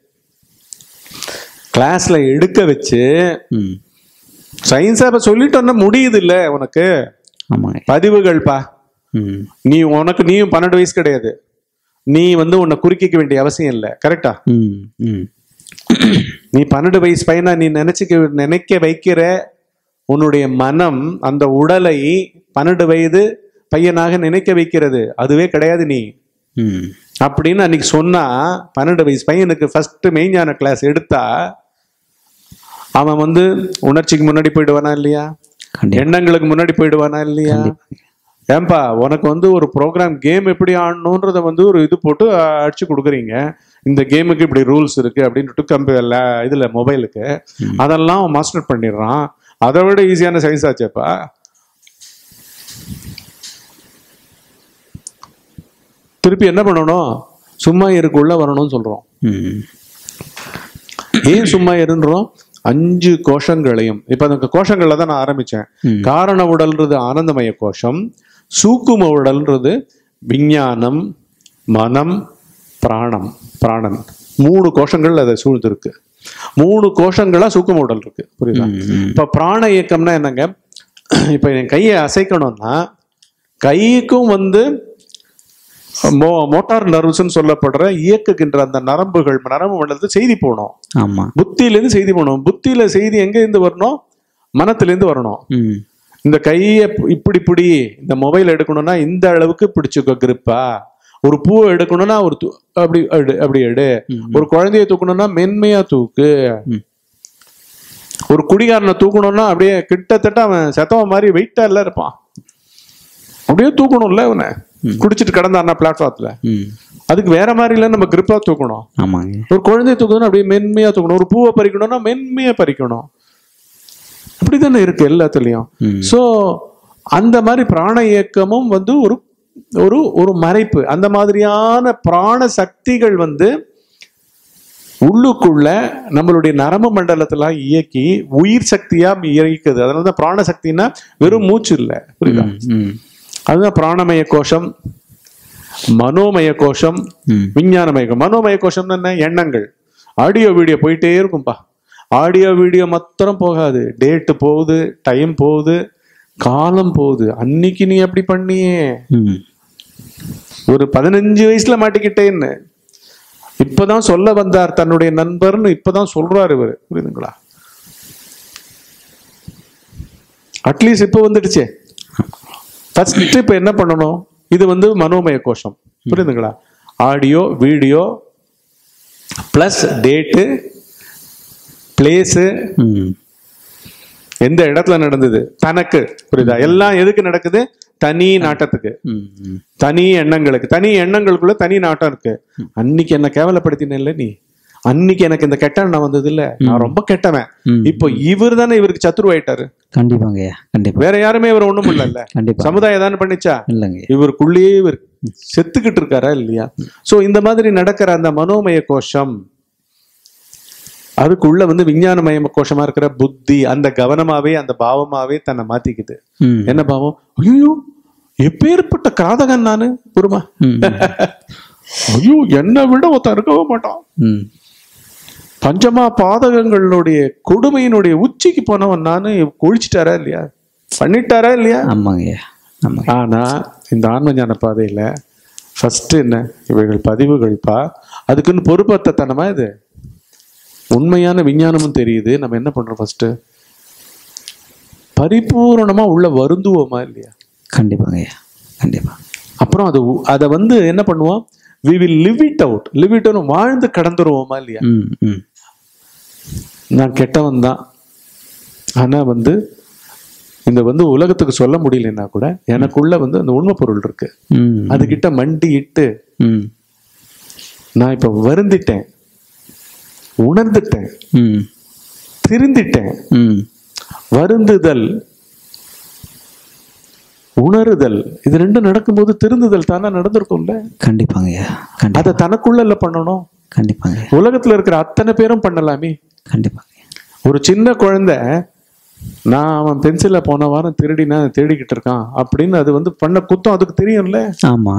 கிளாஸ்ல எடுக்க வச்சு ம் சயின்ஸா இப்ப சொல்லிட்டோன்னா முடியுது இல்ல உனக்கு ஆமாங்க பதிவுகள்ப்பா ம் நீ உனக்கு நீயும் பன்னெண்டு வயசு கிடையாது நீ வந்து உன்னை குறுக்கிக்க வேண்டிய அவசியம் இல்லை கரெக்டா ம் ம் நீ பன்னெண்டு வயசு பையனா நீ நினைச்சுக்க நினைக்க வைக்கிற உன்னுடைய மனம் அந்த உடலை பன்னெண்டு வயது பையனாக நினைக்க வைக்கிறது அதுவே கிடையாது நீ ம் அப்படின்னு அன்னைக்கு சொன்னா பன்னெண்டு வயசு பையனுக்கு ஃபர்ஸ்ட் மெய்ஞான கிளாஸ் எடுத்தா அவன் வந்து உணர்ச்சிக்கு முன்னாடி போயிடுவானா இல்லையா கண்டிப்பா எண்ணங்களுக்கு முன்னாடி போயிடுவானா இல்லையா ஏன்பா உனக்கு வந்து ஒரு ப்ரோக்ராம் கேம் எப்படி ஆடணுன்றத வந்து ஒரு இது போட்டு அஹ், அடிச்சு கொடுக்குறீங்க இந்த கேமுக்கு இப்படி ரூல்ஸ் இருக்கு அப்படின்ட்டு கம்பி இதுல மொபைலுக்கு அதெல்லாம் அவன் மாஸ்டர் பண்ணிடுறான் அதை விட ஈஸியான சயின்ஸ் ஆச்சேப்பா திருப்பி என்ன பண்ணணும் சும்மா இருக்குள்ள வரணும்னு சொல்றோம் ம் ஏன் சும்மா இருன்றோம் அஞ்சு கோஷங்களையும் இப்ப அந்த கோஷங்கள்ல தான் நான் ஆரம்பிச்சேன் ம். காரண உடல்ன்றது ஆனந்தமய கோஷம் சூக்கும உடல்ன்றது விஞ்ஞானம் மனம் பிராணம் பிராணன் மூணு கோஷங்கள் அதை சூழ்ந்திருக்கு மூணு கோஷங்களா சூக்கும உடல் இருக்கு புரியுதா ம், ம். இப்ப பிராண இயக்கம்னா என்னங்க இப்ப என் கையை அசைக்கணும்னா கைக்கும் வந்து மோ மோட்டார் நர்வ்ஸ்ன்னு சொல்லப்படுற இயக்குகின்ற அந்த நரம்புகள் நரம்பு மண்டலத்துக்கு செய்தி போகணும் ஆமா புத்தியிலேருந்து செய்தி போகணும் புத்தியில செய்தி எங்க இருந்து வரணும் மனத்திலேருந்து வரணும் ம் இந்த கையை இப்படி பிடி இந்த மொபைல் எடுக்கணும்னா இந்த அளவுக்கு பிடிச்சுக்கோ கிரிப்பா ஒரு பூவை எடுக்கணும்னா ஒரு தூ- அப்படி எடு அப்படி எடு ம். ஒரு குழந்தைய தூக்கணும்னா மென்மையா தூக்கு ம். ஒரு குடிகாரனை தூக்கணும்னா அப்படியே கிட்டத்தட்ட அவன் செத்தவன் மாதிரி வெயிட்டா இல்ல இருப்பான் அப்படியே தூக்கணும்ல அவனை ம். குடிச்சிட்டு கிடந்தான்னா பிளாட்ஃபார்ம்ல ம் அதுக்கு வேற மாதிரி இல்ல நம்ம கிரிப்பா தூக்கணும் ஆமாங்க ஒரு குழந்தைய தூக்கணும்னா அப்படியே மென்மையா தூக்கணும் ஒரு பூவை பறிக்கணும்னா மென்மையா பறிக்கணும் இப்படிதானே இருக்கு எல்லாத்துலயும் ம் சோ அந்த மாதிரி பிராண இயக்கமும் வந்து ஒரு ஒரு ஒரு மறைப்பு அந்த மாதிரியான பிராண சக்திகள் வந்து உள்ளுக்குள்ள நம்மளுடைய நரம்பு மண்டலத்துல இயக்கி உயிர் சக்தியா இயக்குது அதனால தான் பிராண சக்தினா வெறும் மூச்சு இல்லை புரியுதா ம், ம் அதுதான் பிராணமய கோஷம் மனோமய கோஷம் ம் விஞ்ஞானமய கோ- மனோமய கோஷம்னு என்ன எண்ணங்கள் ஆடியோ வீடியோ போயிட்டே இருக்கும்பா ஆடியோ வீடியோ மாத்திரம் போகாது டேட்டு போகுது டைம் போகுது காலம் போகுது அன்னைக்கு நீ அப்படி பண்ணியே ம் ஒரு பதினஞ்சு வயசுல மாட்டிக்கிட்டேன்னு இப்பதான் சொல்ல வந்தார் தன்னுடைய நண்பர்னு இப்பதான் சொல்றாரு இவரு புரியுதுங்களா அட்லீஸ்ட் இப்போ வந்துடுச்சே ஃபர்ஸ்ட் இப்போ என்ன பண்ணணும் இது வந்து மனோமய கோஷம் புரியுதுங்களா audio video plus date place ம் எந்த இடத்துல நடந்தது தனக்கு புரியுதா எல்லாம் எதுக்கு நடக்குது தனி நாட்டத்துக்கு ம் ம் தனி எண்ணங்களுக்கு தனி எண்ணங்களுக்குள்ள தனி நாட்டம் இருக்கு அன்னைக்கு என்ன கேவலப்படுத்தின இல்ல நீ அன்னைக்கு எனக்கு இந்த கெட்ட எண்ணம் வந்தது இல்ல நான் ரொம்ப கெட்டவன் ம். இப்போ இவர் தானே இவருக்கு சத்துருவாயிட்டாரு கண்டிப்பாங்கய்யா கண்டிப்பா வேற யாருமே இவர் ஒண்ணும் இல்லல்ல கண்டிப்பா சமுதாயம் தானே பண்ணிச்சா இல்லைங்க இவருக்குள்ளேயே இவர் செத்துக்கிட்டு இருக்காரா இல்லையா சோ இந்த மாதிரி நடக்கிற அந்த மனோமய கோஷம் அதுக்குள்ள வந்து விஞ்ஞானமய கோஷமா இருக்கிற புத்தி அந்த கவனமாவே அந்த பாவமாவே தன்னை மாத்திக்குது ம் என்ன பாவம் ஐயோ எப்பேற்பட்ட காதகன் நானு புரியுமா ம் ஐயோ என்னை விட ஒருத்தன் இருக்கவே மாட்டான் ம் பஞ்சமா பாதகங்களுடைய கொடுமையினுடைய உச்சிக்கு போனவன் நானு ஒழிச்சிட்டாரா இல்லையா பண்ணிட்டாரா இல்லையா ஆமாங்கய்யா ஆமாங்க ஆனா இந்த ஆன்ம ஞான பாதையில ஃபர்ஸ்ட் என்ன இவைகள் பதிவுகள்ப்பா அதுக்குன்னு பொறுப்பத்தனமா இது உண்மையான விஞ்ஞானமும் தெரியுது நம்ம என்ன பண்றோம் ஃபர்ஸ்ட் பரிபூரணமா உள்ள வருந்துவோமா இல்லையா கண்டிப்பாங்கய்யா கண்டிப்பா அப்புறம் அது உ- அதை வந்து என்ன பண்ணுவோம் we will live it out live it out வாழ்ந்து கடந்துருவோமா இல்லையா ம் ம் நான் கெட்டவன் தான் ஆனா வந்து இந்த வந்து உலகத்துக்கு சொல்ல முடியலன்னா கூட எனக்குள்ள வந்து அந்த உண்மை பொருள் இருக்கு ம் அதுகிட்ட மண்டி இட்டு ம் நான் இப்ப வருந்திட்டேன் உணர்ந்துட்டேன் ம் திருந்திட்டேன் ம் வருந்துதல் உணருதல் இது ரெண்டும் நடக்கும்போது திருந்துதல் தானே நடந்திருக்கும்ல கண்டிப்பாங்கய்யா கண்டிப்பா அதை தனக்குள்ள இல்ல பண்ணணும் கண்டிப்பாங்க உலகத்துல இருக்கிற அத்தனை பேரும் பண்ணலாமே கண்டிப்பாங்க ஒரு சின்ன குழந்தை நான் அவன் பென்சிலை போன வாரம் திருடினா தேடிக்கிட்டு இருக்கான் அப்படின்னு அது வந்து பண்ண குத்தம் அதுக்கு தெரியும்ல ஆமா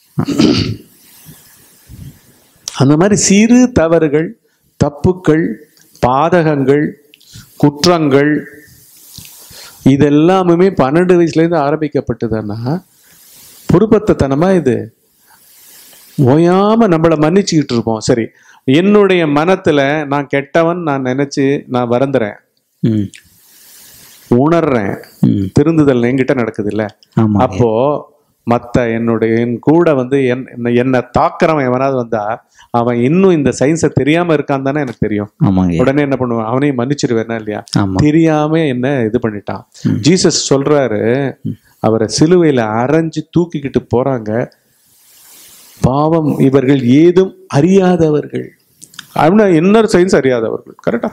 அந்த மாதிரி சிறு தவறுகள் தப்புக்கள் பாதகங்கள் குற்றங்கள் இதெல்லாமுமே பன்னெண்டு வயசுலேருந்து ஆரம்பிக்கப்பட்டதுன்னா பொறுப்பத்தனமா இது ஓயாம நம்மளை மன்னிச்சுக்கிட்டு இருப்போம் சரி என்னுடைய மனத்துல நான் கெட்டவன் நான் நினைச்சு நான் வருந்துறேன் ம் உணர்றேன் ம் திருந்துதல் என்கிட்ட நடக்குது இல்ல ஆமா அப்போ மத்த என்னுடைய என் கூட வந்து என் என்னை- என்னை தாக்குறவன் எவனாவது வந்தா அவன் இன்னும் இந்த சயின்ஸை தெரியாம இருக்கான் தானே எனக்கு தெரியும் ஆமாங்க உடனே என்ன பண்ணுவேன் அவனையும் மன்னிச்சிருவேனா இல்லையா ஆமா தெரியாம என்ன இது பண்ணிட்டான் ஜீசஸ் சொல்றாரு அவரை சிலுவையில அரைஞ்சு தூக்கிக்கிட்டு போறாங்க பாவம் இவர்கள் ஏதும் அறியாதவர்கள் அப்படின்னா இன்னொரு சயின்ஸ் அறியாதவர்கள் கரெக்டா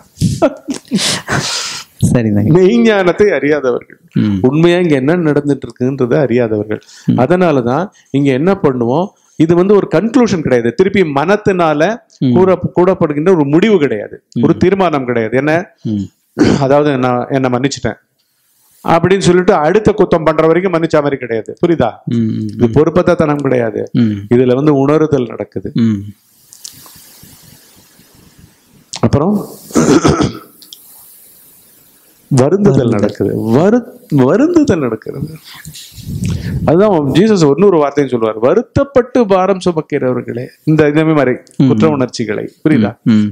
சரிதாங்க மெய்ஞானத்தை அறியாதவர்கள் ம் உண்மையா இங்க என்ன நடந்துட்டு இருக்குன்றதை அறியாதவர்கள் அதனாலதான் இங்க என்ன பண்ணுவோம் இது வந்து ஒரு கன்க்ளூஷன் கிடையாது திருப்பி மனத்தினால கூற கூடப்படுகின்ற ஒரு முடிவு கிடையாது ஒரு தீர்மானம் கிடையாது என்ன ம் அதாவது நான் என்ன மன்னிச்சிட்டேன் அப்படின்னு சொல்லிட்டு அடுத்த குத்தம் பண்ற வரைக்கும் மன்னிச்ச மாதிரி கிடையாது புரியுதா ம் இது பொறுப்பத்தனம் கிடையாது ம் இதுல வந்து உணருதல் நடக்குது ம் அப்புறம் வருந்துதல் நடக்குது வரு வருந்துதல் நடக்கிறது அதுதான் ஜீசஸ் இன்னொரு வார்த்தையும் சொல்லுவார் வருத்தப்பட்டு பாரம் சுமக்கிறவர்களே இந்த இந்த மாதிரி குற்ற உணர்ச்சிகளை புரியுதா ம்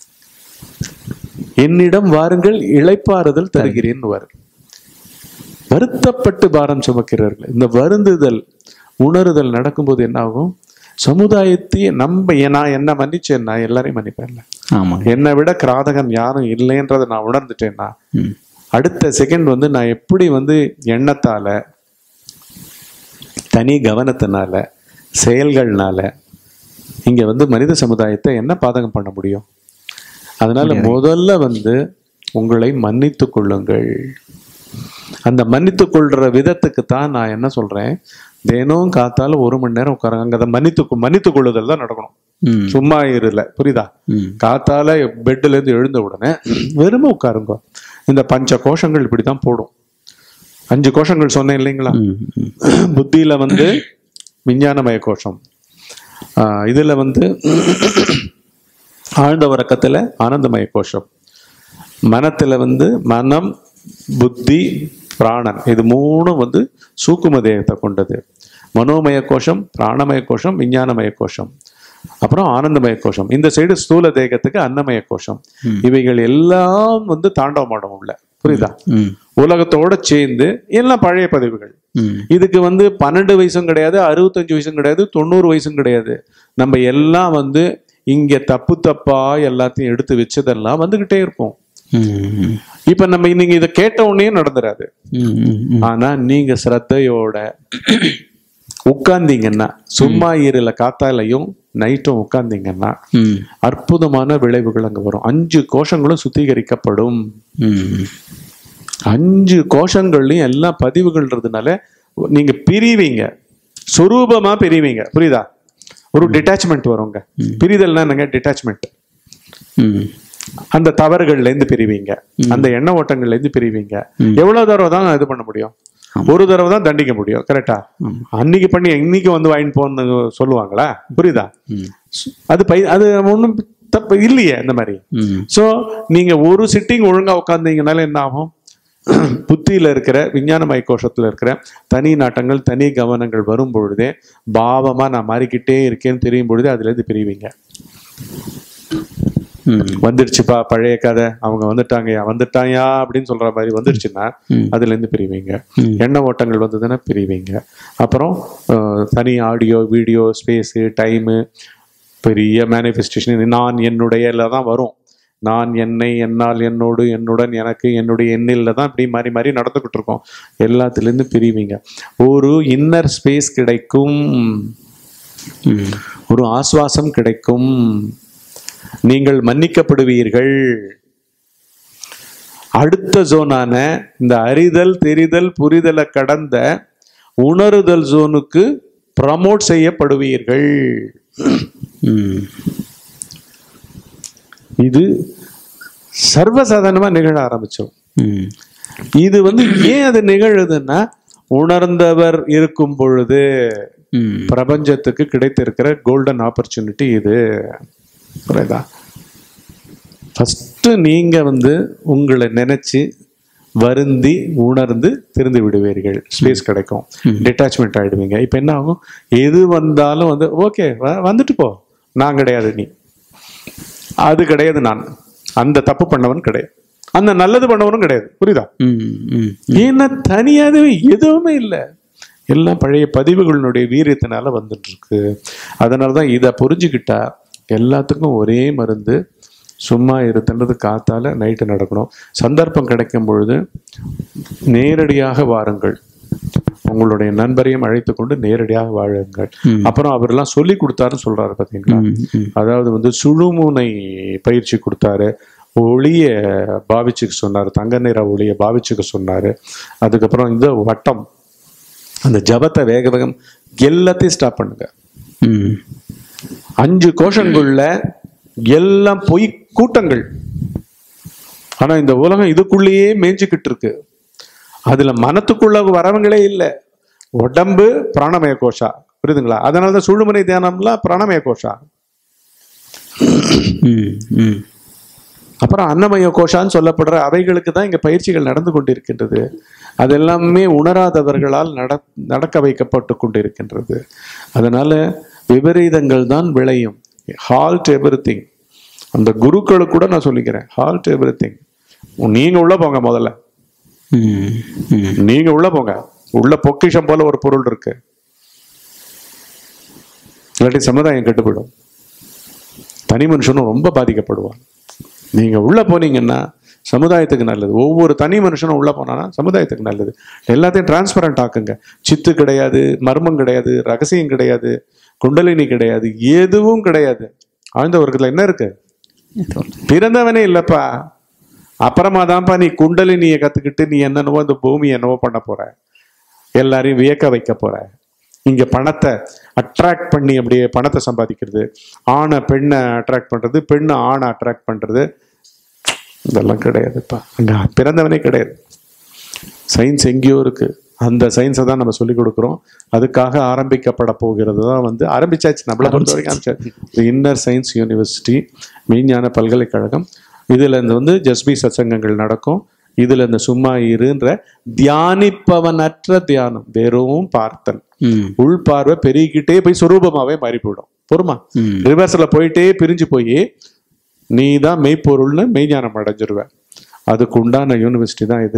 என்னிடம் வாருங்கள் இளைப்பாறுதல் தருகிறேன் வருத்தப்பட்டு பாரம் சுமக்கிறவர்கள் இந்த வருந்துதல் உணருதல் நடக்கும்போது என்ன ஆகும் சமுதாயத்தை நம்ம நான் என்ன மன்னிச்சேன்னா எல்லாரையும் மன்னிப்பேன்ல ஆமாங்க என்னை விட கிராதகன் யாரும் இல்லைன்றதை நான் உணர்ந்துட்டேன்னா ம் அடுத்த செகண்ட் வந்து நான் எப்படி வந்து எண்ணத்தால தனி கவனத்தினால செயல்கள்னால இங்க வந்து மனித சமுதாயத்தை என்ன பாதகம் பண்ண முடியும் அதனால முதல்ல வந்து உங்களை மன்னித்து கொள்ளுங்கள் அந்த மன்னித்து கொள்ற விதத்துக்கு தான் நான் என்ன சொல்றேன் தினம் காத்தால ஒரு மணி நேரம் உட்காருங்க அங்க அதை மன்னித்து மன்னித்து கொள்ளுதல் தான் நடக்கணும் ம் சும்மா இருல புரியுதா ம் காத்தால பெட்ல இருந்து எழுந்த உடனே வெறுமை உட்காருங்க இந்த பஞ்ச கோஷங்கள் இப்படிதான் போடும் அஞ்சு கோஷங்கள் சொன்னேன் இல்லைங்களா ம் ம் புத்தியில வந்து விஞ்ஞானமய கோஷம் ஆஹ் இதுல வந்து ஆழ்ந்த உறக்கத்துல ஆனந்தமய கோஷம் மனத்துல வந்து மனம் புத்தி பிராணன் இது மூணும் வந்து சூக்கும தேகத்தை கொண்டது மனோமய கோஷம் பிராணமய கோஷம் விஞ்ஞானமய கோஷம் அப்புறம் ஆனந்தமய கோஷம் இந்த சைடு ஸ்தூல தேகத்துக்கு அன்னமய கோஷம் இவைகள் எல்லாம் வந்து தாண்டவமாடம் உள்ள புரியுதா ம் உலகத்தோட சேர்ந்து எல்லாம் பழைய பதிவுகள் ம் இதுக்கு வந்து பன்னெண்டு வயசும் கிடையாது அறுபத்தஞ்சு வயசும் கிடையாது தொண்ணூறு வயசும் கிடையாது நம்ம எல்லாம் வந்து இங்க தப்பு தப்பா எல்லாத்தையும் எடுத்து வச்சதெல்லாம் வந்துகிட்டே இருக்கும் ம் இப்ப நம்ம நீங்க இதை கேட்ட உடனே நடந்துராது ம் ம் ம் ஆனா நீங்க சிரத்தையோட உட்கார்ந்தீங்கன்னா சும்மா இருல காத்தாலையும் நைட்டும் உட்கார்ந்தீங்கன்னா ம் அற்புதமான விளைவுகள் அங்க வரும் அஞ்சு கோஷங்களும் சுத்திகரிக்கப்படும் ம் அஞ்சு கோஷங்கள்லயும் எல்லாம் பதிவுகள்ன்றதுனால நீங்க பிரிவீங்க சொரூபமா பிரிவீங்க புரியுதா ஒரு டிட்டாச்மெண்ட் வருங்க பிரிதல்னா என்னங்க டிட்டாச்மெண்ட் ம் அந்த தவறுகள்ல இருந்து பிரிவீங்க அந்த எண்ண ஓட்டங்கள்ல இருந்து பிரிவீங்க எவ்வளவு தடவை தான் இது பண்ண முடியும் ஒரு தடவை தான் தண்டிக்க முடியும் கரெக்டா அன்னைக்கு பண்ணி இன்னைக்கு வந்து வாங்கிட்டு போன்னு சொல்லுவாங்களா புரியுதா ம் அது பை அது ஒன்றும் தப்பு இல்லையே இந்த மாதிரி ம் ஸோ நீங்க ஒரு சிட்டிங் ஒழுங்கா உட்காந்தீங்கனால என்ன ஆகும் புத்தியில இருக்கிற விஞ்ஞானமய கோஷத்துல இருக்கிற தனி நாட்டங்கள் தனி கவனங்கள் வரும் பொழுதே பாவமா நான் மாறிக்கிட்டே இருக்கேன்னு தெரியும் பொழுதே அதுல இருந்து பிரிவீங்க ம் வந்துடுச்சுப்பா பழைய கதை அவங்க வந்துட்டாங்கயா வந்துட்டாயா அப்படின்னு சொல்ற மாதிரி வந்துடுச்சுன்னா ம். அதுல இருந்து பிரிவீங்க ம். எண்ண ஓட்டங்கள் வந்ததுன்னா பிரிவீங்க அப்புறம் அஹ், தனி ஆடியோ வீடியோ ஸ்பேஸு டைமு பெரிய மேனிஃபெஸ்டேஷன் நான் என்னுடைய தான் வரும் நான் என்னை என்னால் என்னோடு என்னுடன் எனக்கு என்னுடைய எண்ணில் தான் இப்படி மாறி மாறி நடந்துக்கிட்டு இருக்கோம் எல்லாத்துலேருந்து பிரிவீங்க ஒரு இன்னர் ஸ்பேஸ் கிடைக்கும் ம் ஒரு ஆஸ்வாசம் கிடைக்கும் நீங்கள் மன்னிக்கப்படுவீர்கள் அடுத்த ஜோனான இந்த அறிதல் தெரிதல் புரிதலை கடந்த உணருதல் ஜோனுக்கு ப்ரமோட் செய்யப்படுவீர்கள் ம் இது சர்வசாதாரணமா நிகழ ஆரம்பிச்சோம் ம் இது வந்து ஏன் அது நிகழுதுன்னா உணர்ந்தவர் இருக்கும் பொழுது ம் பிரபஞ்சத்துக்கு கிடைத்திருக்கிற கோல்டன் ஆப்பர்ச்சுனிட்டி இது புரியுதா ஃபஸ்ட்டு நீங்க வந்து உங்களை நினைச்சு வருந்தி உணர்ந்து திருந்து விடுவீர்கள் ஸ்பேஸ் கிடைக்கும் டிட்டாச்மெண்ட் ஆயிடுவீங்க இப்போ என்ன ஆகும் எது வந்தாலும் வந்து ஓகே வந்துட்டு போ நான் கிடையாது நீ அது கிடையாது நான் அந்த தப்பு பண்ணவன் கிடையாது அந்த நல்லது பண்ணவனும் கிடையாது புரியுதா ம் ம் ஏன்னா தனியாகவே எதுவுமே இல்லை எல்லாம் பழைய பதிவுகளினுடைய வீரியத்தினால வந்துட்டு இருக்கு அதனால தான் இதை புரிஞ்சுக்கிட்டா எல்லாத்துக்கும் ஒரே மருந்து சும்மா இருத்துன்றது காத்தால நைட்டு நடக்கணும் சந்தர்ப்பம் கிடைக்கும் பொழுது நேரடியாக வாருங்கள் உங்களுடைய நண்பரையும் அழைத்து கொண்டு நேரடியாக வாழுங்கள் அப்புறம் அவரெல்லாம் சொல்லி கொடுத்தாருன்னு சொல்றாரு பார்த்தீங்களா ம் ம் அதாவது வந்து சுழுமுனை பயிற்சி கொடுத்தாரு ஒளிய பாவிச்சுக்க சொன்னார் தங்க நிற ஒளிய பாவிச்சுக்க சொன்னார் அதுக்கப்புறம் இந்த வட்டம் அந்த ஜபத்தை வேக வேகம் எல்லாத்தையும் ஸ்டாப் பண்ணுங்க ம் அஞ்சு கோஷங்குள்ள எல்லாம் பொய் கூட்டங்கள் ஆனா இந்த உலகம் இதுக்குள்ளேயே மேய்ஞ்சிக்கிட்டு இருக்கு அதுல மனத்துக்குள்ள வரவங்களே இல்லை உடம்பு பிராணமய கோஷா புரியுதுங்களா அதனால தான் சுழுமுனை தியானம்லாம் பிராணமய கோஷா ம் ம் அப்புறம் அன்னமய கோஷான்னு சொல்லப்படுற அவைகளுக்கு தான் இங்க பயிற்சிகள் நடந்து கொண்டிருக்கின்றது அது எல்லாமே உணராதவர்களால் நட நடக்க வைக்கப்பட்டு கொண்டிருக்கின்றது அதனால விபரீதங்கள் தான் விளையும் ஹால்ட் எவ்ரி அந்த குருக்களுக்கு கூட நான் சொல்லிக்கிறேன் ஹால்ட் எவ்ரி திங் நீங்க உள்ள போங்க முதல்ல ம் ம் நீங்க உள்ள போங்க உள்ள பொக்கிஷம் போல ஒரு பொருள் இருக்கு இல்லாட்டி சமுதாயம் கெட்டு போயிடும் தனி மனுஷனும் ரொம்ப பாதிக்கப்படுவான் நீங்க உள்ள போனீங்கன்னா சமுதாயத்துக்கு நல்லது ஒவ்வொரு தனி மனுஷனும் உள்ள போனானா சமுதாயத்துக்கு நல்லது எல்லாத்தையும் டிரான்ஸ்பரண்ட் ஆக்குங்க சித்து கிடையாது மர்மம் கிடையாது ரகசியம் கிடையாது குண்டலினி கிடையாது எதுவும் கிடையாது ஆழ்ந்த வர்க்கத்துல என்ன இருக்கு பிறந்தவனே இல்லப்பா அப்புறமா தான்ப்பா நீ குண்டலினியை கத்துக்கிட்டு நீ என்னென்னவோ இந்த பூமி என்னவோ பண்ண போற எல்லாரையும் வியக்க வைக்க போற இங்க பணத்தை அட்ராக்ட் பண்ணி அப்படியே பணத்தை சம்பாதிக்கிறது ஆணை பெண்ணை அட்ராக்ட் பண்றது பெண்ணை ஆணை அட்ராக்ட் பண்றது இதெல்லாம் கிடையாதுப்பா அங்க பிறந்தவனே கிடையாது சயின்ஸ் எங்கேயோ இருக்கு அந்த சயின்ஸை தான் நம்ம சொல்லிக் கொடுக்குறோம் அதுக்காக ஆரம்பிக்கப்பட போகிறது தான் வந்து ஆரம்பிச்சாச்சு நம்மளை பொறுத்த வரைக்கும் ஆரம்பிச்சாச்சு இன்னர் சயின்ஸ் யூனிவர்சிட்டி மெய்ஞான பல்கலைக்கழகம் இதுல இருந்து வந்து ஜஸ்பி சத்சங்கங்கள் நடக்கும் இதுல இந்த சும்மா இருன்ற தியானிப்பவனற்ற தியானம் வெறும் பார்த்தல் ம் உள் பார்வை பெருகிக்கிட்டே போய் சுரூபமாவே மாறி போயிடும் பொறுமா ம் ரிவர்ஸ்ல போயிட்டே பிரிஞ்சு போய் நீ தான் மெய்ப்பொருள்னு மெய்ஞானம் அடைஞ்சிருவ அதுக்கு உண்டான யூனிவர்சிட்டி தான் இது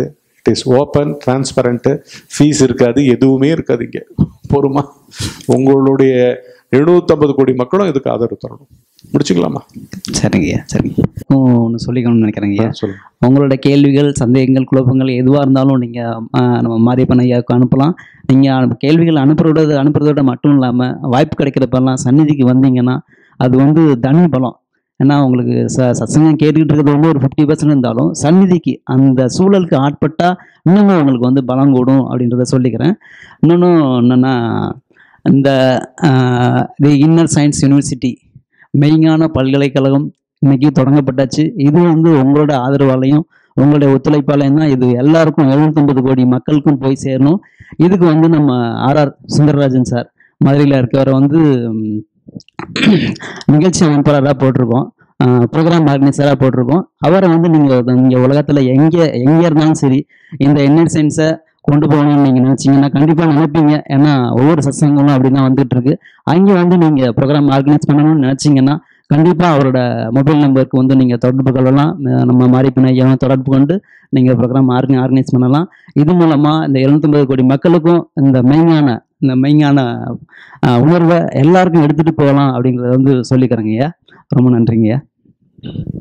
it is open transparent fees இருக்காது எதுவுமே இருக்காது இங்கே போருமா உங்களுடைய எழுநூத்தம்பது கோடி மக்களும் இதுக்கு ஆதரவு தரணும் முடிச்சுக்கலாமா சரிங்கய்யா சரிங்க ஒன்று சொல்லிக்கணும்னு நினைக்கிறேங்கய்யா சொல்லுங்க உங்களோட கேள்விகள் சந்தேகங்கள் குழப்பங்கள் எதுவாக இருந்தாலும் நீங்கள் நம்ம மாரியப்பன் ஐயாவுக்கு அனுப்பலாம் நீங்கள் கேள்விகள் அனுப்புறது அனுப்புறதோட மட்டும் இல்லாமல் வாய்ப்பு கிடைக்கிறப்பெல்லாம் சந்நிதிக்கு வந்தீங்கன்னா அது வந்து தனி பலம் ஏன்னா உங்களுக்கு ச சத்சங்கம் கேட்டுக்கிட்டு இருக்கிறது வந்து ஒரு ஃபிஃப்டி பர்சன்ட் இருந்தாலும் சந்நிதிக்கு அந்த சூழலுக்கு ஆட்பட்டா இன்னமும் உங்களுக்கு வந்து பலம் கூடும் அப்படின்றத சொல்லிக்கிறேன் இன்னொன்று என்னென்னா இந்த தி இன்னர் சயின்ஸ் யூனிவர்சிட்டி மெய்ஞான பல்கலைக்கழகம் இன்னைக்கு தொடங்கப்பட்டாச்சு இது வந்து உங்களோட ஆதரவாலையும் உங்களுடைய ஒத்துழைப்பாலையும் தான் இது எல்லாருக்கும் எழுநூத்தொம்பது கோடி மக்களுக்கும் போய் சேரணும் இதுக்கு வந்து நம்ம ஆர்ஆர் சுந்தரராஜன் சார் மதுரையில் இருக்கவரை வந்து ம், நிகழ்ச்சி அமைப்பாளராக போட்டிருக்கோம் ப்ரோக்ராம் ஆர்கனைசராக போட்டிருக்கோம் அவரை வந்து நீங்கள் இங்கே உலகத்தில் எங்கே எங்கே இருந்தாலும் சரி இந்த என்எல் சயின்ஸை கொண்டு போகணும்னு நீங்கள் நினச்சிங்கன்னா கண்டிப்பாக நினைப்பீங்க ஏன்னா ஒவ்வொரு சத்சங்கங்களும் அப்படி தான் வந்துட்டு இருக்கு அங்கே வந்து நீங்கள் ப்ரோக்ராம் ஆர்கனைஸ் பண்ணணும்னு நினச்சிங்கன்னா கண்டிப்பாக அவரோட மொபைல் நம்பருக்கு வந்து நீங்கள் தொடர்பு கொள்ளலாம் அஹ் நம்ம மாரிப்பின ஐயாவை தொடர்பு கொண்டு நீங்கள் ப்ரோக்ராம் ஆர்கனை ஆர்கனைஸ் பண்ணலாம் இது மூலமாக இந்த எழுநூத்தொம்பது கோடி மக்களுக்கும் இந்த மெய்ஞான இந்த மெய்ஞான அஹ், உணர்வை எல்லாருக்கும் எடுத்துகிட்டு போகலாம் அப்படிங்கிறத வந்து சொல்லிக்கிறேங்க ஐயா ரொம்ப நன்றிங்க ஐயா